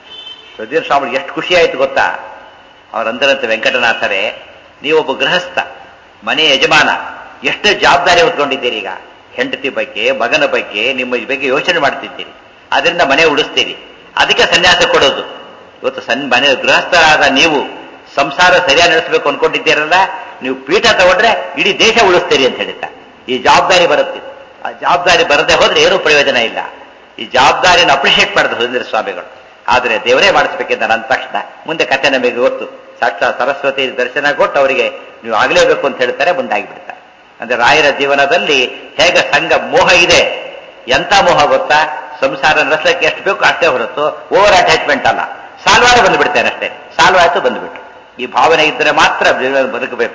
ಸುಧೀರ್ ಸ್ವಾಮಿ ಎಷ್ಟು ಖುಷಿ ಆಯ್ತು ಗೊತ್ತಾ ಅವರಂದರಂತೆ ವೆಂಕಟನಾಥರೇ ನೀವೊಬ್ಬ ಗೃಹಸ್ಥ ಮನೆ ಯಜಮಾನ ಎಷ್ಟು ಜವಾಬ್ದಾರಿ ಹೊತ್ಕೊಂಡಿದ್ದೀರಿ ಈಗ ಹೆಂಡತಿ ಬಗ್ಗೆ ಮಗನ ಬಗ್ಗೆ ನಿಮ್ಮ ಬಗ್ಗೆ ಯೋಚನೆ ಮಾಡ್ತಿದ್ದೀರಿ ಅದರಿಂದ ಮನೆ ಉಳಿಸ್ತೀರಿ ಅದಕ್ಕೆ ಸನ್ಯಾಸ ಕೊಡೋದು ಇವತ್ತು ಸನ್ ಮನೆ ಗೃಹಸ್ಥರಾದ ನೀವು ಸಂಸಾರ ಸರಿಯಾಗಿ ನಡೆಸಬೇಕು ಅನ್ಕೊಂಡಿದ್ದೀರಲ್ಲ ನೀವು ಪೀಠ ತಗೊಂಡ್ರೆ ಇಡೀ ದೇಶ ಉಳಿಸ್ತೀರಿ ಅಂತ ಹೇಳ್ತಾ ಈ ಜವಾಬ್ದಾರಿ ಬರುತ್ತೆ ಆ ಜವಾಬ್ದಾರಿ ಬರದೆ ಹೋದ್ರೆ ಏನೂ ಪ್ರಯೋಜನ ಇಲ್ಲ ಈ ಜವಾಬ್ದಾರಿಯನ್ನು ಅಪ್ರಿಷಿಯೇಟ್ ಮಾಡಿದ್ರು ಸುರೇಂದ್ರ ಸ್ವಾಮಿಗಳು ಆದರೆ ದೇವರೇ ಮಾಡಿಸ್ಬೇಕಿದ್ದ ನನ್ನ ತಕ್ಷಣ ಮುಂದೆ ಕಥೆ ನಮಗೆ ಗೊತ್ತು ಸಾಕ್ಷಾತ್ ಸರಸ್ವತಿ ದರ್ಶನ ಕೊಟ್ಟು ಅವರಿಗೆ ನೀವು ಆಗಲೇಬೇಕು ಅಂತ ಹೇಳ್ತಾರೆ ಮುಂದಾಗಿಬಿಡ್ತಾರೆ ಅಂದ್ರೆ ರಾಯರ ಜೀವನದಲ್ಲಿ ಹೇಗೆ ಸಂಘ ಮೋಹ ಇದೆ ಎಂತ ಮೋಹ ಗೊತ್ತಾ ಸಂಸಾರ ನಡೆಸಲಿಕ್ಕೆ ಎಷ್ಟು ಬೇಕು ಅಷ್ಟೇ ಹೊರತು ಓವರ್ ಅಟ್ಯಾಚ್ಮೆಂಟ್ ಅಲ್ಲ ಸಾಲ್ವಾರ ಬಂದುಬಿಡ್ತೇನೆ ಅಷ್ಟೇ ಸಾಲ್ವಾಯ್ತು ಬಂದುಬಿಟ್ಟು ಈ ಭಾವನೆ ಇದ್ದರೆ ಮಾತ್ರ ಜೀವನ ಬದುಕಬೇಕು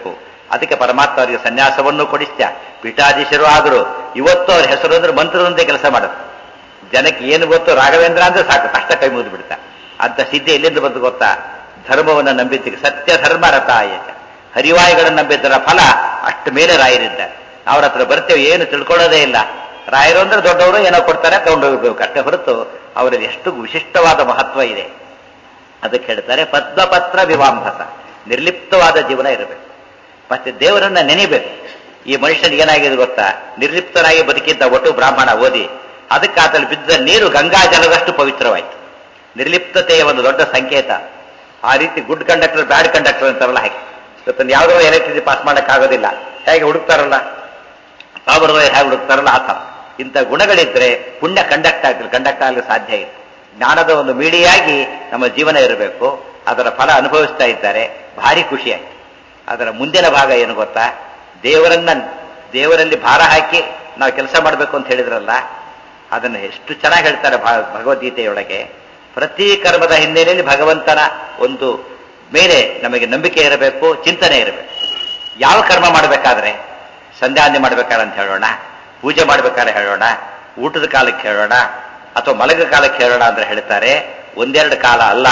ಅದಕ್ಕೆ ಪರಮಾತ್ಮ ಅವರಿಗೆ ಸನ್ಯಾಸವನ್ನು ಕೊಡಿಸ್ತ ಪೀಠಾಧೀಶರು ಆದರು ಇವತ್ತು ಅವ್ರ ಹೆಸರು ಅಂದ್ರೆ ಮಂತ್ರದಂತೆ ಕೆಲಸ ಮಾಡೋದು ಜನಕ್ಕೆ ಏನು ಗೊತ್ತು ರಾಘವೇಂದ್ರ ಅಂದ್ರೆ ಸಾಕು ತಷ್ಟ ಕೈ ಮುಗಿದು ಬಿಡ್ತಾ ಅಂತ ಸಿದ್ಧಿ ಎಲ್ಲಿಂದ ಬಂದು ಗೊತ್ತಾ ಧರ್ಮವನ್ನು ನಂಬಿದ್ದಕ್ಕೆ ಸತ್ಯ ಧರ್ಮ ರಥ ಆಯತ ಹರಿವಾಯುಗಳನ್ನು ನಂಬಿದ್ದರ ಫಲ ಅಷ್ಟು ಮೇಲೆ ರಾಯರಿದ್ದಾರೆ ಅವ್ರ ಹತ್ರ ಬರ್ತೇವೆ ಏನು ತಿಳ್ಕೊಳ್ಳೋದೇ ಇಲ್ಲ ರಾಯರು ಅಂದ್ರೆ ದೊಡ್ಡವರು ಏನೋ ಕೊಡ್ತಾರೆ ತಗೊಂಡು ಹೋಗ್ಬೇಕು ಅಷ್ಟೇ ಹೊರತು ಅವರಲ್ಲಿ ಎಷ್ಟು ವಿಶಿಷ್ಟವಾದ ಮಹತ್ವ ಇದೆ ಅದಕ್ಕೆ ಹೇಳ್ತಾರೆ ಪದ್ಮಪತ್ರ ವಿವಾಂಭಸ ನಿರ್ಲಿಪ್ತವಾದ ಜೀವನ ಇರಬೇಕು ಮತ್ತೆ ದೇವರನ್ನ ನೆನೆಬೇಕು ಈ ಮನುಷ್ಯನಿಗೆ ಏನಾಗಿದೆ ಗೊತ್ತಾ ನಿರ್ಲಿಪ್ತನಾಗಿ ಬದುಕಿದ್ದ ಒಟ್ಟು ಬ್ರಾಹ್ಮಣ ಓದಿ ಅದಕ್ಕೆ ಆತಲ್ಲಿ ಬಿದ್ದ ನೀರು ಗಂಗಾ ಜಲದಷ್ಟು ಪವಿತ್ರವಾಯಿತು ನಿರ್ಲಿಪ್ತತೆಯ ಒಂದು ದೊಡ್ಡ ಸಂಕೇತ ಆ ರೀತಿ ಗುಡ್ ಕಂಡಕ್ಟರ್ ಬ್ಯಾಡ್ ಕಂಡಕ್ಟರ್ ಅಂತಾರಲ್ಲ ಹಾಗೆ ಇವತ್ತು ಯಾವುದೋ ಎಲೆಕ್ಟ್ರಿಸಿಟಿ ಪಾಸ್ ಮಾಡೋಕ್ಕಾಗೋದಿಲ್ಲ ಹೇಗೆ ಹುಡುಕ್ತಾರಲ್ಲ ಪವರ್ ವೈರ್ ಹೇಗೆ ಹುಡುಕ್ತಾರಲ್ಲ ಆ ಥರ ಇಂಥ ಗುಣಗಳಿದ್ರೆ ಪುಣ್ಯ ಕಂಡಕ್ಟ್ ಆಗ್ತದೆ ಕಂಡಕ್ಟ್ ಆಗಲಿಕ್ಕೆ ಸಾಧ್ಯ ಇದೆ ಜ್ಞಾನದ ಒಂದು ಮೀಡಿಯಾಗಿ ನಮ್ಮ ಜೀವನ ಇರಬೇಕು ಅದರ ಫಲ ಅನುಭವಿಸ್ತಾ ಇದ್ದಾರೆ ಭಾರಿ ಖುಷಿಯಾಗಿ ಅದರ ಮುಂದಿನ ಭಾಗ ಏನು ಗೊತ್ತಾ ದೇವರನ್ನ ದೇವರಲ್ಲಿ ಭಾರ ಹಾಕಿ ನಾವು ಕೆಲಸ ಮಾಡಬೇಕು ಅಂತ ಹೇಳಿದ್ರಲ್ಲ ಅದನ್ನು ಎಷ್ಟು ಚೆನ್ನಾಗಿ ಹೇಳ್ತಾರೆ ಭಾ- ಭಗವದ್ಗೀತೆಯೊಳಗೆ ಪ್ರತಿ ಕರ್ಮದ ಹಿನ್ನೆಲೆಯಲ್ಲಿ ಭಗವಂತನ ಒಂದು ಮೇಲೆ ನಮಗೆ ನಂಬಿಕೆ ಇರಬೇಕು ಚಿಂತನೆ ಇರಬೇಕು ಯಾವ ಕರ್ಮ ಮಾಡಬೇಕಾದ್ರೆ ಸಂಧ್ಯಾವಂದನೆ ಮಾಡ್ಬೇಕಾದ್ರೆ ಅಂತ ಹೇಳೋಣ ಪೂಜೆ ಮಾಡ್ಬೇಕಾದ್ರೆ ಹೇಳೋಣ ಊಟದ ಕಾಲಕ್ಕೆ ಹೇಳೋಣ ಅಥವಾ ಮಲಗ ಕಾಲಕ್ಕೆ ಹೇಳೋಣ ಅಂದ್ರೆ ಹೇಳ್ತಾರೆ ಒಂದೆರಡು ಕಾಲ ಅಲ್ಲ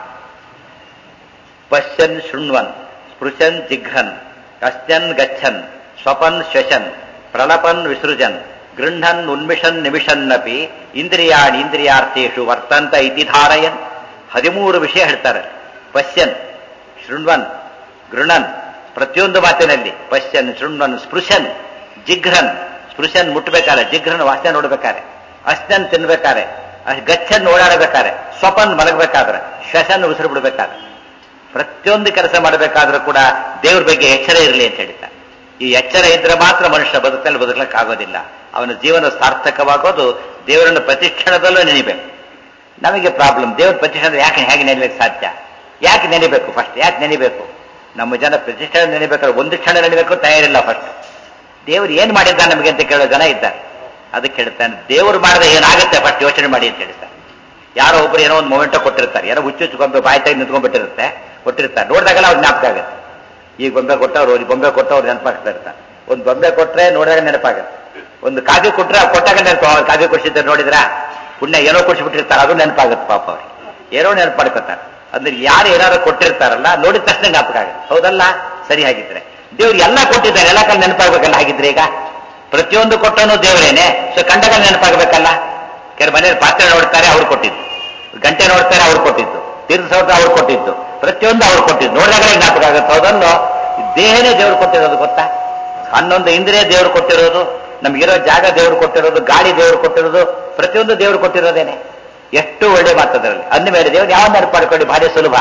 ಪಶ್ಯನ್ ಶೃಣ್ವನ್ ಸ್ಪೃಶನ್ ಜಿಘ್ರನ್ ಕಶ್ಯನ್ ಗಚ್ಚನ್ ಸ್ವಪನ್ ಶ್ವಶನ್ ಪ್ರಲಪನ್ ವಿಸೃಜನ್ ಗೃಹನ್ ಉನ್ಮಿಷನ್ ನಿಮಿಷನ್ನಪಿ ಇಂದ್ರಿಯಾಣಿ ಇಂದ್ರಿಯಾರ್ಥೇಶು ವರ್ತಂತ ಇತಿ ಧಾರಯನ್ ಹದಿಮೂರು ವಿಷಯ ಹೇಳ್ತಾರೆ ಪಶ್ಯನ್ ಶೃಣ್ವನ್ ಗೃಣನ್ ಪ್ರತಿಯೊಂದು ಮಾತಿನಲ್ಲಿ ಪಶ್ಯನ್ ಶೃಣ್ವನ್ ಸ್ಪೃಶನ್ ಜಿಘ್ರನ್ ಸ್ಪೃಶನ್ ಮುಟ್ಬೇಕಾರೆ ಜಿಘ್ರನ್ ವಾಸನೆ ನೋಡ್ಬೇಕಾರೆ ಅಶ್ನನ್ ತಿನ್ಬೇಕಾರೆ ಅಹ್ ಗಚ್ಚನ್ ಓಡಾಡಬೇಕಾರೆ ಸ್ವಪನ್ ಮಲಗಬೇಕಾದ್ರೆ ಶ್ವಸನ್ ಉಸಿರು ಬಿಡ್ಬೇಕಾದ್ರೆ ಪ್ರತಿಯೊಂದು ಕೆಲಸ ಮಾಡಬೇಕಾದ್ರೂ ಕೂಡ ದೇವ್ರ ಬಗ್ಗೆ ಎಚ್ಚರ ಇರಲಿ ಅಂತ ಹೇಳ್ತಾರೆ ಈ ಎಚ್ಚರ ಇದ್ರೆ ಮಾತ್ರ ಮನುಷ್ಯ ಬದುಕಲ್ಲಿ ಬದುಕಲಿಕ್ಕೆ ಆಗೋದಿಲ್ಲ ಅವನ ಜೀವನ ಸಾರ್ಥಕವಾಗೋದು ದೇವರನ್ನು ಪ್ರತಿಕ್ಷಣದಲ್ಲೂ ನೆನಿಬೇಕು ನಮಗೆ ಪ್ರಾಬ್ಲಮ್ ದೇವ್ರ ಪ್ರತಿಷ್ಠಾನ ಯಾಕೆ ಹೇಗೆ ನೆನಲಿಕ್ಕೆ ಸಾಧ್ಯ ಯಾಕೆ ನೆನಿಬೇಕು ಫಸ್ಟ್ ಯಾಕೆ ನೆನಿಬೇಕು ನಮ್ಮ ಜನ ಪ್ರತಿಷ್ಠಾನ ನೆನಿಬೇಕಾದ್ರೆ ಒಂದು ಕ್ಷಣ ನೆನಿಬೇಕು ತಯಾರಿಲ್ಲ ಫಸ್ಟ್ ದೇವ್ರು ಏನ್ ಮಾಡಿದ್ದ ನಮಗೆ ಅಂತ ಕೇಳೋ ಜನ ಇದ್ದಾರೆ ಅದಕ್ಕೆ ಹೇಳ್ತಾನೆ ದೇವ್ರು ಮಾಡಿದ ಏನಾಗುತ್ತೆ ಫಸ್ಟ್ ಯೋಚನೆ ಮಾಡಿ ಅಂತ ಹೇಳ್ತಾರೆ ಯಾರೋ ಒಬ್ರು ಏನೋ ಒಂದು ಮೊಮೆಂಟೋ ಕೊಟ್ಟಿರ್ತಾರೆ ಏನೋ ಹುಚ್ಚು ಹುಚ್చుಕೊಂಡು ಬಾಯಿ ತೆಗೆದು ನಿಂತ್ಕೊಂಡ್ಬಿಟ್ಟಿರುತ್ತೆ ಕೊಟ್ಟಿರ್ತಾರೆ ನೋಡಿದಾಗೆಲ್ಲ ಅವ್ರು ಜ್ಞಾಪಕ ಆಗುತ್ತೆ ಈ ಬೊಂಬೆ ಕೊಟ್ಟವ್ರು ಈ ಬೊಂಬೆ ಕೊಟ್ಟವ್ರು ನೆನಪಾಗ್ತಾ ಇರ್ತಾರೆ ಒಂದು ಬೊಂಬೆ ಕೊಟ್ರೆ ನೋಡಿದಾಗ ನೆನಪಾಗುತ್ತೆ ಒಂದು ಕಾಫಿ ಕೊಟ್ರೆ ಅವ್ರು ಕೊಟ್ಟಾಗ ನೆನಪು ಅವ್ರು ಕಾಫಿ ಕೊಡಿಸಿದ್ರೆ ನೋಡಿದ್ರ ಪುಣ್ಯ ಏನೋ ಕೊಡಿಸ್ಬಿಟ್ಟಿರ್ತಾರೆ ಅದು ನೆನಪಾಗುತ್ತೆ ಪಾಪ ಅವ್ರಿಗೆ ಏನೋ ನೆನಪು ಮಾಡ್ಕೊತಾರೆ ಅಂದ್ರೆ ಯಾರು ಏನಾದ್ರು ಕೊಟ್ಟಿರ್ತಾರಲ್ಲ ನೋಡಿದ ತಕ್ಷಣ ಜ್ಞಾಪಕ ಆಗುತ್ತೆ ಹೌದಲ್ಲ ಸರಿ ಹಾಗಿದ್ರೆ ದೇವ್ರು ಎಲ್ಲ ಕೊಟ್ಟಿದ್ದಾರೆ ಎಲ್ಲ ಕಾಲ ನೆನಪಾಗ್ಬೇಕಲ್ಲ ಹಾಗಿದ್ರೆ ಈಗ ಪ್ರತಿಯೊಂದು ಕೊಟ್ಟನು ದೇವರೇನೆ ಸೊ ಕಂಡಗಳ ನೆನಪಾಗಬೇಕಲ್ಲ ಕೆಲವು ಮನೆಯಲ್ಲಿ ಪಾತ್ರೆ ನೋಡ್ತಾರೆ ಅವ್ರು ಕೊಟ್ಟಿದ್ದು ಗಂಟೆ ನೋಡ್ತಾರೆ ಅವ್ರು ಕೊಟ್ಟಿದ್ದು ತೀರ್ಥ ಸೌಧ ಅವ್ರು ಕೊಟ್ಟಿದ್ದು ಪ್ರತಿಯೊಂದು ಅವ್ರು ಕೊಟ್ಟಿದ್ದು ನೋಡಿದಾಗಲೇ ಜ್ಞಾಪಕ ಆಗುತ್ತೆ ಹೌದಲ್ಲೋ ದೇಹನೇ ದೇವ್ರು ಕೊಟ್ಟಿರೋದು ಗೊತ್ತಾ ಹನ್ನೊಂದು ಇಂದ್ರಿಯ ದೇವ್ರು ಕೊಟ್ಟಿರೋದು ನಮ್ಗಿರೋ ಜಾಗ ದೇವ್ರು ಕೊಟ್ಟಿರೋದು ಗಾಳಿ ದೇವ್ರು ಕೊಟ್ಟಿರೋದು ಪ್ರತಿಯೊಂದು ದೇವ್ರು ಕೊಟ್ಟಿರೋದೇನೆ ಎಷ್ಟು ಒಳ್ಳೆ ಮಾತದರಲ್ಲಿ ಅಂದ ಮೇಲೆ ದೇವ್ರು ಯಾವ ನೆನಪು ಮಾಡ್ಕೊಳ್ಳಿ ಭಾರಿ ಸುಲಭ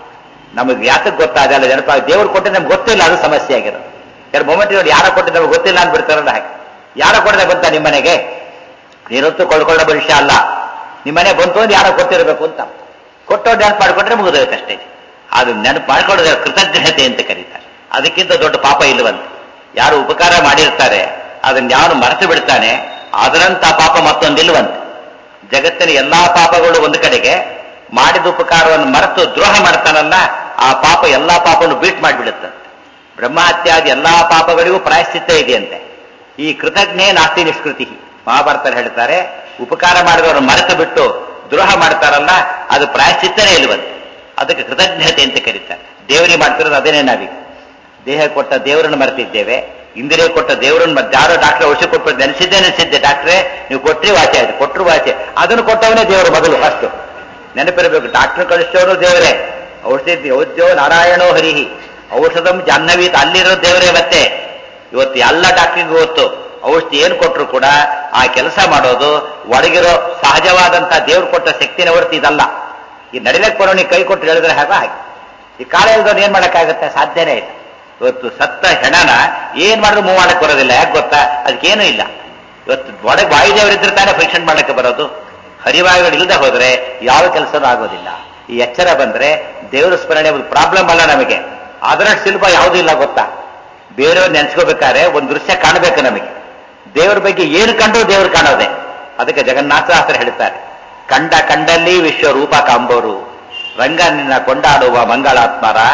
ನಮಗೆ ಯಾತಕ್ಕೆ ಗೊತ್ತಾ ಅದೆಲ್ಲ ನೆನಪ ದೇವ್ರು ಕೊಟ್ಟಿದ್ದು ನಮ್ಗೆ ಗೊತ್ತಿಲ್ಲ ಅದು ಸಮಸ್ಯೆ ಆಗಿರೋದು ಎರಡು ಮೊಮೆಂಟ್ ನೋಡಿ ಯಾರ ಕೊಟ್ಟಿದ್ದು ನಮ್ಗೆ ಗೊತ್ತಿಲ್ಲ ಅಂದ್ಬಿಡ್ತಾರಲ್ಲ ಹಾಗೆ ಯಾರ ಕೊಡದೆ ಗೊತ್ತಾ ನಿಮ್ಮನೆಗೆ ನೀರೊತ್ತು ಕೊಳ್ಳಕೊಳ್ಳೋ ಭವಿಷ್ಯ ಅಲ್ಲ ನಿಮ್ಮನೆ ಬಂತು ಅಂದ್ರೆ ಯಾರೋ ಕೊಟ್ಟಿರಬೇಕು ಅಂತ ಕೊಟ್ಟೋ ನೆನಪು ಮಾಡ್ಕೊಂಡ್ರೆ ಮುಗಿದೋಯ್ತು ಅಷ್ಟೇ ಅದು ನೆನಪು ಮಾಡ್ಕೊಳ್ಳೋದು ಕೃತಜ್ಞತೆ ಅಂತ ಕರೀತಾರೆ ಅದಕ್ಕಿಂತ ದೊಡ್ಡ ಪಾಪ ಇಲ್ಲವಂತೆ ಯಾರು ಉಪಕಾರ ಮಾಡಿರ್ತಾರೆ ಅದನ್ನ ಯಾವನು ಮರೆತು ಬಿಡ್ತಾನೆ ಅದರಂತ ಪಾಪ ಮತ್ತೊಂದಿಲ್ವಂತೆ ಜಗತ್ತಿನ ಎಲ್ಲಾ ಪಾಪಗಳು ಒಂದು ಕಡೆಗೆ ಮಾಡಿದ ಉಪಕಾರವನ್ನು ಮರೆತು ದ್ರೋಹ ಮಾಡ್ತಾನಲ್ಲ ಆ ಪಾಪ ಎಲ್ಲಾ ಪಾಪವನ್ನು ಬೀಟ್ ಮಾಡಿಬಿಡುತ್ತಂತೆ ಬ್ರಹ್ಮಹತ್ಯಾದಿ ಎಲ್ಲಾ ಪಾಪಗಳಿಗೂ ಪ್ರಾಯಶ್ಚಿತ್ತ ಇದೆಯಂತೆ ಈ ಕೃತಜ್ಞೆ ನಾಸ್ತಿ ನಿಷ್ಕೃತಿ ಮಹಾಭಾರತ ಹೇಳ್ತಾರೆ ಉಪಕಾರ ಮಾಡಿದವರು ಮರೆತು ಬಿಟ್ಟು ದ್ರೋಹ ಮಾಡ್ತಾರಲ್ಲ ಅದು ಪ್ರಾಯಶ್ಚಿತ್ತನೇ ಇಲ್ವಂತೆ ಅದಕ್ಕೆ ಕೃತಜ್ಞತೆ ಅಂತ ಕರೀತಾರೆ ದೇವರಿಗೆ ಮಾಡ್ತಿರೋದು ಅದೇನೇ ನಾವೀಗ ದೇಹ ಕೊಟ್ಟ ದೇವರನ್ನು ಮರೆತಿದ್ದೇವೆ ಇಂದ್ರಿಯ ಕೊಟ್ಟ ದೇವರನ್ನು ಮತ್ತೆ ಯಾರೋ ಡಾಕ್ಟರ್ ಔಷಧ ಕೊಟ್ಟು ನೆನೆಸಿದ್ದೆ ನೆನೆಸಿದ್ದೆ ಡಾಕ್ಟ್ರೆ ನೀವು ಕೊಟ್ರಿ ವಾಚೆ ಆಯ್ತು ಕೊಟ್ಟರು ವಾಚೆ ಅದನ್ನು ಕೊಟ್ಟವನೇ ದೇವರು ಮೊದಲು ಫಸ್ಟ್ ನೆನಪಿರಬೇಕು ಡಾಕ್ಟರ್ ಕಳಿಸೋನು ದೇವರೇ ಔಷಧಿ ಔದ್ಯೋ ನಾರಾಯಣೋ ಹರಿಹಿ ಔಷಧಂ ಜಾಹ್ನವಿ ಅಲ್ಲಿರೋ ದೇವರೇ ಮತ್ತೆ ಇವತ್ತು ಎಲ್ಲ ಡಾಕ್ಟ್ರಿಗೂ ಗೊತ್ತು ಔಷಧಿ ಏನು ಕೊಟ್ಟರು ಕೂಡ ಆ ಕೆಲಸ ಮಾಡೋದು ಒಳಗಿರೋ ಸಹಜವಾದಂತಹ ದೇವ್ರು ಕೊಟ್ಟ ಶಕ್ತಿನ ಹೊರತು ಇದಲ್ಲ ಈ ನಡಿಲಕ್ಕೆ ಬರೋನಿಗೆ ಕೈ ಕೊಟ್ಟು ಹೇಳಿದ್ರೆ ಹಾಗ ಹಾಗೆ ಈ ಕಾಲ ಇಲ್ದವ್ರು ಏನ್ ಮಾಡಕ್ಕಾಗತ್ತೆ ಸಾಧ್ಯನೇ ಇಲ್ಲ ಇವತ್ತು ಸತ್ತ ಹೆಣನ ಏನ್ ಮಾಡಿದ್ರು ಮೂವ್ ಮಾಡಕ್ ಬರೋದಿಲ್ಲ ಯಾಕೆ ಗೊತ್ತಾ ಅದಕ್ಕೇನೂ ಇಲ್ಲ ಇವತ್ತು ಒಳಗೆ ವಾಯುದೇವರಿದ್ರೆ ತಾನೇ ಫಂಕ್ಷನ್ ಮಾಡಕ್ಕೆ ಬರೋದು ಹರಿವಾಯುಗಳು ಇಲ್ಲದೆ ಹೋದ್ರೆ ಯಾವ ಕೆಲಸನೂ ಆಗೋದಿಲ್ಲ ಈ ಎಚ್ಚರ ಬಂದ್ರೆ ದೇವರ ಸ್ಮರಣೆ ಒಂದು ಪ್ರಾಬ್ಲಮ್ ಅಲ್ಲ ನಮಗೆ ಅದರಷ್ಟು ಸುಲಭ ಯಾವುದೂ ಇಲ್ಲ ಗೊತ್ತಾ ಬೇರೆಯವ್ರು ನೆನ್ಸ್ಕೋಬೇಕಾದ್ರೆ ಒಂದು ದೃಶ್ಯ ಕಾಣಬೇಕು ನಮಗೆ ದೇವರ ಬಗ್ಗೆ ಏನು ಕಂಡ್ರು ದೇವರು ಕಾಣೋದೆ ಅದಕ್ಕೆ ಜಗನ್ನಾಥದಾಸರು ಹೇಳ್ತಾರೆ ಕಂಡ ಕಂಡಲ್ಲಿ ವಿಶ್ವರೂಪ ಕಾಂಬೋರು ರಂಗ ನಿನ್ನ ಕೊಂಡಾಡುವ ಮಂಗಳಾತ್ಮರ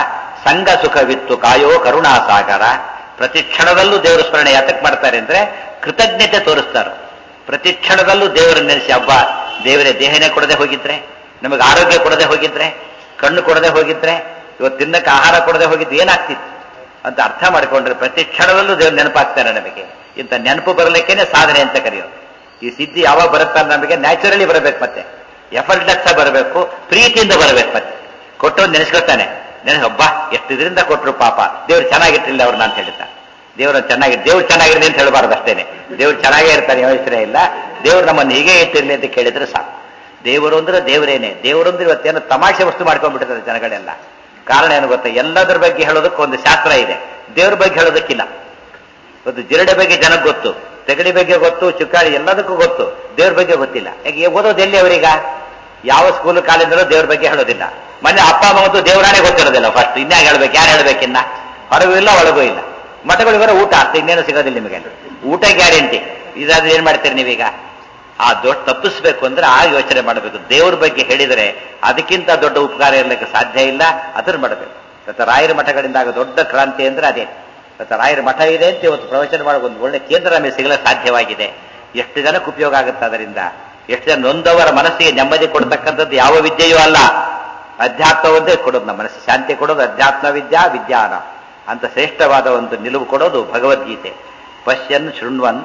ಸಂಘ ಸುಖವಿತ್ತು ಕಾಯೋ ಕರುಣಾಸಾಗರ ಪ್ರತಿ ಕ್ಷಣದಲ್ಲೂ ದೇವರ ಸ್ಮರಣೆ ಯಾತಕ್ಕೆ ಮಾಡ್ತಾರೆ ಅಂದ್ರೆ ಕೃತಜ್ಞತೆ ತೋರಿಸ್ತಾರೆ ಪ್ರತಿ ಕ್ಷಣದಲ್ಲೂ ದೇವರ ನೆನೆಸಿ ಹಬ್ಬ ದೇವರೇ ದೇಹನೇ ಕೊಡದೆ ಹೋಗಿದ್ರೆ ನಮಗೆ ಆರೋಗ್ಯ ಕೊಡದೆ ಹೋಗಿದ್ರೆ ಕಣ್ಣು ಕೊಡದೆ ಹೋಗಿದ್ರೆ ಇವತ್ತು ತಿನ್ನಕ್ಕೆ ಆಹಾರ ಕೊಡದೆ ಹೋಗಿದ್ರೆ ಏನಾಗ್ತಿತ್ತು ಅಂತ ಅರ್ಥ ಮಾಡಿಕೊಂಡ್ರೆ ಪ್ರತಿ ಕ್ಷಣದಲ್ಲೂ ದೇವ್ರು ನೆನಪಾಗ್ತಾನೆ ನಮಗೆ ಇಂಥ ನೆನಪು ಬರಲಿಕ್ಕೇನೆ ಸಾಧನೆ ಅಂತ ಕರೆಯೋದು ಈ ಸಿದ್ಧಿ ಯಾವಾಗ ಬರುತ್ತಲ್ಲ ನಮಗೆ ನ್ಯಾಚುರಲಿ ಬರಬೇಕು ಮತ್ತೆ ಎಫರ್ಟ್ಲೆಸ್ ಬರಬೇಕು ಪ್ರೀತಿಯಿಂದ ಬರಬೇಕು ಮತ್ತೆ ಕೊಟ್ಟವ್ರು ನೆನೆಸ್ಕೊತಾನೆ ನೆನೆಸ್ ಹಬ್ಬ ಎಷ್ಟು ಇದರಿಂದ ಕೊಟ್ಟರು ಪಾಪ ದೇವ್ರು ಚೆನ್ನಾಗಿಟ್ಟಿಲ್ಲ ಅವ್ರನ್ನ ಅಂತ ಹೇಳ್ತಾ ದೇವ್ರ ಚೆನ್ನಾಗಿ ದೇವ್ರು ಚೆನ್ನಾಗಿರಲಿ ಅಂತ ಹೇಳಬಾರ್ದು ಅಷ್ಟೇನೆ ದೇವ್ರು ಚೆನ್ನಾಗೇ ಇರ್ತಾನೆ ಯೋಚನೆ ಇಲ್ಲ ದೇವ್ರು ನಮ್ಮನ್ನು ಹೀಗೆ ಇಟ್ಟಿರ್ಲಿ ಅಂತ ಕೇಳಿದ್ರೆ ಸಾಕು ದೇವರು ಅಂದ್ರೆ ದೇವರೇನೆ ದೇವರು ಅಂದ್ರೆ ಇವತ್ತೇನು ತಮಾಷೆ ವಸ್ತು ಮಾಡ್ಕೊಂಡ್ಬಿಟ್ಟಿದ್ದಾರೆ ಜನಗಳೆಲ್ಲ ಕಾರಣ ಏನು ಗೊತ್ತಾ ಎಲ್ಲದರ ಬಗ್ಗೆ ಹೇಳೋದಕ್ಕೆ ಒಂದು ಶಾಸ್ತ್ರ ಇದೆ ದೇವ್ರ ಬಗ್ಗೆ ಹೇಳೋದಕ್ಕಿಲ್ಲ ಒಂದು ಜಿರಡೆ ಬಗ್ಗೆ ಜನಕ್ಕೆ ಗೊತ್ತು ತೆಗಡಿ ಬಗ್ಗೆ ಗೊತ್ತು ಚುಕ್ಕಾಡಿ ಎಲ್ಲದಕ್ಕೂ ಗೊತ್ತು ದೇವ್ರ ಬಗ್ಗೆ ಗೊತ್ತಿಲ್ಲ ಯಾಕೆ ಓದೋದು ಎಲ್ಲಿ ಅವರೀಗ ಯಾವ ಸ್ಕೂಲ್ ಕಾಲೇಜಲ್ಲೂ ದೇವ್ರ ಬಗ್ಗೆ ಹೇಳೋದಿಲ್ಲ ಮೊನ್ನೆ ಅಪ್ಪ ಅಮ್ಮಂತೂ ದೇವರಾನೇ ಗೊತ್ತಿರೋದಿಲ್ಲ ಫಸ್ಟ್ ಇನ್ಯಾಗ ಹೇಳ್ಬೇಕು ಯಾರು ಹೇಳ್ಬೇಕಿನ್ನ ಹೊರಗೂ ಇಲ್ಲ ಒಳಗೂ ಇಲ್ಲ ಮಠಗಳಿಗರ ಊಟ ಅರ್ಥ ಇನ್ನೇನು ಸಿಗೋದಿಲ್ಲ ನಿಮಗೆ ಊಟ ಗ್ಯಾರಂಟಿ ಇದಾದ್ರೆ ಏನ್ ಮಾಡ್ತೀರಿ ನೀವೀಗ ಆ ದೊಡ್ಡ ತಪ್ಪಿಸ್ಬೇಕು ಅಂದ್ರೆ ಆ ಯೋಚನೆ ಮಾಡಬೇಕು ದೇವ್ರ ಬಗ್ಗೆ ಹೇಳಿದರೆ ಅದಕ್ಕಿಂತ ದೊಡ್ಡ ಉಪಕಾರ ಇರಲಿಕ್ಕೆ ಸಾಧ್ಯ ಇಲ್ಲ ಅದನ್ನ ಮಾಡಬೇಕು ಇವತ್ತು ರಾಯರ ಮಠಗಳಿಂದ ಆಗ ದೊಡ್ಡ ಕ್ರಾಂತಿ ಅಂದ್ರೆ ಅದೇ ಇವತ್ತು ರಾಯರ ಮಠ ಇದೆ ಅಂತ ಇವತ್ತು ಪ್ರವಚನ ಮಾಡೋ ಒಂದು ಒಳ್ಳೆ ಕೇಂದ್ರ ನಮಗೆ ಸಿಗಲು ಸಾಧ್ಯವಾಗಿದೆ ಎಷ್ಟು ಜನಕ್ಕೆ ಉಪಯೋಗ ಆಗುತ್ತೆ ಅದರಿಂದ ಎಷ್ಟು ಜನ ನೊಂದವರ ಮನಸ್ಸಿಗೆ ನೆಮ್ಮದಿ ಕೊಡ್ತಕ್ಕಂಥದ್ದು ಯಾವ ವಿದ್ಯೆಯೂ ಅಲ್ಲ ಅಧ್ಯಾತ್ಮ ಒಂದೇ ಕೊಡೋದು ನಮ್ಮ ಮನಸ್ಸಿಗೆ ಶಾಂತಿ ಕೊಡೋದು ಅಧ್ಯಾತ್ಮ ವಿದ್ಯಾ ವಿಜ್ಞಾನ ಅಂತ ಶ್ರೇಷ್ಠವಾದ ಒಂದು ನಿಲುವು ಕೊಡೋದು ಭಗವದ್ಗೀತೆ ಪಶ್ಯನ್ ಶೃಣ್ವನ್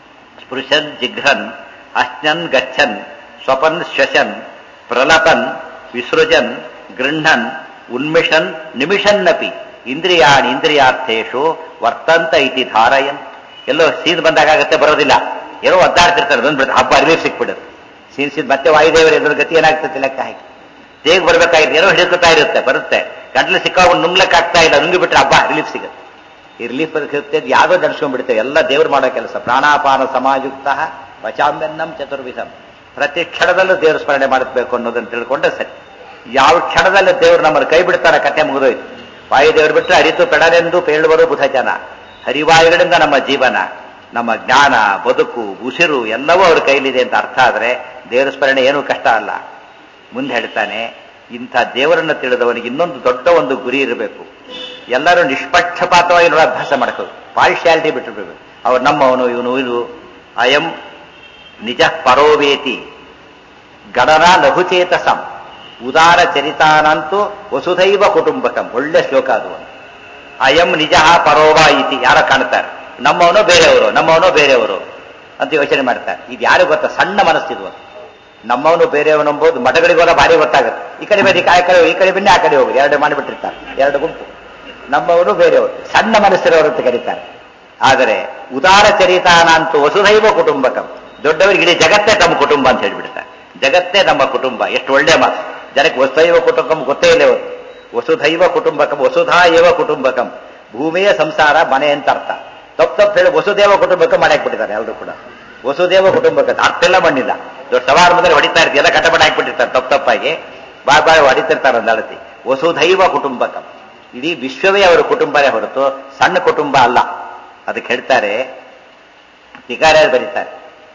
ಸ್ಪೃಶನ್ ಜಿಘ್ರನ್ ಅಶ್ನನ್ ಗಚ್ಚನ್ ಸ್ವಪನ್ ಶ್ವಸನ್ ಪ್ರಲಪನ್ ವಿಸೃಜನ್ ಗೃಹ್ಣನ್ ಉನ್ಮಿಷನ್ ನಿಮಿಷನ್ನಪಿ ಇಂದ್ರಿಯಾಣಿ ಇಂದ್ರಿಯಾರ್ಥೇಶು ವರ್ತಂತ ಇತಿ ಧಾರಯನ್ ಎಲ್ಲೋ ಸೀನ್ ಬಂದಾಗತ್ತೆ ಬರೋದಿಲ್ಲ ಏನೋ ಒದ್ದಾಡ್ತಿರ್ತಾರೆ ಬಂದ್ಬಿಡುತ್ತೆ ಹಬ್ಬ ರಿಲೀಫ್ ಸಿಕ್ಬಿಡುತ್ತೆ ಸೀನ್ ಸೀನ್ ಮತ್ತೆ ವಾಯುದೇವರು ಎದುರು ಗತಿ ಏನಾಗ್ತದೆ ಲೆಕ್ಕ ಹಾಕಿ ಹೇಗೆ ಬರ್ಬೇಕಾಗಿತ್ತು ಏನೋ ಹಿಡಿದುತ್ತಾ ಇರುತ್ತೆ ಬರುತ್ತೆ ಗಂಟ್ಲು ಸಿಕ್ಕಾಕೊಂಡು ನುಂಗ್ಲಕ್ಕೆ ಆಗ್ತಾ ಇಲ್ಲ ನುಂಗಿ ಬಿಟ್ರೆ ಹಬ್ಬ ರಿಲೀಫ್ ಸಿಗುತ್ತೆ ಈ ರಿಲೀಫ್ ಸಿಗುತ್ತೆ ಯಾವುದೋ ನಡೆಸ್ಕೊಂಡ್ಬಿಡ್ತೇವೆ ಎಲ್ಲ ದೇವ್ರು ಮಾಡೋ ಕೆಲಸ ಪ್ರಾಣಾಪಾನ ಸಮಾಯುಕ್ತ ವಚಾಮ್ಯನ್ನಂ ಚತುರ್ವಿಧಂ ಪ್ರತಿ ಕ್ಷಣದಲ್ಲೂ ದೇವ್ರ ಸ್ಮರಣೆ ಮಾಡಬೇಕು ಅನ್ನೋದನ್ನು ತಿಳ್ಕೊಂಡ್ರೆ ಸರಿ ಯಾವ ಕ್ಷಣದಲ್ಲೂ ದೇವ್ರು ನಮ್ಮನ್ನು ಕೈ ಬಿಡ್ತಾರೆ ಕತೆ ಮುಗಿದೋಯ್ತು ವಾಯುದೇವರು ಬಿಟ್ಟರೆ ಅರಿತು ಪೆಡಲೆಂದು ಪೇಳುವರು ಬುಧ ಜನ ಹರಿವಾಯುಗಳಿಂದ ನಮ್ಮ ಜೀವನ ನಮ್ಮ ಜ್ಞಾನ ಬದುಕು ಉಸಿರು ಎಲ್ಲವೂ ಅವ್ರ ಕೈಲಿದೆ ಅಂತ ಅರ್ಥ ಆದ್ರೆ ದೇವರ ಸ್ಮರಣೆ ಏನೂ ಕಷ್ಟ ಅಲ್ಲ ಮುಂದೆ ಹೇಳ್ತಾನೆ ಇಂಥ ದೇವರನ್ನು ತಿಳಿದವನಿಗೆ ಇನ್ನೊಂದು ದೊಡ್ಡ ಒಂದು ಗುರಿ ಇರಬೇಕು ಎಲ್ಲರೂ ನಿಷ್ಪಕ್ಷಪಾತವಾಗಿ ನೋಡೋ ಅಭ್ಯಾಸ ಮಾಡ್ಕೋದು ಪಾರ್ಶಿಯಾಲಿಟಿ ಬಿಟ್ಟಿರ್ಬೇಕು ಅವ್ರು ನಮ್ಮವನು ಇವನು ಇದು ಅಯಂ ನಿಜ ಪರೋವೇತಿ ಗಣನ ಲಘುಚೇತಸಂ ಉದಾರ ಚರಿತಾನಂತೂ ವಸುಧೈವ ಕುಟುಂಬಕಂ ಒಳ್ಳೆ ಶ್ಲೋಕ ಅದು ಒಂದು ಅಯಂ ನಿಜ ಪರೋವ ಇತಿ ಯಾರೋ ಕಾಣ್ತಾರೆ ನಮ್ಮವನು ಬೇರೆಯವರು ನಮ್ಮವನು ಬೇರೆಯವರು ಅಂತ ಯೋಚನೆ ಮಾಡ್ತಾರೆ ಇದು ಯಾರು ಗೊತ್ತಾ ಸಣ್ಣ ಮನಸ್ಸಿದ್ವು ನಮ್ಮವನು ಬೇರೆಯವನು ಎಂಬುದು ಮಠಗಳಿಗೋಲ ಭಾರಿ ಗೊತ್ತಾಗುತ್ತೆ ಈ ಕಡೆ ಬೇರೆ ಆ ಕಡೆ ಈ ಕಡೆ ಬನ್ನಿ ಆ ಕಡೆ ಹೋಗಿ ಎರಡು ಮಾಡಿಬಿಟ್ಟಿರ್ತಾರೆ ಎರಡು ಗುಂಪು ನಮ್ಮವನು ಬೇರೆಯವರು ಸಣ್ಣ ಮನಸ್ಸಿರೋರು ಅಂತ ಕರೀತಾರೆ ಆದರೆ ಉದಾರ ಚರಿತಾನಂತೂ ವಸುಧೈವ ಕುಟುಂಬಕಂ ದೊಡ್ಡವರಿಗೆ ಇಡೀ ಜಗತ್ತೇ ತಮ್ಮ ಕುಟುಂಬ ಅಂತ ಹೇಳ್ಬಿಡ್ತಾರೆ ಜಗತ್ತೇ ನಮ್ಮ ಕುಟುಂಬ ಎಷ್ಟು ಒಳ್ಳೆ ಮಾತು ಜನಕ್ಕೆ ವಸುಧೈವ ಕುಟುಂಬಕಂ ಗೊತ್ತೇ ಇಲ್ಲ ಇವತ್ತು ವಸುಧೈವ ಕುಟುಂಬಕಂ ವಸುಧಾ ಏವ ಕುಟುಂಬಕಂ ಭೂಮಿಯ ಸಂಸಾರ ಮನೆ ಅಂತ ಅರ್ಥ ತಪ್ಪು ತಪ್ಪು ಹೇಳಿ ವಸುದೇವ ಕುಟುಂಬಕ್ಕೆ ಮನೆ ಹಾಕ್ಬಿಟ್ಟಿದ್ದಾರೆ ಎಲ್ಲರೂ ಕೂಡ ವಸುದೇವ ಕುಟುಂಬಕ್ಕೆ ಅರ್ಥೆಲ್ಲ ಮಣ್ಣಿಲ್ಲ ದೊಡ್ಡ ಸಮಾರಂಭದಲ್ಲಿ ಹೊಡಿತಾ ಇರ್ತೀವಿ ಎಲ್ಲ ಕಟಪಟ ಹಾಕ್ಬಿಟ್ಟಿರ್ತಾರೆ ತಪ್ಪು ತಪ್ಪಾಗಿ ಬಾಯ್ ಬಾಯ್ ಹೊಡಿತಿರ್ತಾರೆ ಒಂದು ಅಳತಿ ವಸುಧೈವ ಕುಟುಂಬಕಂ ಇಡೀ ವಿಶ್ವವೇ ಅವರ ಕುಟುಂಬನೇ ಹೊರತು ಸಣ್ಣ ಕುಟುಂಬ ಅಲ್ಲ ಅದಕ್ಕೆ ಹೇಳ್ತಾರೆ ಟಿಕಾರ್ಯರು ಬರೀತಾರೆ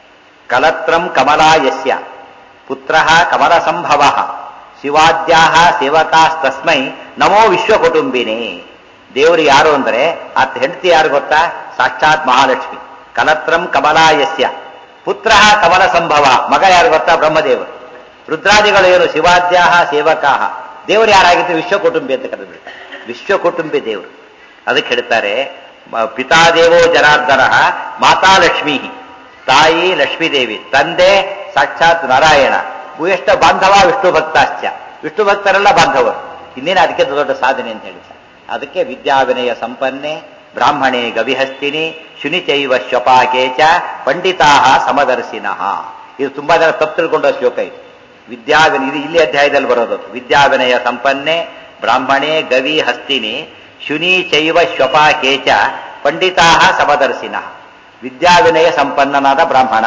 ಕಲತ್ರಂ ಕಮಲಾ ಯಸ್ಯ ಪುತ್ರ ಕಮಲ ಸಂಭವ ಶಿವಾದ್ಯಾ ಸೇವಕಾಸ್ತಸ್ಮೈ ನಮೋ ವಿಶ್ವ ಕುಟುಂಬಿನೇ ದೇವರು ಯಾರು ಅಂದ್ರೆ ಆತ ಹೆಂಡತಿ ಯಾರು ಗೊತ್ತಾ ಸಾಕ್ಷಾತ್ ಮಹಾಲಕ್ಷ್ಮಿ ಕಲತ್ರಂ ಕಮಲಾ ಯಸ್ಯ ಪುತ್ರ ಕಮಲ ಸಂಭವ ಮಗ ಯಾರು ಗೊತ್ತಾ ಬ್ರಹ್ಮದೇವರು ರುದ್ರಾದಿಗಳು ಏನು ಶಿವಾದ್ಯಾ ಸೇವಕಾ ದೇವರು ಯಾರಾಗಿದ್ದು ವಿಶ್ವ ಕುಟುಂಬಿ ಅಂತ ಕರೆದ್ಬಿಡ್ತಾರೆ ವಿಶ್ವ ಕುಟುಂಬಿ ದೇವರು ಅದಕ್ಕೆ ಹೇಳ್ತಾರೆ ಪಿತಾದೇವೋ ಜನಾರ್ದನ ಮಾತಾ ಲಕ್ಷ್ಮೀ ತಾಯಿ ಲಕ್ಷ್ಮೀದೇವಿ ತಂದೆ ಸಾಕ್ಷಾತ್ ನಾರಾಯಣ ಭೂಯಷ್ಟ ಬಾಂಧವ ವಿಷ್ಣು ಭಕ್ತಾಶ್ಚ ವಿಷ್ಣು ಭಕ್ತರೆಲ್ಲ ಬಾಂಧವರು ಇನ್ನೇನು ಅದಕ್ಕೆ ದೊಡ್ಡ ಸಾಧನೆ ಅಂತ ಹೇಳ್ತಾರೆ ಅದಕ್ಕೆ ವಿದ್ಯಾವಿನಯ ಸಂಪನ್ನೆ ಬ್ರಾಹ್ಮಣೆ ಗವಿಹಸ್ತಿನಿ ಶುನಿಚೈವ ಶ್ವಪಾಕೇಚ ಪಂಡಿತಾ ಸಮದರ್ಶಿನಃ ಇದು ತುಂಬಾ ಜನ ತಪ್ಪು ತಿಳ್ಕೊಂಡ ಶ್ಲೋಕ ಇದು ವಿದ್ಯಾವಿನ ಇದು ಇಲ್ಲಿ ಅಧ್ಯಾಯದಲ್ಲಿ ಬರೋದು ವಿದ್ಯಾವಿನಯ ಸಂಪನ್ನೆ ಬ್ರಾಹ್ಮಣೆ ಗವಿ ಹಸ್ತಿನಿ ಶುನಿ ಚೈವ ಶ್ವಪಾಕೇಚ ಪಂಡಿತಾ ಸಮದರ್ಶಿನಃ ವಿದ್ಯಾವಿನಯ ಸಂಪನ್ನನಾದ ಬ್ರಾಹ್ಮಣ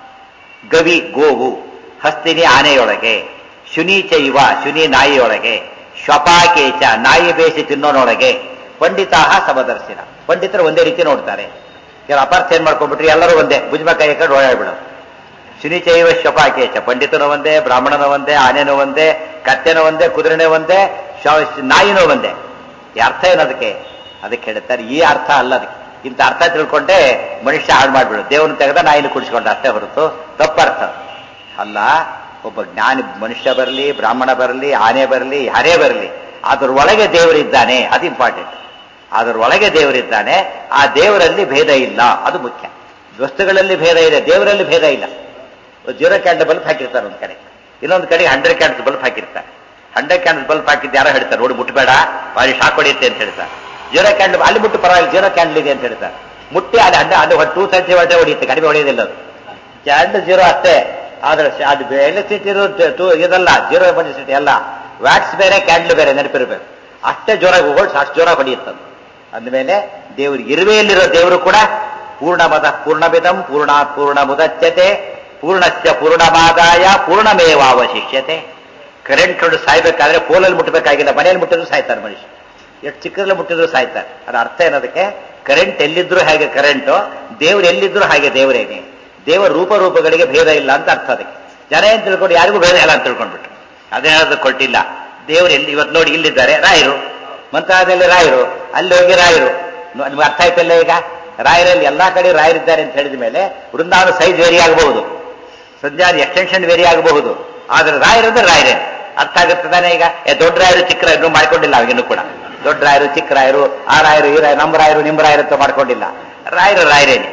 ಗವಿ ಗೋವು ಹಸ್ತಿನಿ ಆನೆಯೊಳಗೆ ಶುನಿ ಚೈವ ಶುನಿ ನಾಯಿಯೊಳಗೆ ಶ್ವಪಾಕೇಚ ನಾಯಿ ಬೇಯಿಸಿ ತಿನ್ನೋನೊಳಗೆ ಪಂಡಿತಾ ಸಮದರ್ಶಿನ ಪಂಡಿತರು ಒಂದೇ ರೀತಿ ನೋಡ್ತಾರೆ ಕೆಲವು ಅಪಾರ್ಥ ಏನ್ ಮಾಡ್ಕೊಂಡ್ಬಿಟ್ರಿ ಎಲ್ಲರೂ ಒಂದೇ ಭುಜಬಕಾಯಿ ಕಡೆ ಓಡಾಡ್ಬಿಡೋದು ಶುನಿಚೈವ ಶ್ವಪಾಕೇಚ ಪಂಡಿತನು ಒಂದೇ ಬ್ರಾಹ್ಮಣನ ಒಂದೇ ಆನೆನೂ ಒಂದೇ ಕತ್ತೆನೂ ಒಂದೇ ಕುದುರೆನೇ ಒಂದೇ ನಾಯಿನೂ ಒಂದೇ ಈ ಅರ್ಥ ಏನದಕ್ಕೆ ಅದಕ್ಕೆ ಹೇಳ್ತಾರೆ ಈ ಅರ್ಥ ಅಲ್ಲ ಅದಕ್ಕೆ ಇಂಥ ಅರ್ಥ ತಿಳ್ಕೊಂಡೆ ಮನುಷ್ಯ ಹಾಳು ಮಾಡ್ಬಿಡು ದೇವರನ್ನ ತೆಗೆದ ನಾಯಿನ ಕುಡಿಸ್ಕೊಂಡ ಅಷ್ಟೇ ಹೊರತು ತಪ್ಪರ್ಥ ಅಲ್ಲ ಒಬ್ಬ ಜ್ಞಾನಿ ಮನುಷ್ಯ ಬರಲಿ ಬ್ರಾಹ್ಮಣ ಬರಲಿ ಆನೆ ಬರಲಿ ಯಾರೇ ಬರಲಿ ಅದರ ಒಳಗೆ ದೇವರಿದ್ದಾನೆ ಅದು ಇಂಪಾರ್ಟೆಂಟ್ ಅದರ ಒಳಗೆ ದೇವರಿದ್ದಾನೆ ಆ ದೇವರಲ್ಲಿ ಭೇದ ಇಲ್ಲ ಅದು ಮುಖ್ಯ ವಸ್ತುಗಳಲ್ಲಿ ಭೇದ ಇದೆ ದೇವರಲ್ಲಿ ಭೇದ ಇಲ್ಲ ಜೀರೋ ಕ್ಯಾಂಡಲ್ ಬಲ್ಬ್ ಹಾಕಿರ್ತಾರೆ ಒಂದು ಕಡೆ ಇನ್ನೊಂದು ಕಡೆ ಹಂಡ್ರೆಡ್ ಕ್ಯಾಂಡಲ್ಸ್ ಬಲ್ಬ್ ಹಾಕಿರ್ತಾರೆ ಹಂಡ್ರೆಡ್ ಕ್ಯಾಂಡಲ್ ಬಲ್ಬ್ ಹಾಕಿದ್ದು ಯಾರೋ ಹೇಳ್ತಾರೆ ನೋಡಿ ಮುಟ್ಟಬೇಡ ಭಾರಿ ಶಾಕ್ ಹೊಡೆಯುತ್ತೆ ಅಂತ ಹೇಳ್ತಾರೆ ಜೀರೋ ಕ್ಯಾಂಡಲ್ ಅಲ್ಲಿ ಮುಟ್ಟು ಪರವಾಗಿಲ್ಲ ಜೀರೋ ಕ್ಯಾಂಡಲ್ ಇದೆ ಅಂತ ಹೇಳ್ತಾರೆ ಮುಟ್ಟಿ ಅಲ್ಲಿ ಹಂಡ್ರೆ ಅಲ್ಲಿ ಟೂ ಸೆಂಟಿ ಒಳಗೆ ಹೊಡೆಯುತ್ತೆ ಕಡಿಮೆ ಹೊಡೆಯೋದಿಲ್ಲ ಅದು ಕ್ಯಾಂಡಲ್ ಜೀರೋ ಅಷ್ಟೇ ಆದ್ರೆ ಶ- ಅದು ಎಲೆಕ್ಟ್ರಿಸಿಟಿ ಟೂ ಇದಲ್ಲ ಜೀರೋ ಎಲೆಕ್ಟ್ರಿಸಿಟಿ ಅಲ್ಲ ವ್ಯಾಟ್ಸ್ ಬೇರೆ ಕ್ಯಾಂಡಲ್ ಬೇರೆ ನೆನಪಿರ್ಬೇಕು ಅಷ್ಟೇ ಜೋರಾಗಿ ಹೋಗೋದು ಅಷ್ಟು ಜೋರಾಗಿ ಹೊಡೆಯುತ್ತದೆ ಅಂದಮೇಲೆ ದೇವರು ಇರುವೆಯಲ್ಲಿರೋ ದೇವರು ಕೂಡ ಪೂರ್ಣಮದ ಪೂರ್ಣಮಿದಂ ಪೂರ್ಣಾತ್ ಪೂರ್ಣ ಮುದಚ್ಯತೆ ಪೂರ್ಣಸ್ಯ ಪೂರ್ಣಮಾದಾಯ ಪೂರ್ಣಮೇವಾವಶಿಷ್ಯತೆ ಕರೆಂಟ್ ಹೊಡೆದು ಸಾಯ್ಬೇಕಾದ್ರೆ ಪೋಲಲ್ಲಿ ಮುಟ್ಟಬೇಕಾಗಿಲ್ಲ ಮನೆಯಲ್ಲಿ ಮುಟ್ಟಿದ್ರು ಸಾಯ್ತಾರೆ ಮನುಷ್ಯ ಎಷ್ಟು ಚಿಕ್ಕದ್ರಲ್ಲಿ ಮುಟ್ಟಿದ್ರು ಸಾಯ್ತಾರೆ ಅದರ ಅರ್ಥ ಏನದಕ್ಕೆ ಕರೆಂಟ್ ಎಲ್ಲಿದ್ರು ಹಾಗೆ ಕರೆಂಟು ದೇವ್ರು ಎಲ್ಲಿದ್ರು ಹಾಗೆ ದೇವರೇನೆ ದೇವರ ರೂಪ ರೂಪಗಳಿಗೆ ಭೇದ ಇಲ್ಲ ಅಂತ ಅರ್ಥ ಅದಕ್ಕೆ ಜನ ಏನ್ ತಿಳ್ಕೊಂಡು ಯಾರಿಗೂ ಭೇದ ಇಲ್ಲ ಅಂತ ತಿಳ್ಕೊಂಡ್ಬಿಟ್ರು ಅದೇನಾದ್ರು ಕೊಟ್ಟಿಲ್ಲ ದೇವ್ರು ಎಲ್ಲಿ ಇವತ್ತು ನೋಡಿ ಇಲ್ಲಿದ್ದಾರೆ ರಾಯರು ಮಂತ್ರಾಲಯದಲ್ಲಿ ರಾಯರು ಅಲ್ಲಿ ಹೋಗಿ ರಾಯರು ನ- ನಿಮ್ಗೆ ಅರ್ಥ ಆಯ್ತಲ್ಲ ಈಗ ರಾಯರಲ್ಲಿ ಎಲ್ಲಾ ಕಡೆ ರಾಯರಿದ್ದಾರೆ ಅಂತ ಹೇಳಿದ ಮೇಲೆ ವೃಂದಾವನ ಸೈಜ್ ವೇರಿ ಆಗಬಹುದು ಸಂಧ್ಯಾನ ಎಕ್ಸ್ಟೆನ್ಷನ್ ವೇರಿ ಆಗಬಹುದು ಆದ್ರೆ ರಾಯರಂದ್ರೆ ರಾಯರೇ ಅರ್ಥ ಆಗುತ್ತೆ ತಾನೇ ಈಗ ಏ, ದೊಡ್ಡ ರಾಯರು ಚಿಕ್ಕ ರಾಯರು ಮಾಡ್ಕೊಂಡಿಲ್ಲ ಅವಾಗಿನ್ನೂ ಕೂಡ ದೊಡ್ಡ ರಾಯರು ಚಿಕ್ಕ ರಾಯರು ಆ ರಾಯರು ಈ ರಾಯರು ನಮ್ಮ ರಾಯರು ನಿಮ್ಮ ರಾಯರು ಅಂತ ಮಾಡ್ಕೊಂಡಿಲ್ಲ ರಾಯರು ರಾಯರೇನೆ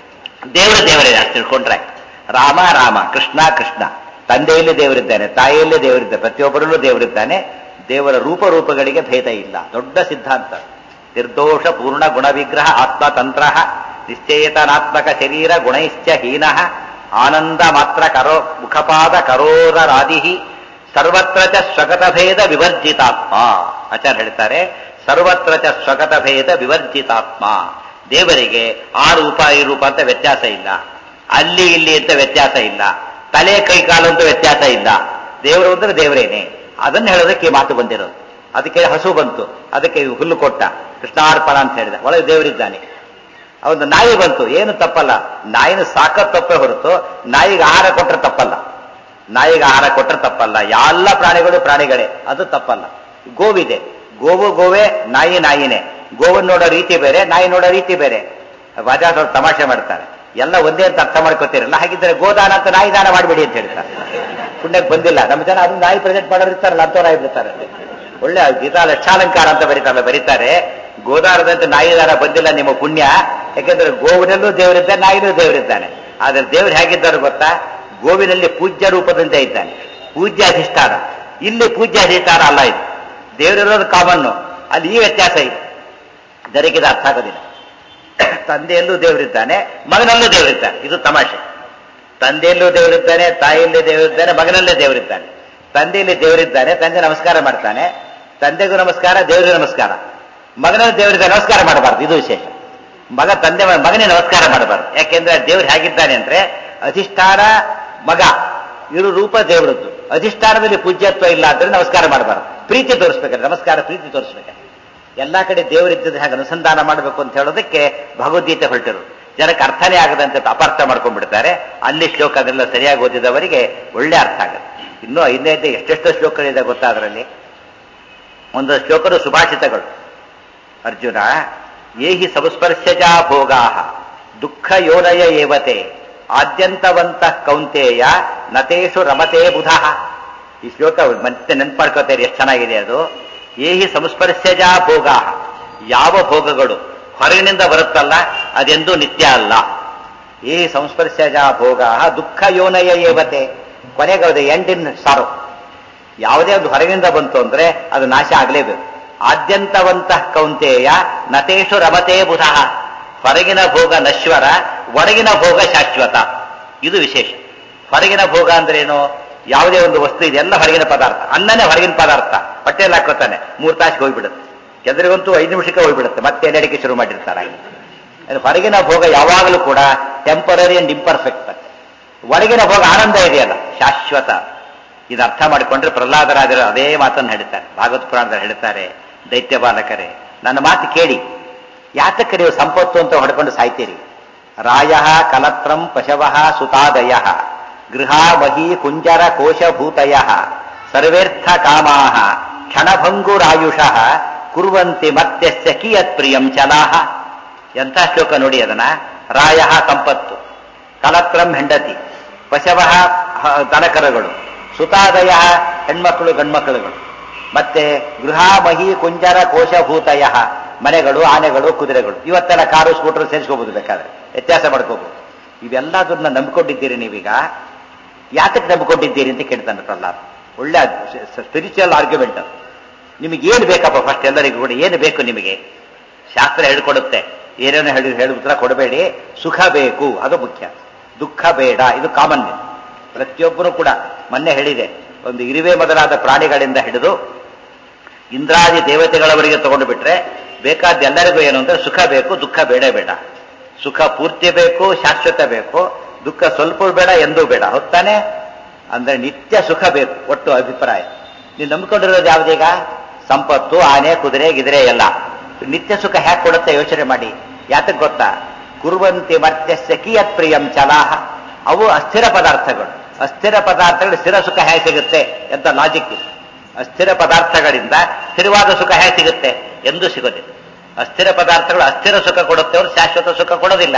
ದೇವರು ದೇವರೇ ಅಷ್ಟು ತಿಳ್ಕೊಂಡ್ರೆ ರಾಮ ರಾಮ ಕೃಷ್ಣ ಕೃಷ್ಣ ತಂದೆಯಲ್ಲಿ ದೇವರಿದ್ದಾನೆ ತಾಯಿಯಲ್ಲಿ ದೇವರಿದ್ದಾನೆ ಪ್ರತಿಯೊಬ್ಬರಲ್ಲೂ ದೇವರಿದ್ದಾನೆ ದೇವರ ರೂಪ ರೂಪಗಳಿಗೆ ಭೇದ ಇಲ್ಲ ದೊಡ್ಡ ಸಿದ್ಧಾಂತ ನಿರ್ದೋಷ ಪೂರ್ಣ ಗುಣ ವಿಗ್ರಹ ಆತ್ಮತಂತ್ರ ನಿಶ್ಚೇತನಾತ್ಮಕ ಶರೀರ ಗುಣೈಶ್ಚ ಹೀನ ಆನಂದ ಮಾತ್ರ ಕರೋ ಮುಖಪಾದ ಕರೋರರಾದಿ ಸರ್ವತ್ರ ಚ ಸ್ವಗತ ಭೇದ ವಿವರ್ಜಿತಾತ್ಮ ಆಚಾರ್ಯ ಹೇಳ್ತಾರೆ ಸರ್ವತ್ರ ಚ ಸ್ವಗತ ಭೇದ ವಿವರ್ಜಿತಾತ್ಮ ದೇವರಿಗೆ ಆ ರೂಪ ಈ ರೂಪ ಅಂತ ವ್ಯತ್ಯಾಸ ಇಲ್ಲ ಅಲ್ಲಿ ಇಲ್ಲಿ ಅಂತ ವ್ಯತ್ಯಾಸ ಇಲ್ಲ ತಲೆ ಕೈ ಕಾಲು ಅಂತ ವ್ಯತ್ಯಾಸ ಇಲ್ಲ ದೇವರು ಅಂದ್ರೆ ದೇವರೇನೆ ಅದನ್ನ ಹೇಳೋದಕ್ಕೆ ಈ ಮಾತು ಬಂದಿರೋದು ಅದಕ್ಕೆ ಹಸು ಬಂತು ಅದಕ್ಕೆ ಹುಲ್ಲು ಕೊಟ್ಟ ಕೃಷ್ಣಾರ್ಪಣ ಅಂತ ಹೇಳಿದ ಒಳಗೆ ದೇವರಿದ್ದಾನೆ ಅವನು ನಾಯಿ ಬಂತು ಏನು ತಪ್ಪಲ್ಲ ನಾಯಿನ ಸಾಕ ತಪ್ಪೇ ಹೊರತು ನಾಯಿಗೆ ಆಹಾರ ಕೊಟ್ಟರೆ ತಪ್ಪಲ್ಲ ನಾಯಿಗೆ ಆಹಾರ ಕೊಟ್ಟರೆ ತಪ್ಪಲ್ಲ ಎಲ್ಲ ಪ್ರಾಣಿಗಳು ಪ್ರಾಣಿಗಳೇ ಅದು ತಪ್ಪಲ್ಲ ಗೋವಿದೆ ಗೋವು ಗೋವೇ ನಾಯಿ ನಾಯಿನೇ ಗೋವನ್ನು ನೋಡೋ ರೀತಿ ಬೇರೆ ನಾಯಿ ನೋಡೋ ರೀತಿ ಬೇರೆ ರಾಜಾದವ್ರು ತಮಾಷೆ ಮಾಡ್ತಾರೆ ಎಲ್ಲ ಒಂದೇ ಅಂತ ಅರ್ಥ ಮಾಡ್ಕೋತೀರಲ್ಲ ಹಾಗಿದ್ರೆ ಗೋದಾನ ಅಂತ ನಾಯಿ ದಾನ ಮಾಡಿಬಿಡಿ ಅಂತ ಹೇಳ್ತಾರೆ ಪುಣ್ಯಕ್ಕೆ ಬಂದಿಲ್ಲ ನಮ್ಮ ಜನ ಅದು ನಾಯಿ ಪ್ರೆಸೆಂಟ್ ಮಾಡೋರು ಇರ್ತಾರಲ್ಲ ಅಂಥವ್ರು ಆಗಿರ್ತಾರೆ ಒಳ್ಳೆ ಗೀತಾ ಲಕ್ಷಾಲಂಕಾರ ಅಂತ ಬರೀತಾರಲ್ಲ ಬರೀತಾರೆ ಗೋದಾನದಂತೆ ನಾಯಿ ದಾನ ಬಂದಿಲ್ಲ ನಿಮ್ಮ ಪುಣ್ಯ ಯಾಕೆಂದ್ರೆ ಗೋವಿನಲ್ಲೂ ದೇವರಿದ್ದಾನೆ ನಾಯಿನೂ ದೇವರಿದ್ದಾನೆ ಆದ್ರೆ ದೇವರು ಹೇಗಿದ್ದಾರೆ ಗೊತ್ತಾ ಗೋವಿನಲ್ಲಿ ಪೂಜ್ಯ ರೂಪದಂತೆ ಇದ್ದಾನೆ ಪೂಜ್ಯ ಅಧಿಷ್ಠಾನ ಇಲ್ಲಿ ಪೂಜ್ಯ ಅಧಿಷ್ಠಾನ ಅಲ್ಲ ಇದು ದೇವರಿರೋದು ಕಾಮನ್ನು ಅಲ್ಲಿ ಈ ವ್ಯತ್ಯಾಸ ಇದೆ ಜನರಿಗೆ ಅರ್ಥ ಆಗೋದಿಲ್ಲ ತಂದೆಯಲ್ಲೂ ದೇವರಿದ್ದಾನೆ ಮಗನಲ್ಲೂ ದೇವರಿದ್ದಾನೆ ಇದು ತಮಾಷೆ ತಂದೆಯಲ್ಲೂ ದೇವರಿದ್ದಾನೆ ತಾಯಿಯಲ್ಲೂ ದೇವರಿದ್ದಾನೆ ಮಗನಲ್ಲೇ ದೇವರಿದ್ದಾನೆ ತಂದೆಯಲ್ಲಿ ದೇವರಿದ್ದಾನೆ ತಂದೆ ನಮಸ್ಕಾರ ಮಾಡ್ತಾನೆ ತಂದೆಗೂ ನಮಸ್ಕಾರ ದೇವರಿಗೂ ನಮಸ್ಕಾರ ಮಗನಲ್ಲಿ ದೇವರಿಗೆ ನಮಸ್ಕಾರ ಮಾಡಬಾರ್ದು ಇದು ವಿಶೇಷ ಮಗ ತಂದೆ ಮಗನೇ ನಮಸ್ಕಾರ ಮಾಡಬಾರ್ದು ಯಾಕೆಂದ್ರೆ ದೇವ್ರು ಹೇಗಿದ್ದಾನೆ ಅಂದ್ರೆ ಅಧಿಷ್ಠಾನ ಮಗ ಇವರು ರೂಪ ದೇವರದ್ದು ಅಧಿಷ್ಠಾನದಲ್ಲಿ ಪೂಜ್ಯತ್ವ ಇಲ್ಲ ಅಂದ್ರೆ ನಮಸ್ಕಾರ ಮಾಡಬಾರ್ದು ಪ್ರೀತಿ ತೋರಿಸ್ಬೇಕಾದ್ರೆ ನಮಸ್ಕಾರ ಪ್ರೀತಿ ತೋರಿಸ್ಬೇಕಾದ್ರೆ ಎಲ್ಲಾ ಕಡೆ ದೇವರಿದ್ದದ್ದು ಹಾಗೆ ಅನುಸಂಧಾನ ಮಾಡಬೇಕು ಅಂತ ಹೇಳೋದಕ್ಕೆ ಭಗವದ್ಗೀತೆ ಹೊರಟಿರೋದು ಜನಕ್ಕೆ ಅರ್ಥನೇ ಆಗದಂತೆ ಅಪಾರ್ಥ ಮಾಡ್ಕೊಂಡ್ಬಿಡ್ತಾರೆ ಅಲ್ಲಿ ಶ್ಲೋಕ ಅದೆಲ್ಲ ಸರಿಯಾಗಿ ಓದಿದವರಿಗೆ ಒಳ್ಳೆ ಅರ್ಥ ಆಗುತ್ತೆ ಇನ್ನೂ ಐದನೇ ಎಷ್ಟೆಷ್ಟು ಶ್ಲೋಕಗಳಿದೆ ಗೊತ್ತಾ ಅದರಲ್ಲಿ ಒಂದು ಶ್ಲೋಕದ ಸುಭಾಷಿತಗಳು ಅರ್ಜುನ ಏಹಿ ಸಂಸ್ಪರ್ಶಜಾ ಭೋಗಾ ದುಃಖ ಯೋನಯ ಏವತೆ ಆದ್ಯಂತವಂತ ಕೌಂತೇಯ ನತೇಶು ರಮತೆ ಬುಧ ಈ ಶ್ಲೋಕ ಮತ್ತೆ ನೆನ್ಪಾಡ್ಕೋತಾರೆ ಎಷ್ಟು ಚೆನ್ನಾಗಿದೆ ಅದು ಏಹಿ ಸಂಸ್ಪರ್ಶಜಾ ಭೋಗಾ ಯಾವ ಭೋಗಗಳು ಹೊರಗಿನಿಂದ ಬರುತ್ತಲ್ಲ ಅದೆಂದೂ ನಿತ್ಯ ಅಲ್ಲ ಏ ಸಂಸ್ಪರ್ಶಜಾ ಭೋಗಾ ದುಃಖ ಯೋನಯ ಏವತೆ ಕೊನೆಗೆ ಅದು ಎಂಡಿನ ಸಾರು ಯಾವುದೇ ಒಂದು ಹೊರಗಿನಿಂದ ಬಂತು ಅಂದ್ರೆ ಅದು ನಾಶ ಆಗಲೇಬೇಕು ಆದ್ಯಂತವಂತ ಕೌಂತೇಯ ನತೇಶು ರಮತೆ ಬುಧ ಹೊರಗಿನ ಭೋಗ ನಶ್ವರ ಒಳಗಿನ ಭೋಗ ಶಾಶ್ವತ ಇದು ವಿಶೇಷ ಹೊರಗಿನ ಭೋಗ ಅಂದ್ರೇನು ಯಾವುದೇ ಒಂದು ವಸ್ತು ಇದೆಲ್ಲ ಹೊರಗಿನ ಪದಾರ್ಥ ಅನ್ನನೇ ಹೊರಗಿನ ಪದಾರ್ಥ ಹೊಟ್ಟೆಯಲ್ಲಿ ಹಾಕೋತಾನೆ ಮೂರು ತಾಸಿಗೆ ಹೋಗ್ಬಿಡುತ್ತೆ ಎದುರಿಗಂತೂ ಐದು ನಿಮಿಷಕ್ಕೆ ಹೋಗ್ಬಿಡುತ್ತೆ ಮತ್ತೆ ನಡಿಕೆ ಶುರು ಮಾಡಿರ್ತಾರೆ ಹಾಗೆ. ಅದು ಹೊರಗಿನ ಭೋಗ ಯಾವಾಗಲೂ ಕೂಡ ಟೆಂಪರರಿ ಅಂಡ್ ಇಂಪರ್ಫೆಕ್ಟ್ ಒಳಗಿನ ಭೋಗ ಆನಂದ ಇದೆಯಲ್ಲ ಶಾಶ್ವತ ಇದು ಅರ್ಥ ಮಾಡಿಕೊಂಡ್ರೆ ಪ್ರಹ್ಲಾದರಾಜರು ಅದೇ ಮಾತನ್ನು ಹೇಳ್ತಾರೆ ಭಾಗವತ ಪುರಾಣದಲ್ಲಿ ಹೇಳ್ತಾರೆ ದೈತ್ಯ ಬಾಲಕರೇ ನನ್ನ ಮಾತು ಕೇಳಿ ಯಾತಕ್ಕೆ ನೀವು ಸಂಪತ್ತು ಅಂತ ಹೊಡ್ಕೊಂಡು ಸಾಯ್ತೀರಿ ರಾಯ ಕಲತ್ರಂ ಪಶವ ಸುತಾದಯ ಗೃಹ ಮಹಿ ಕುಂಜರ ಕೋಶಭೂತಯ ಸರ್ವೇರ್ಥ ಕಾಮಾ ಕ್ಷಣಭಂಗುರಾಯುಷ ಕುರುವಂತಿ ಮತ್ಯಸ್ಯ ಕಿಯತ್ ಪ್ರಿಯಂ ಚಲಾಹ ಎಂಥ ಶ್ಲೋಕ ನೋಡಿ ಅದನ್ನ ರಾಯ ಸಂಪತ್ತು ಕಲತ್ರಂ ಹೆಂಡತಿ ಪಶವ ದನಕರಗಳು ಸುತಾದಯ ಹೆಣ್ಮಕ್ಕಳು ಗಂಡ್ಮಕ್ಕಳುಗಳು ಮತ್ತೆ ಗೃಹ ಮಹಿ ಕುಂಜರ ಕೋಶಭೂತಯ ಮನೆಗಳು ಆನೆಗಳು ಕುದುರೆಗಳು ಇವತ್ತೆಲ್ಲ ಕಾರು ಸ್ಕೂಟರ್ ಸೇರಿಸ್ಕೋಬಹುದು ಬೇಕಾದ್ರೆ ವ್ಯತ್ಯಾಸ ಮಾಡ್ಕೋಬಹುದು ಇವೆಲ್ಲದನ್ನ ನಂಬಿಕೊಂಡಿದ್ದೀರಿ ನೀವೀಗ ಯಾತಕ್ಕೆ ನಂಬಿಕೊಂಡಿದ್ದೀರಿ ಅಂತ ಕೇಳ್ತಾನೆ ಪ್ರಹ್ಲಾದ್ ಒಳ್ಳೆ ಸ್ಪಿರಿಚುವಲ್ ಆರ್ಗ್ಯುಮೆಂಟ್ ಅದು ನಿಮಗೆ ಏನು ಬೇಕಪ್ಪ ಫಸ್ಟ್ ಎಲ್ಲರಿಗೂ ಕೂಡ ಏನು ಬೇಕು ನಿಮಗೆ ಶಾಸ್ತ್ರ ಹೇಳ್ಕೊಡುತ್ತೆ ಏನೇನು ಹೇಳಿ ಹೇಳಿ ಉತ್ತರ ಕೊಡಬೇಡಿ ಸುಖ ಬೇಕು ಅದು ಮುಖ್ಯ ದುಃಖ ಬೇಡ ಇದು ಕಾಮನ್ ಪ್ರತಿಯೊಬ್ಬರು ಕೂಡ ಮೊನ್ನೆ ಹೇಳಿದೆ ಒಂದು ಇರುವೆ ಮೊದಲಾದ ಪ್ರಾಣಿಗಳಿಂದ ಹಿಡಿದು ಇಂದ್ರಾದಿ ದೇವತೆಗಳವರೆಗೆ ತಗೊಂಡು ಬಿಟ್ರೆ ಬೇಕಾದ ಎಲ್ಲರಿಗೂ ಏನು ಅಂದ್ರೆ ಸುಖ ಬೇಕು ದುಃಖ ಬೇಡ ಬೇಡ ಸುಖ ಪೂರ್ತಿ ಬೇಕು ಶಾಶ್ವತ ಬೇಕು ದುಃಖ ಸ್ವಲ್ಪ ಬೇಡ ಎಂದೂ ಬೇಡ ಹೊತ್ತಾನೆ ಅಂದ್ರೆ ನಿತ್ಯ ಸುಖ ಬೇಕು ಒಟ್ಟು ಅಭಿಪ್ರಾಯ ನೀವು ನಂಬಿಕೊಂಡಿರೋದು ಯಾವುದೀಗ ಸಂಪತ್ತು ಆನೆ ಕುದುರೆ ಗಿದ್ರೆ ಎಲ್ಲ ನಿತ್ಯ ಸುಖ ಹ್ಯಾಕ್ ಕೊಡುತ್ತೆ ಯೋಚನೆ ಮಾಡಿ ಯಾತಕ್ಕೆ ಗೊತ್ತಾ ಕುರುವಂತಿ ಮರ್ತ್ಯಸ್ಯ ಕಿಯತ್ ಪ್ರಿಯಂ ಚಲಾಹ ಅವು ಅಸ್ಥಿರ ಪದಾರ್ಥಗಳು ಅಸ್ಥಿರ ಪದಾರ್ಥಗಳು ಸ್ಥಿರ ಸುಖ ಹೇಗೆ ಸಿಗುತ್ತೆ ಅಂತ ಲಾಜಿಕ್ ಇದೆ ಅಸ್ಥಿರ ಪದಾರ್ಥಗಳಿಂದ ಸ್ಥಿರವಾದ ಸುಖ ಹೇಗೆ ಸಿಗುತ್ತೆ ಎಂದು ಸಿಗೋದಿಲ್ಲ ಅಸ್ಥಿರ ಪದಾರ್ಥಗಳು ಅಸ್ಥಿರ ಸುಖ ಕೊಡುತ್ತೆ ಅವರು ಶಾಶ್ವತ ಸುಖ ಕೊಡೋದಿಲ್ಲ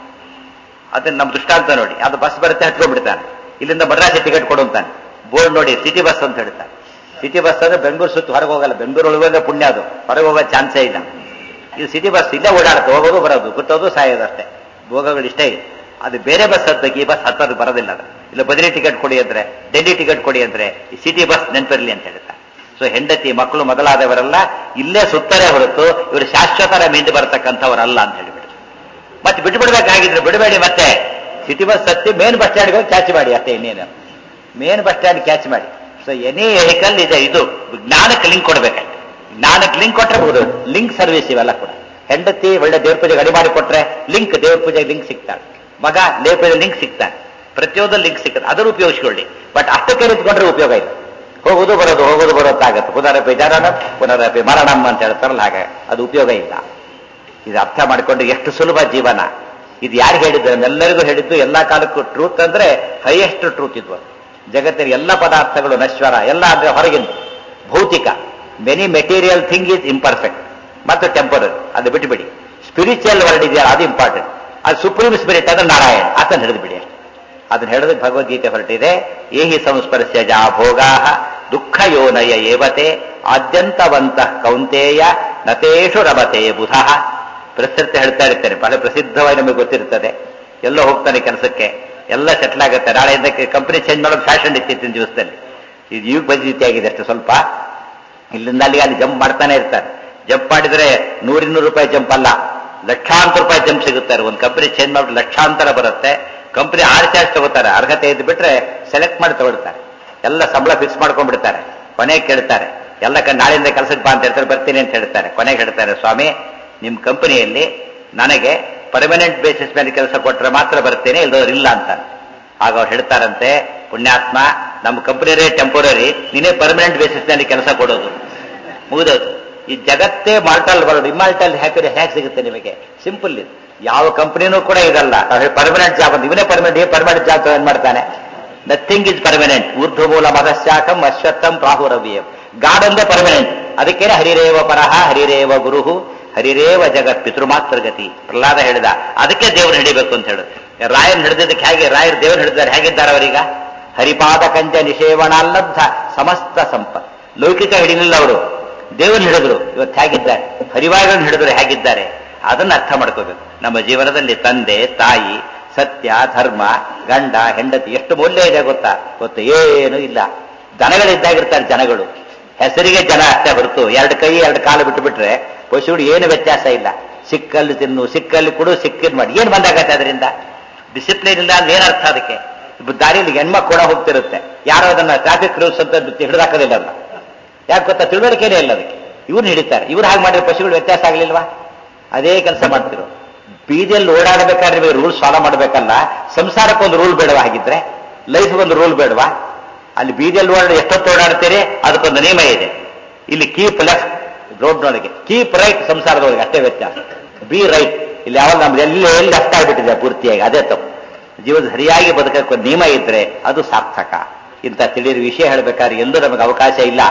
ಅದನ್ನ ನಮ್ಮ ದೃಷ್ಟಾಂತ ನೋಡಿ ಅದು ಬಸ್ ಬರುತ್ತೆ ಹತ್ಕೊಂಡ್ಬಿಡ್ತಾನೆ ಇಲ್ಲಿಂದ ಮಡ್ರಾಸಿ ಟಿಕೆಟ್ ಕೊಡು ಅಂತಾನೆ ಬೋರ್ಡ್ ನೋಡಿ ಸಿಟಿ ಬಸ್ ಅಂತ ಹೇಳ್ತಾನೆ ಸಿಟಿ ಬಸ್ ಅಂದ್ರೆ ಬೆಂಗಳೂರು ಸುತ್ತ ಹೊರಗೆ ಹೋಗಲ್ಲ ಬೆಂಗಳೂರು ಒಳಗೆ ಪುಣ್ಯ ಅದು ಹೊರಗೆ ಹೋಗೋ ಚಾನ್ಸೇ ಇಲ್ಲ ಇದು ಸಿಟಿ ಬಸ್ ಇಲ್ಲೇ ಓಡಾಡುತ್ತೆ ಹೋಗೋದು ಬರೋದು ಗೊತ್ತೋದು ಸಾಯೋದು ಅಷ್ಟೇ ಹೋಗೋಗಳು ಇಷ್ಟೇ ಇದೆ ಅದು ಬೇರೆ ಬಸ್ ಹತ್ತಕ್ಕೆ ಈ ಬಸ್ ಹತ್ತೋದು ಬರೋದಿಲ್ಲ ಅದು ಇಲ್ಲ ಬದಲಿ ಟಿಕೆಟ್ ಕೊಡಿ ಅಂದ್ರೆ ಡೆಲ್ಲಿ ಟಿಕೆಟ್ ಕೊಡಿ ಅಂದ್ರೆ ಈ ಸಿಟಿ ಬಸ್ ನೆನಪಿರಲಿ ಅಂತ ಹೇಳ್ತಾರೆ ಸೊ ಹೆಂಡತಿ ಮಕ್ಕಳು ಮೊದಲಾದವರೆಲ್ಲ ಇಲ್ಲೇ ಸುತ್ತರೇ ಹೊರತು ಇವರು ಶಾಶ್ವತರ ಮೀಂದು ಬರತಕ್ಕಂಥವರಲ್ಲ ಅಂತ ಹೇಳಿಬಿಟ್ಟು ಮತ್ತೆ ಬಿಟ್ಬಿಡ್ಬೇಕಾಗಿದ್ರೆ ಬಿಡಬೇಡಿ ಮತ್ತೆ ಸಿಟಿ ಬಸ್ ಹತ್ತಿ ಮೇನ್ ಬಸ್ ಸ್ಟ್ಯಾಂಡ್ಗೆ ಹೋಗಿ ಕ್ಯಾಚ್ ಮಾಡಿ ಅಷ್ಟೇ ಇನ್ನೇನು ಮೇನ್ ಬಸ್ ಸ್ಟ್ಯಾಂಡ್ ಕ್ಯಾಚ್ ಮಾಡಿ ಸೊ ಎನಿ ವೆಹಿಕಲ್ ಇದೆ ಇದು ಜ್ಞಾನಕ್ಕೆ ಲಿಂಕ್ ಕೊಡ್ಬೇಕಂತೆ ಜ್ಞಾನಕ್ಕೆ ಲಿಂಕ್ ಕೊಟ್ರೆ ಬಹುದು ಲಿಂಕ್ ಸರ್ವಿಸ್ ಇವೆಲ್ಲ ಕೂಡ ಹೆಂಡತಿ ಒಳ್ಳೆ ದೇವ್ರ ಪೂಜೆಗೆ ಅಡಿ ಮಾಡಿ ಕೊಟ್ರೆ ಲಿಂಕ್ ದೇವ್ರ ಪೂಜೆಗೆ ಲಿಂಕ್ ಸಿಗ್ತಾಳೆ ಮಗ ದೇವ್ರ ಪೂಜೆ ಲಿಂಕ್ ಸಿಗ್ತಾನೆ ಪ್ರತಿಯೊಂದು ಲಿಂಕ್ ಸಿಗ್ತದೆ ಅದನ್ನು ಉಪಯೋಗಿಸ್ಕೊಳ್ಳಿ ಬಟ್ ಅಷ್ಟಕ್ಕೆ ನಿಂತ್ಕೊಂಡ್ರೆ ಉಪಯೋಗ ಇಲ್ಲ ಹೋಗುದು ಬರೋದು ಹೋಗುದು ಬರೋದಾಗತ್ತೆ ಪುನರಪಿ ಜನನ ಪುನರಪಿ ಮರಣಂ ಅಂತ ಹೇಳ್ತಾರಲ್ಲ ಹಾಗೆ ಅದು ಉಪಯೋಗ ಇಲ್ಲ ಇದು ಅರ್ಥ ಮಾಡಿಕೊಂಡು ಎಷ್ಟು ಸುಲಭ ಜೀವನ ಇದು ಯಾರು ಹೇಳಿದ್ದು ಎಲ್ಲರಿಗೂ ಹೇಳಿದ್ದು ಎಲ್ಲಾ ಕಾಲಕ್ಕೂ ಟ್ರೂತ್ ಅಂದ್ರೆ ಹೈಯೆಸ್ಟ್ ಟ್ರೂತ್ ಇದು ಜಗತ್ತಿನ ಎಲ್ಲ ಪದಾರ್ಥಗಳು ನಶ್ವರ ಎಲ್ಲ ಅಂದ್ರೆ ಹೊರಗಿನ ಭೌತಿಕ many material thing is imperfect ಮತ್ತು ಟೆಂಪರರಿ ಅದು ಬಿಟ್ಟುಬಿಡಿ ಸ್ಪಿರಿಚುವಲ್ ವರ್ಡ್ ಇದೆಯಲ್ಲ ಅದು ಇಂಪಾರ್ಟೆಂಟ್ ಅದು ಸುಪ್ರೀಂ ಸ್ಪಿರಿಟ್ ಅದು ನಾರಾಯಣ ಆತನ ಹಿಡಿದು ಬಿಡಿ ಅಷ್ಟೇ ಅದನ್ನ ಹೇಳಿದ್ರೆ ಭಗವದ್ಗೀತೆ ಹೊರಟಿದೆ ಏಹಿ ಸಂಸ್ಪರ್ಶ ಜಾ ಭೋಗಾ ದುಃಖ ಯೋನಯ ಏವತೆ ಆದ್ಯಂತವಂತ ಕೌಂತೇಯ ನತೇಶು ರಮತೆ ಬುಧ ಪ್ರಸಿದ್ಧ ಹೇಳ್ತಾ ಇರ್ತಾರೆ ಬಹಳ ಪ್ರಸಿದ್ಧವಾಗಿ ನಮಗೆ ಗೊತ್ತಿರ್ತದೆ ಎಲ್ಲೋ ಹೋಗ್ತಾನೆ ಕೆಲಸಕ್ಕೆ ಎಲ್ಲ ಸೆಟ್ಲ್ ಆಗುತ್ತೆ ನಾಳೆಯಿಂದ ಕಂಪನಿ ಚೇಂಜ್ ಮಾಡೋದು ಫ್ಯಾಷನ್ ಇತ್ತಿತ್ತಿನ ದಿವಸದಲ್ಲಿ ಇದು ಈಗ ಪರಿಸ್ಥಿತಿ ಆಗಿದೆ ಅಷ್ಟೇ ಸ್ವಲ್ಪ ಇಲ್ಲಿಂದ ಅಲ್ಲಿಗೆ ಅಲ್ಲಿ ಜಂಪ್ ಮಾಡ್ತಾನೆ ಇರ್ತಾರೆ ಜಂಪ್ ಮಾಡಿದ್ರೆ ನೂರಿನ್ನೂರು ರೂಪಾಯಿ ಜಂಪ್ ಅಲ್ಲ ಲಕ್ಷಾಂತರ ರೂಪಾಯಿ ಜಂಪ್ ಸಿಗುತ್ತಾರೆ ಒಂದು ಕಂಪನಿ ಚೇಂಜ್ ಮಾಡಿದ್ರೆ ಲಕ್ಷಾಂತರ ಬರುತ್ತೆ ಕಂಪನಿ ಆರ್ ಚಾರ್ಜ್ ತಗೋತಾರೆ ಅರ್ಹತೆ ಇದ್ದು ಬಿಟ್ರೆ ಸೆಲೆಕ್ಟ್ ಮಾಡಿ ತಗೊಳ್ತಾರೆ ಎಲ್ಲ ಸಂಬಳ ಫಿಕ್ಸ್ ಮಾಡ್ಕೊಂಡ್ಬಿಡ್ತಾರೆ ಕೊನೆಗೆ ಕೇಳ್ತಾರೆ ಎಲ್ಲ ಕ- ನಾಳೆಯಿಂದ ಕೆಲಸಕ್ಕೆ ಬಾ ಅಂತ ಹೇಳ್ತಾರೆ ಬರ್ತೀನಿ ಅಂತ ಹೇಳ್ತಾರೆ ಕೊನೆಗೆ ಹೇಳ್ತಾರೆ ಸ್ವಾಮಿ ನಿಮ್ಮ ಕಂಪನಿಯಲ್ಲಿ ನನಗೆ ಪರ್ಮನೆಂಟ್ ಬೇಸಿಸ್ ಮೇಲೆ ಕೆಲಸ ಕೊಟ್ಟರೆ ಮಾತ್ರ ಬರ್ತೇನೆ ಇಲ್ದವ್ರು ಇಲ್ಲ ಅಂತ ಆಗ ಅವ್ರು ಹೇಳ್ತಾರಂತೆ ಪುಣ್ಯಾತ್ಮ ನಮ್ಮ ಕಂಪನಿಯರೇ ಟೆಂಪರರಿ ನೀನೇ ಪರ್ಮನೆಂಟ್ ಬೇಸಿಸ್ ನಲ್ಲಿ ಕೆಲಸ ಕೊಡೋದು ಮುಗಿದೋದು ಈ ಜಗತ್ತೇ ಮಾಲ್ಟಲ್ ಬರೋದು ಇಮಾಲ್ಟಲ್ ಹ್ಯಾಪಿ ಹೇಗೆ ಸಿಗುತ್ತೆ ನಿಮಗೆ ಸಿಂಪಲ್ ಇದು ಯಾವ ಕಂಪನಿನೂ ಕೂಡ ಇದಲ್ಲ ಪರ್ಮನೆಂಟ್ ಜಾಬ್ ಅಂತ ಇವನೇ ಪರ್ಮನೆಂಟ್ ಪರ್ಮನೆಂಟ್ ಜಾಬ್ ಏನ್ ಮಾಡ್ತಾನೆ ನಥಿಂಗ್ ಇಸ್ ಪರ್ಮನೆಂಟ್ ಊರ್ಧ್ವ ಮೂಲ ಮದಶಾಖಂ ಅಶ್ವತ್ಥಂ ಪ್ರಾಹುರವ್ಯಂ ಗಾಡ್ ಒಂದೇ ಪರ್ಮನೆಂಟ್ ಅದಕ್ಕೇನೆ ಹರಿರೇವ ಪರಹ ಹರಿರೇವ ಗುರುಹು ಹರಿರೇವ ಜಗತ್ ಪಿತೃಮಾತ್ರ ಗತಿ ಪ್ರಹ್ಲಾದ ಹೇಳಿದ ಅದಕ್ಕೆ ದೇವ್ರು ಹಿಡಿಬೇಕು ಅಂತ ಹೇಳುದು ರಾಯನ್ ಹಿಡಿದಿದ್ದಕ್ಕೆ ಹೇಗೆ ರಾಯರು ದೇವ್ರು ಹಿಡಿದಾರೆ ಹೇಗಿದ್ದಾರೆ ಅವರೀಗ ಹರಿಪಾದ ಕಂಚ ನಿಷೇವಣಾಲ್ಲಬ್ಧ ಸಮಸ್ತ ಸಂಪತ್ ಲೌಕಿಕ ಹಿಡಿಲಿಲ್ಲ ಅವರು ದೇವ್ರನ್ನ ಹಿಡಿದ್ರು ಇವತ್ತು ಹೇಗಿದ್ದಾರೆ ಹರಿವಾಯುಗಳನ್ನು ಹಿಡಿದ್ರು ಹೇಗಿದ್ದಾರೆ ಅದನ್ನ ಅರ್ಥ ಮಾಡ್ಕೋಬೇಕು ನಮ್ಮ ಜೀವನದಲ್ಲಿ ತಂದೆ ತಾಯಿ ಸತ್ಯ ಧರ್ಮ ಗಂಡ ಹೆಂಡತಿ ಎಷ್ಟು ಮೌಲ್ಯ ಇದೆ ಗೊತ್ತಾ ಗೊತ್ತು ಏನು ಇಲ್ಲ ದನಗಳಿದ್ದಾಗಿರ್ತಾರೆ ಜನಗಳು ಹೆಸರಿಗೆ ಜನ ಅಷ್ಟೇ ಹೊರತು ಎರಡು ಕೈ ಎರಡು ಕಾಲು ಬಿಟ್ಟು ಬಿಟ್ರೆ ಪಶುಗಳು ಏನು ವ್ಯತ್ಯಾಸ ಇಲ್ಲ ಸಿಕ್ಕಲ್ಲಿ ತಿನ್ನು ಸಿಕ್ಕಲ್ಲಿ ಕೊಡು ಸಿಕ್ಕಿದ್ ಮಾಡಿ ಏನು ಬಂದಾಗತ್ತೆ ಅದರಿಂದ ಡಿಸಿಪ್ಲಿನ್ ಇಲ್ಲ ಅಂದ್ರೆ ಏನರ್ಥ ಅದಕ್ಕೆ ಇಬ್ಬರು ದಾರಿಯಲ್ಲಿ ಹೆಣ್ಮಕ್ಳು ಕೂಡ ಹೋಗ್ತಿರುತ್ತೆ ಯಾರೋ ಅದನ್ನ ಟ್ರಾಫಿಕ್ ರೂಲ್ಸ್ ಅಂತ ಹಿಡಿದಾಕೋದಿಲ್ಲ ಅದನ್ನ ಯಾಕೆ ಗೊತ್ತಾ ತಿಳುವಳಿಕೆನೇ ಇಲ್ಲ ಅದಕ್ಕೆ ಇವ್ರು ಹಿಡಿತಾರೆ ಇವ್ರು ಹಾಗೆ ಮಾಡಿದ್ರೆ ಪಶುಗಳು ವ್ಯತ್ಯಾಸ ಆಗ್ಲಿಲ್ವಾ ಅದೇ ಕೆಲಸ ಮಾಡ್ತಿರೋ ಬೀದಿಯಲ್ಲಿ ಓಡಾಡಬೇಕಾದ್ರೆ ನೀವು ರೂಲ್ಸ್ ಫಾಲೋ ಮಾಡಬೇಕಲ್ಲ ಸಂಸಾರಕ್ಕೊಂದು ರೂಲ್ ಬೇಡವಾ ಹಾಗಿದ್ರೆ ಲೈಫ್ಗೊಂದು ರೂಲ್ ಬೇಡವಾ ಅಲ್ಲಿ ಬೀದಿಯಲ್ಲಿ ಓಡಾಡಿ ಎಷ್ಟೊತ್ತು ಓಡಾಡ್ತೀರಿ ಅದಕ್ಕೊಂದು ನಿಯಮ ಇದೆ ಇಲ್ಲಿ ಕೀಪ್ ಲೆಫ್ಟ್ ರೋಡ್ನೊಳಗೆ ಕೀಪ್ ರೈಟ್ ಸಂಸಾರದೊಳಗೆ ಅಷ್ಟೇ ವ್ಯತ್ಯಾಸ ಬಿ ರೈಟ್ ಇಲ್ಲಿ ಯಾವ ನಮ್ದು ಎಲ್ಲಿ ಎಲ್ಲಿ ಲೆಫ್ಟ್ ಆಗಿಬಿಟ್ಟಿದೆ ಪೂರ್ತಿಯಾಗಿ ಅದೇ ತಪ್ಪು ಜೀವನ ಸರಿಯಾಗಿ ಬದುಕಕ್ಕೆ ಒಂದು ನಿಯಮ ಇದ್ರೆ ಅದು ಸಾರ್ಥಕ ಇಂಥ ತಿಳಿದ ವಿಷಯ ಹೇಳಬೇಕಾದ್ರೆ ಎಲ್ಲೂ ನಮಗೆ ಅವಕಾಶ ಇಲ್ಲ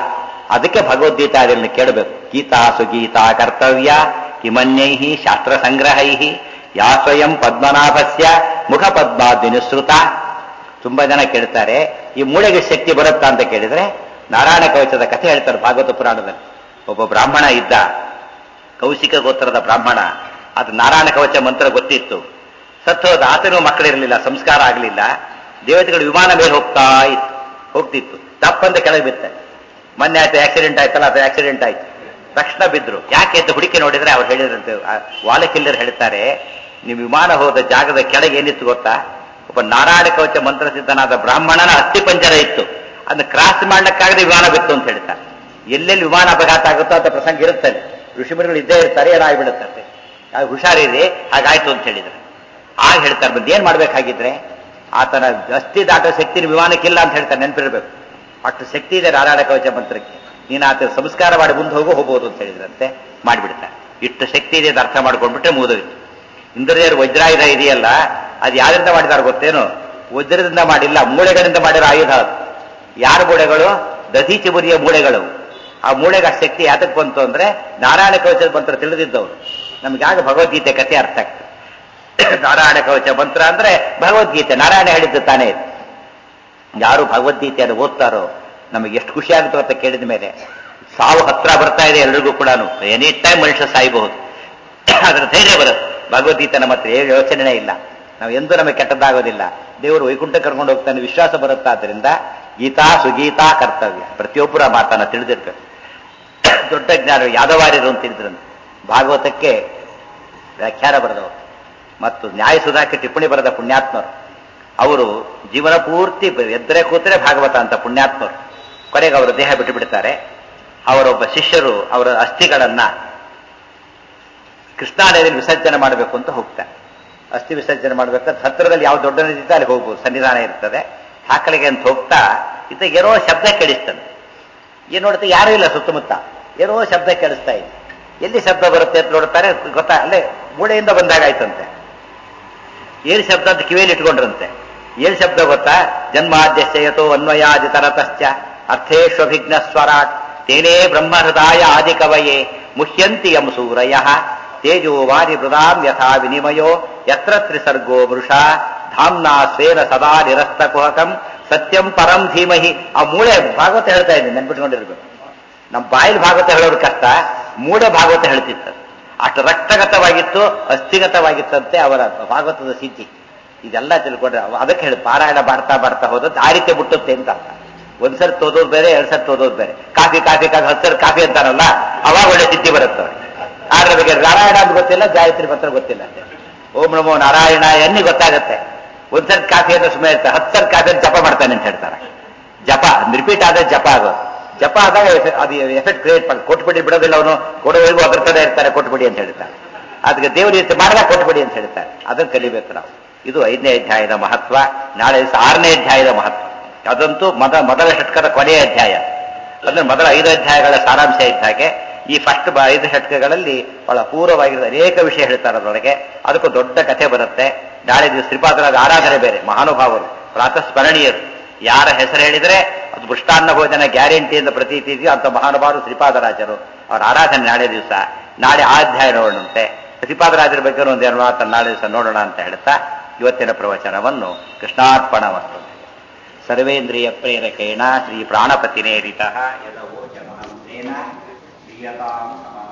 ಅದಕ್ಕೆ ಭಗವದ್ಗೀತಾ ಅದನ್ನು ಕೇಳಬೇಕು ಗೀತಾ ಸುಗೀತಾ ಕರ್ತವ್ಯ ಕಿಮನ್ಯೈ ಶಾಸ್ತ್ರ ಸಂಗ್ರಹೈ ಯಾ ಸ್ವಯಂ ಪದ್ಮನಾಭಸ್ಯ ಮುಖ ಪದ್ಮಾದ್ವಿನುಸೃತ ತುಂಬಾ ಜನ ಕೇಳ್ತಾರೆ ಈ ಮೂಳೆಗೆ ಶಕ್ತಿ ಬರುತ್ತಾ ಅಂತ ಕೇಳಿದ್ರೆ ನಾರಾಯಣ ಕವಚದ ಕಥೆ ಹೇಳ್ತಾರೆ ಭಾಗವತ ಪುರಾಣದಲ್ಲಿ ಒಬ್ಬ ಬ್ರಾಹ್ಮಣ ಇದ್ದ ಕೌಶಿಕ ಗೋತ್ರದ ಬ್ರಾಹ್ಮಣ ಅದು ನಾರಾಯಣ ಕವಚ ಮಂತ್ರ ಗೊತ್ತಿತ್ತು ಸತ್ತೋದ ಆತನೂ ಮಕ್ಕಳಿರಲಿಲ್ಲ ಸಂಸ್ಕಾರ ಆಗಲಿಲ್ಲ ದೇವತೆಗಳು ವಿಮಾನ ಮೇಲೆ ಹೋಗ್ತಾ ಇತ್ತು ಹೋಗ್ತಿತ್ತು ತಪ್ಪಂತ ಕೆಳಗೆ ಬಿತ್ತ ಮೊನ್ನೆ ಆಯ್ತು ಆಕ್ಸಿಡೆಂಟ್ ಆಯ್ತಲ್ಲ ಅದು ಆಕ್ಸಿಡೆಂಟ್ ಆಯ್ತು ತಕ್ಷಣ ಬಿದ್ರು ಯಾಕೆ ಅಂತ ಹುಡುಕಿ ನೋಡಿದ್ರೆ ಅವ್ರು ಹೇಳಿದ್ರಂತೆ ಆ ವಾಲಕಿಲ್ಲರ್ ಹೇಳ್ತಾರೆ ನೀವು ವಿಮಾನ ಹೋದ ಜಾಗದ ಕೆಳಗೆ ಏನಿತ್ತು ಗೊತ್ತಾ ಒಬ್ಬ ನಾರಾಯಣ ಕವಚ ಮಂತ್ರಸಿದ್ಧನಾದ ಬ್ರಾಹ್ಮಣನ ಅಸ್ಥಿ ಪಂಜರ ಇತ್ತು ಅದನ್ನ ಕ್ರಾಸ್ ಮಾಡ್ಲಿಕ್ಕಾಗದೆ ವಿಮಾನ ಬಿತ್ತು ಅಂತ ಹೇಳ್ತಾರೆ ಎಲ್ಲೆಲ್ಲಿ ವಿಮಾನ ಅಪಘಾತ ಆಗುತ್ತೋ ಅಂತ ಪ್ರಸಂಗ ಇರುತ್ತದೆ ಋಷಿಮುನಿಗಳು ಇದ್ದೇ ಇರ್ತಾರೆ ಏನಾಗ್ಬಿಡುತ್ತೆ ಆಗ ಹುಷಾರಿದೆ ಹಾಗಾಯ್ತು ಅಂತ ಹೇಳಿದ್ರು ಆಗ ಹೇಳ್ತಾರೆ ಬಂದು ಏನ್ ಮಾಡ್ಬೇಕಾಗಿದ್ರೆ ಆತನ ಅಸ್ಥಿ ದಾಟೋ ಶಕ್ತಿ ವಿಮಾನಕ್ಕಿಲ್ಲ ಅಂತ ಹೇಳ್ತಾರೆ ನೆನಪಿರ್ಬೇಕು ಅಷ್ಟು ಶಕ್ತಿ ಇದೆ ನಾರಾಯಣ ಕವಚ ಮಂತ್ರಕ್ಕೆ ನೀನು ಆತ ಸಂಸ್ಕಾರ ಮಾಡಿ ಮುಂದೆ ಹೋಗೋ ಹೋಗ್ಬೋದು ಅಂತ ಹೇಳಿದ್ರಂತೆ ಮಾಡಿಬಿಡ್ತಾರೆ ಇಷ್ಟು ಶಕ್ತಿ ಇದೆ ಅಂತ ಅರ್ಥ ಮಾಡ್ಕೊಂಡ್ಬಿಟ್ರೆ ಮುಗಿದೋಯ್ತು ಇಂದ್ರಿಯರು ವಜ್ರಾಯುಧ ಇದೆಯಲ್ಲ ಅದು ಯಾರಿಂದ ಮಾಡಿದಾರೆ ಗೊತ್ತೇನು ವಜ್ರದಿಂದ ಮಾಡಿಲ್ಲ ಮೂಳೆಗಳಿಂದ ಮಾಡಿರೋ ಆಯುಧ ಅದು ಯಾರ ಮೂಳೆಗಳು ದಧೀಚಿಬುರಿಯ ಮೂಳೆಗಳು ಆ ಮೂಳೆಗೆ ಆ ಶಕ್ತಿ ಯಾತಕ್ಕೆ ಬಂತು ಅಂದ್ರೆ ನಾರಾಯಣ ಕವಚದ ಮಂತ್ರ ತಿಳಿದಿದ್ದವರು ನಮ್ಗೆ ಆಗ ಭಗವದ್ಗೀತೆ ಕಥೆ ಅರ್ಥ ಆಗ್ತದೆ ನಾರಾಯಣ ಕವಚ ಮಂತ್ರ ಅಂದ್ರೆ ಭಗವದ್ಗೀತೆ ನಾರಾಯಣ ಹೇಳಿದ್ದು ತಾನೇ ಇದು. ಯಾರು ಭಗವದ್ಗೀತೆಯನ್ನು ಓದ್ತಾರೋ ನಮಗೆ ಎಷ್ಟು ಖುಷಿ ಆಗುತ್ತೋ ಅಂತ ಕೇಳಿದ ಮೇಲೆ ಸಾವು ಹತ್ರ ಬರ್ತಾ ಇದೆ ಎಲ್ರಿಗೂ ಕೂಡ ಎನಿ ಟೈಮ್ ಮನುಷ್ಯ ಸಾಯಬಹುದು ಅದರ ಧೈರ್ಯ ಬರುತ್ತೆ ಭಗವದ್ಗೀತೆ ನಮ್ಮ ಹತ್ರ ಏನು ಯೋಚನೆ ಇಲ್ಲ ನಾವು ಎಂದೂ ನಮಗೆ ಕೆಟ್ಟದ್ದಾಗೋದಿಲ್ಲ ದೇವರು ವೈಕುಂಠ ಕರ್ಕೊಂಡು ಹೋಗ್ತಾನೆ ವಿಶ್ವಾಸ ಬರುತ್ತಾದ್ರಿಂದ ಗೀತಾ ಸುಗೀತಾ ಕರ್ತವ್ಯ ಪ್ರತಿಯೊಬ್ಬರ ಮಾತನ್ನ ತಿಳಿದಿರ್ಬೇಕು ದೊಡ್ಡ ಜ್ಞಾನ ಯಾದವಾರ್ಯರು ಅಂತ ತಿಳಿದ್ರಂತೆ ಭಾಗವತಕ್ಕೆ ವ್ಯಾಖ್ಯಾನ ಬರೆದವರು ಮತ್ತು ನ್ಯಾಯ ಸುಧಾಕ್ಕೆ ಟಿಪ್ಪಣಿ ಬರೆದ ಪುಣ್ಯಾತ್ಮರು ಅವರು ಜೀವನ ಪೂರ್ತಿ ಎದ್ದರೆ ಕೂತರೆ ಭಾಗವತ ಅಂತ ಪುಣ್ಯಾತ್ಮರು ಕೊನೆಗೆ ಅವರು ದೇಹ ಬಿಟ್ಟು ಬಿಡ್ತಾರೆ ಅವರೊಬ್ಬ ಶಿಷ್ಯರು ಅವರ ಅಸ್ಥಿಗಳನ್ನ ಕೃಷ್ಣಾ ನದಿಯಲ್ಲಿ ವಿಸರ್ಜನೆ ಮಾಡಬೇಕು ಅಂತ ಹೋಗ್ತಾರೆ ಅಸ್ಥಿ ವಿಸರ್ಜನೆ ಮಾಡಬೇಕಂತ ಹತ್ತಿರದಲ್ಲಿ ಯಾವ ದೊಡ್ಡ ನದಿ ಇದ್ದ ಅಲ್ಲಿ ಹೋಗ್ಬೋದು ಸನ್ನಿಧಾನ ಇರ್ತದೆ ಹಾಕಲಿಗೆ ಅಂತ ಹೋಗ್ತಾ ಇತ್ತ ಏನೋ ಶಬ್ದ ಕೇಳಿಸ್ತದೆ ಏನ್ ನೋಡುತ್ತೆ ಯಾರೂ ಇಲ್ಲ ಸುತ್ತಮುತ್ತ ಏನೋ ಶಬ್ದ ಕೇಳಿಸ್ತಾ ಇದೆ ಎಲ್ಲಿ ಶಬ್ದ ಬರುತ್ತೆ ಅಂತ ನೋಡ್ತಾರೆ ಗೊತ್ತಾ ಅಲ್ಲೇ ಮೂಳೆಯಿಂದ ಬಂದಾಗಾಯ್ತಂತೆ ಏನ್ ಶಬ್ದ ಅಂತ ಕಿವಿಯಲ್ಲಿ ಇಟ್ಕೊಂಡ್ರಂತೆ ಏನ್ ಶಬ್ದ ಗೊತ್ತಾ ಜನ್ಮಾದ್ಯಶಯತೋ ಅನ್ವಯಾದಿ ತರತಶ್ಚ ಅರ್ಥೇಶ್ವಭಿಘ್ನ ಸ್ವರಾಟ್ ತೇನೇ ಬ್ರಹ್ಮಹೃದಾಯ ಆದಿ ಕವಯೇ ಮುಹ್ಯಂತಿ ಯಂ ಸೂರಯ ತೇಜೋ ವಾರಿ ಮೃದಾಂ ಯಥಾ ವಿನಿಮಯೋ ಯತ್ರ ತ್ರಿಸರ್ಗೋ ಮೃಷಾ ಧಾಮ್ನಾ ಸ್ವೇನ ಸದಾ ನಿರಸ್ತ ಕುಹಕಂ ಸತ್ಯಂ ಪರಂ ಧೀಮಹಿ ಆ ಮೂಳೆ ಭಾಗವತ ಹೇಳ್ತಾ ಇದ್ದೀನಿ ನೆನ್ಪಿಟ್ಕೊಂಡಿರ್ಬೇಕು ನಮ್ಮ ಬಾಯಲ್ಲಿ ಭಾಗವತ ಹೇಳೋರು ಕಷ್ಟ ಮೂಳೆ ಭಾಗವತ ಹೇಳ್ತಿತ್ತು ಅಷ್ಟು ರಕ್ತಗತವಾಗಿತ್ತು ಅಸ್ಥಿಗತವಾಗಿತ್ತಂತೆ ಅವರ ಭಾಗವತದ ಸಿದ್ಧಿ ಇದೆಲ್ಲ ತಿಳ್ಕೊಂಡ್ರೆ ಅವ- ಅದಕ್ಕೆ ಹೇಳಿ ಪಾರಾಯಣ ಮಾಡ್ತಾ ಮಾಡ್ತಾ ಹೋದದ್ದು ಆ ರೀತಿ ಮುಟ್ಟುತ್ತೆ ಅಂತ ಅರ್ಥ. ಒಂದ್ಸರಿ ಓದೋದು ಬೇರೆ ಎರಡ್ ಸರಿ ಓದೋದು ಬೇರೆ ಕಾಫಿ ಕಾಫಿ ಕಾಫಿ ಹತ್ತು ಸರಿ ಕಾಫಿ ಅಂತಾರಲ್ಲ ಅವಾಗ ಒಳ್ಳೆ ಸಿದ್ಧಿ ಬರುತ್ತೆ ಅವ್ರಿಗೆ ಆದ್ರೆ ಬಗ್ಗೆ ನಾರಾಯಣ ಅಂತ ಗೊತ್ತಿಲ್ಲ ಗಾಯತ್ರಿ ಮಂತ್ರ ಗೊತ್ತಿಲ್ಲ ಅಂತೆ ಓಂ ನಮೋ ನಾರಾಯಣ ಎನ್ನಿ ಗೊತ್ತಾಗತ್ತೆ ಒಂದ್ಸರಿ ಕಾಫಿ ಅಂದ್ರೆ ಸುಮ್ಮನೆ ಇರ್ತಾರೆ ಹತ್ತು ಸರಿ ಕಾಫಿ ಅಂತ ಜಪ ಮಾಡ್ತಾನೆ ಅಂತ ಹೇಳ್ತಾರೆ ಜಪ ರಿಪೀಟ್ ಆದ್ರೆ ಜಪ ಆಗೋದು ಜಪ ಆದಾಗ ಎಫೆ- ಅದು ಎಫೆಕ್ಟ್ ಕ್ರಿಯೇಟ್ ಮಾಡಿ ಕೊಟ್ಬಿಡಿ ಬಿಡೋದಿಲ್ಲ ಅವನು ಕೊಡುವವರೆಗೂ ಅದರ್ತದೆ ಇರ್ತಾರೆ ಕೊಟ್ಬಿಡಿ ಅಂತ ಹೇಳ್ತಾರೆ ಅದಕ್ಕೆ ದೇವರು ರೀತಿ ಮಾಡಿದಾಗ ಕೊಟ್ಬಿಡಿ ಅಂತ ಹೇಳ್ತಾರೆ ಅದನ್ನು ಕಲಿಬೇಕು ನಾವು ಇದು ಐದನೇ ಅಧ್ಯಾಯದ ಮಹತ್ವ ನಾಳೆ ದಿವಸ ಆರನೇ ಅಧ್ಯಾಯದ ಮಹತ್ವ ಅದಂತೂ ಮೊದ ಮೊದಲ ಷಟ್ಕದ ಕೊನೆಯ ಅಧ್ಯಾಯ ಅಂದ್ರೆ ಮೊದಲ ಐದು ಅಧ್ಯಾಯಗಳ ಸಾರಾಂಶ ಇದ್ದ ಹಾಗೆ ಈ ಫಸ್ಟ್ ಐದು ಷಟ್ಕಗಳಲ್ಲಿ ಬಹಳ ಅಪೂರ್ವವಾಗಿರೋ ಅನೇಕ ವಿಷಯ ಹೇಳ್ತಾರೆ ಅದರೊಳಗೆ ಅದಕ್ಕೂ ದೊಡ್ಡ ಕಥೆ ಬರುತ್ತೆ ನಾಳೆ ದಿವಸ ಶ್ರೀಪಾದರಾದ ಆರಾಧನೆ ಬೇರೆ ಮಹಾನುಭಾವರು ಪ್ರಾತಃ ಸ್ಮರಣೀಯರು ಯಾರ ಹೆಸರು ಹೇಳಿದ್ರೆ ಅದು ಮೃಷ್ಟಾನ್ನ ಭೋಜನ ಗ್ಯಾರಂಟಿ ಅಂತ ಪ್ರತೀತಿ ಇದೆಯೋ ಅಂತ ಮಹಾನುಭಾವರು ಶ್ರೀಪಾದರಾಜರು ಅವರ ಆರಾಧನೆ ನಾಳೆ ದಿವಸ ನಾಳೆ ಆ ಅಧ್ಯಾಯ ನೋಡೋಣಂತೆ ಶ್ರೀಪಾದರಾಜರ ಬಗ್ಗೆ ಒಂದು ಎರಡು ಮಾತನ್ನು ನಾಳೆ ದಿವಸ ನೋಡೋಣ ಅಂತ ಹೇಳ್ತಾ ಇವತ್ತಿನ ಪ್ರವಚನವನ್ನು ಕೃಷ್ಣಾರ್ಪಣವನ್ನು ಸರ್ವೇಂದ್ರಿಯ ಪ್ರೇರಕೇಣ ಶ್ರೀ ಪ್ರಾಣಪತಿನೇರಿತ ಯದವೋಚ ಮಹಂತೇನ ಶ್ರೀಯತಾಂ ಸಮಾನ